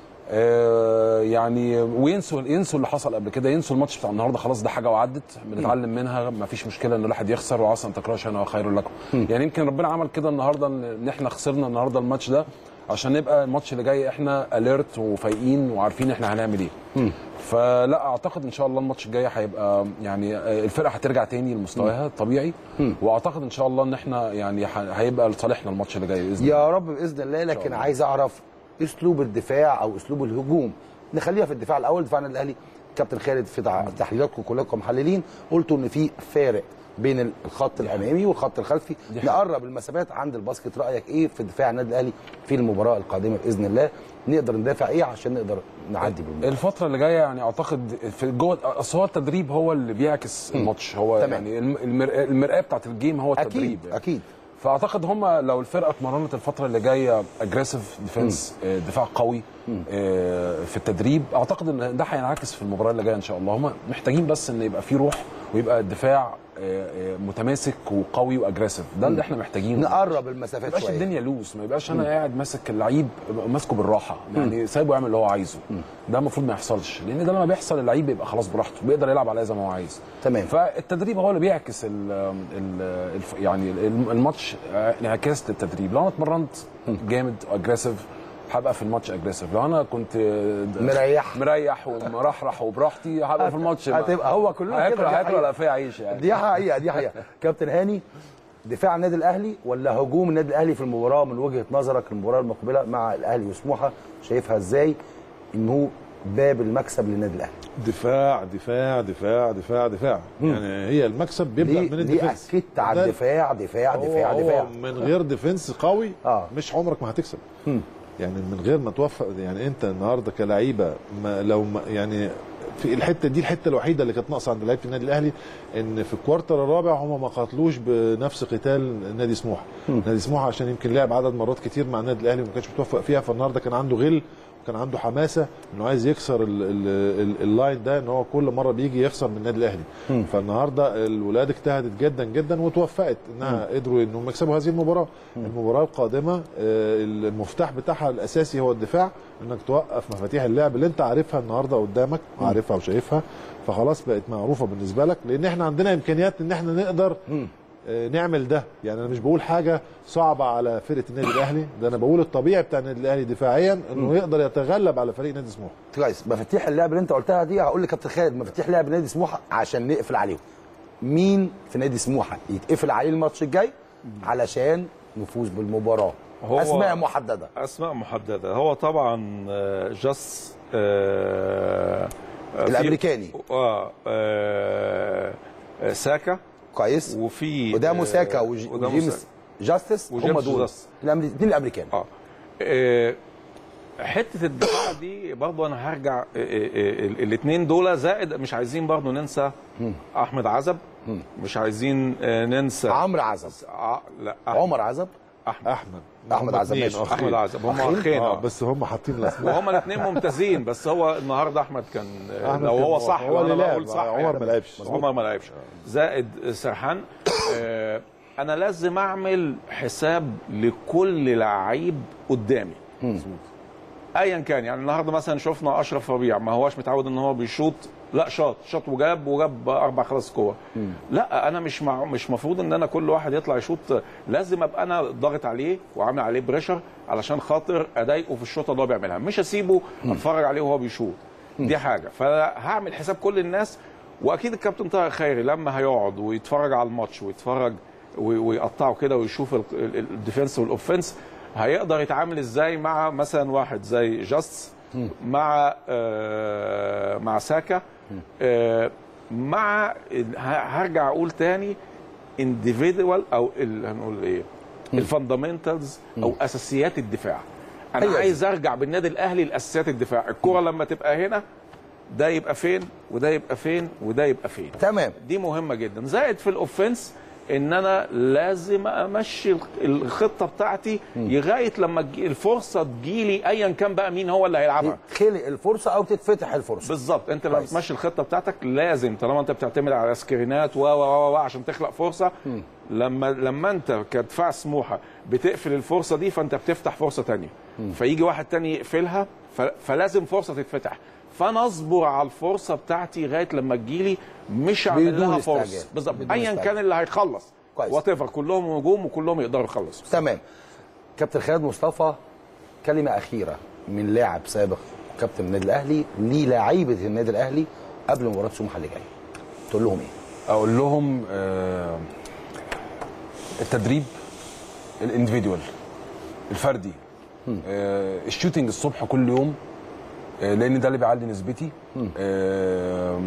آه، يعني وينسوا ينسوا اللي حصل قبل كده ينسوا الماتش بتاع النهارده خلاص ده حاجه وعدت بنتعلم منها ما فيش مشكله ان الواحد يخسر وعسى ان تكرهوا شيئا خير لكم يعني يمكن ربنا عمل كده النهارده ان إن احنا خسرنا النهارده الماتش ده عشان نبقى الماتش اللي جاي احنا اليرت وفايقين وعارفين احنا هنعمل ايه فلا اعتقد ان شاء الله الماتش الجاي هيبقى يعني آه، الفرقه هترجع تاني لمستواها الطبيعي واعتقد ان شاء الله ان احنا يعني ح- هيبقى لصالحنا الماتش اللي جاي باذن الله يا رب باذن الله لكن عايز اعرف اسلوب الدفاع او اسلوب الهجوم نخليها في الدفاع الاول دفاعنا الاهلي كابتن خالد في تع- تحليلاتكم كلكم محللين قلتوا ان في فارق بين الخط الامامي والخط الخلفي نقرب المسافات عند الباسكت رايك ايه في دفاع النادي الاهلي في المباراه القادمه باذن الله نقدر ندافع ايه عشان نقدر نعدي بالمباراه الفترة اللي جاية يعني اعتقد في جوه اصل هو التدريب هو اللي بيعكس الماتش هو تمام. يعني الم- المرآة, المرآة بتاعت الجيم هو التدريب اكيد يعني. اكيد فاعتقد هم لو الفرقه اتمرنت الفتره اللي جايه اجريسيف ديفنس دفاع قوي آه، في التدريب اعتقد ان ده هينعكس في المباراه اللي جايه ان شاء الله هم محتاجين بس ان يبقى في روح ويبقى الدفاع آه، آه، متماسك وقوي واجريسيف ده اللي احنا محتاجينه نقرب ما المسافات يبقاش شويه الدنيا لوس ما يبقاش انا قاعد ماسك اللعيب ماسكه بالراحه يعني سايبه يعمل اللي هو عايزه ده المفروض ما يحصلش لان ده لما بيحصل اللعيب بيبقى خلاص براحته بيقدر يلعب عليها زي ما هو عايز تمام. فالتدريب هو اللي بيعكس ال ال الف- يعني ال- الماتش انعكاس للتدريب لو انا اتمرنت جامد اجريسيف هبقى في الماتش اجريسيف لو انا كنت مريح. مريح ومرحرح وبراحتي هبقى في الماتش هتبقى هو كلنا هاكل كده دي هاكل حقيقة. ولا فيها عيش يعني دي حقيقه دي حقيقه كابتن هاني دفاع النادي الاهلي ولا هجوم النادي الاهلي في المباراه من وجهه نظرك المباراه المقبله مع الاهلي وسموحه شايفها ازاي انه باب المكسب للنادي الاهلي دفاع دفاع دفاع دفاع دفاع يعني هي المكسب بيبدا ليه من ليه الديفنس اكدت على ده الدفاع دفاع هو دفاع هو دفاع من غير ديفنس قوي آه. مش عمرك ما هتكسب يعني من غير ما توفق يعني انت النهارده كلعيبه ما لو ما يعني في الحته دي الحته الوحيده اللي كانت ناقصه عند لعيبه النادي الاهلي ان في الكوارتر الرابع هم ما قاتلوش بنفس قتال نادي سموحه نادي سموحه عشان يمكن لعب عدد مرات كتير مع النادي الاهلي وما كانش متوفق فيها فالنهارده كان عنده غل وكان عنده حماسه انه عايز يكسر ال- ال- ال- اللاين ده ان هو كل مره بيجي يخسر من النادي الاهلي فالنهارده الولاد اجتهدت جدا جدا وتوفقت انها قدروا انهم يكسبوا هذه المباراه المباراه القادمه آه، المفتاح بتاعها الاساسي هو الدفاع انك توقف مفاتيح اللعب اللي انت عارفها النهارده قدامك وعارفها وشايفها فخلاص بقت معروفه بالنسبه لك لان احنا عندنا امكانيات ان احنا نقدر آه، نعمل ده يعني انا مش بقول حاجه صعبه على فرقه النادي الاهلي ده انا بقول الطبيعي بتاع النادي الاهلي دفاعيا انه يقدر يتغلب على فريق نادي سموحه كويس مفاتيح اللعب اللي انت قلتها دي هقول لكابتن خالد مفاتيح لعب نادي سموحه عشان نقفل عليهم مين في نادي سموحه يتقفل عليه الماتش الجاي علشان نفوز بالمباراه هو- اسماء محدده اسماء محدده هو طبعا آه، جاس آه، آه، في- الأمريكاني. اه آه، آه، ساكا كويس وفي وده موساكا آه، وج- وده وجيمس موساكا. جاستس هم وجيمس دول جاستس. الاثنين الامريكان اه آه، حته الدفاع دي برضو انا هرجع الاثنين دول زائد مش عايزين برضو ننسى احمد عزب مش عايزين آه، ننسى عمرو عزب ع- لا أح- عمر عزب احمد احمد أحمد عزب اتنين ماشي. أخين. احمد عزب هم أخين؟ اخين اه آه. بس هم حاطين الاسماء وهما الاثنين ممتازين بس هو النهارده احمد كان أحمد لو كان هو هو- صح هو وأنا اللي بقول لعب. صح عمر يعني. ما لعبش. عمر ما لعبش زائد سرحان آه، انا لازم اعمل حساب لكل لعيب قدامي ايا كان يعني النهارده مثلا شفنا اشرف ربيع ما هواش متعود ان هو بيشوط لا شاط شاط وجاب وجاب اربع خمس كور لا انا مش مع مش مفروض ان انا كل واحد يطلع يشوط لازم ابقى انا ضاغط عليه وعامل عليه بريشر علشان خاطر اضايقه في الشوطه اللي هو بيعملها مش اسيبه اتفرج عليه وهو بيشوط دي حاجه فهعمل حساب كل الناس واكيد الكابتن طارق خيري لما هيقعد ويتفرج على الماتش ويتفرج وي- ويقطعه كده ويشوف ال- ال- الديفنس والاوفنس هيقدر يتعامل ازاي مع مثلا واحد زي جاست مع آه مع ساكا آه مع ال- ه- هرجع اقول تاني individual او ال- هنقول ايه الفاندامنتالز او اساسيات الدفاع انا أيوة. عايز ارجع بالنادي الاهلي لاساسيات الدفاع الكره لما تبقى هنا ده يبقى فين وده يبقى فين وده يبقى فين تمام دي مهمه جدا زائد في الاوفنس ان انا لازم امشي الخ- الخطه بتاعتي لغايه لما تجي- الفرصه تجيلي ايا كان بقى مين هو اللي هيلعبها خلق الفرصه او تتفتح الفرصه بالظبط انت لما كويس. تمشي الخطه بتاعتك لازم طالما انت بتعتمد على سكرينات و و و و عشان تخلق فرصه لما لما انت كدفاع سموحه بتقفل الفرصه دي فانت بتفتح فرصه تانية فيجي واحد تاني يقفلها ف... فلازم فرصه تتفتح فانا اصبر على الفرصه بتاعتي لغايه لما تجيلي مش اعمل بدون لها استعجال. فرصه بالظبط بدون ايا استعجال. كان اللي هيخلص كويس. وات ايفر كلهم نجوم وكلهم يقدروا يخلصوا تمام كابتن خالد مصطفى كلمه اخيره من لاعب سابق كابتن النادي الاهلي للاعيبه النادي الاهلي قبل مباراه سموحه اللي جايه تقول لهم ايه اقول لهم آه، التدريب الاندفيدوال الفردي آه، الشوتينج الصبح كل يوم آه، لان ده اللي بيعلي نسبتي آه،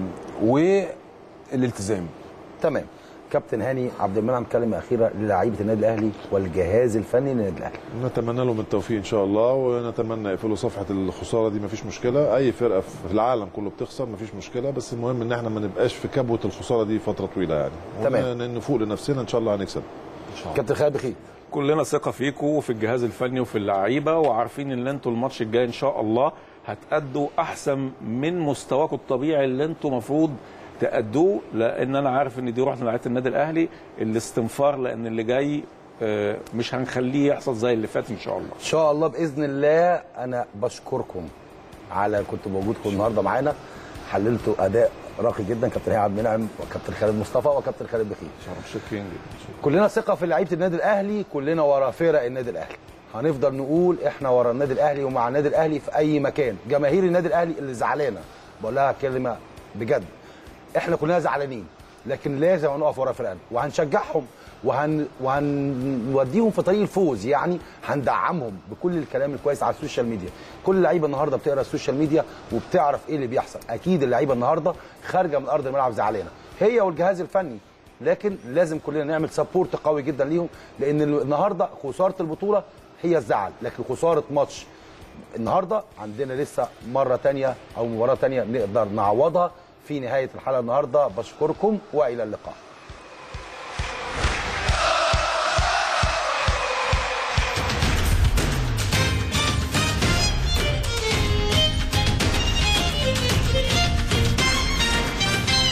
والالتزام تمام كابتن هاني عبد المنعم كلمه اخيره للاعيبه النادي الاهلي والجهاز الفني للنادي الاهلي نتمنى لهم التوفيق ان شاء الله ونتمنى يقفلوا صفحه الخساره دي مفيش مشكله اي فرقه في العالم كله بتخسر مفيش مشكله بس المهم ان احنا ما نبقاش في كبوه الخساره دي فتره طويله يعني تمام. ون- نفوق لنفسنا ان شاء الله هنكسب كابتن خالد بخيت كلنا ثقه فيكم وفي الجهاز الفني وفي اللعيبه وعارفين ان انتوا الماتش الجاي ان شاء الله هتأدوا احسن من مستواكم الطبيعي اللي انتوا المفروض تأدوه لان انا عارف ان دي روح من لعيبه النادي الاهلي الاستنفار لان اللي جاي آه، مش هنخليه يحصل زي اللي فات ان شاء الله ان شاء الله باذن الله انا بشكركم على كنت موجودكم النهارده معانا حللتوا اداء راقي جدا كابتن هاني عبد المنعم وكابتن خالد مصطفى وكابتن خالد بخيت شكرا جدا كلنا ثقه في لعيبه النادي الاهلي كلنا ورا فرق النادي الاهلي هنفضل نقول احنا ورا النادي الاهلي ومع النادي الاهلي في اي مكان جماهير النادي الاهلي اللي زعلانه بقول لها كلمه بجد احنا كلنا زعلانين لكن لازم هنقف ورا فرقنا وهنشجعهم وهن وهنوديهم في طريق الفوز يعني هندعمهم بكل الكلام الكويس على السوشيال ميديا كل اللعيبه النهارده بتقرا السوشيال ميديا وبتعرف ايه اللي بيحصل اكيد اللعيبه النهارده خارجه من ارض الملعب زعلانه هي والجهاز الفني لكن لازم كلنا نعمل سبورت قوي جدا ليهم لان النهارده خساره البطوله هي الزعل لكن خساره ماتش النهارده عندنا لسه مره تانية او مباراه تانية نقدر نعوضها في نهايه الحلقه النهارده بشكركم والى اللقاء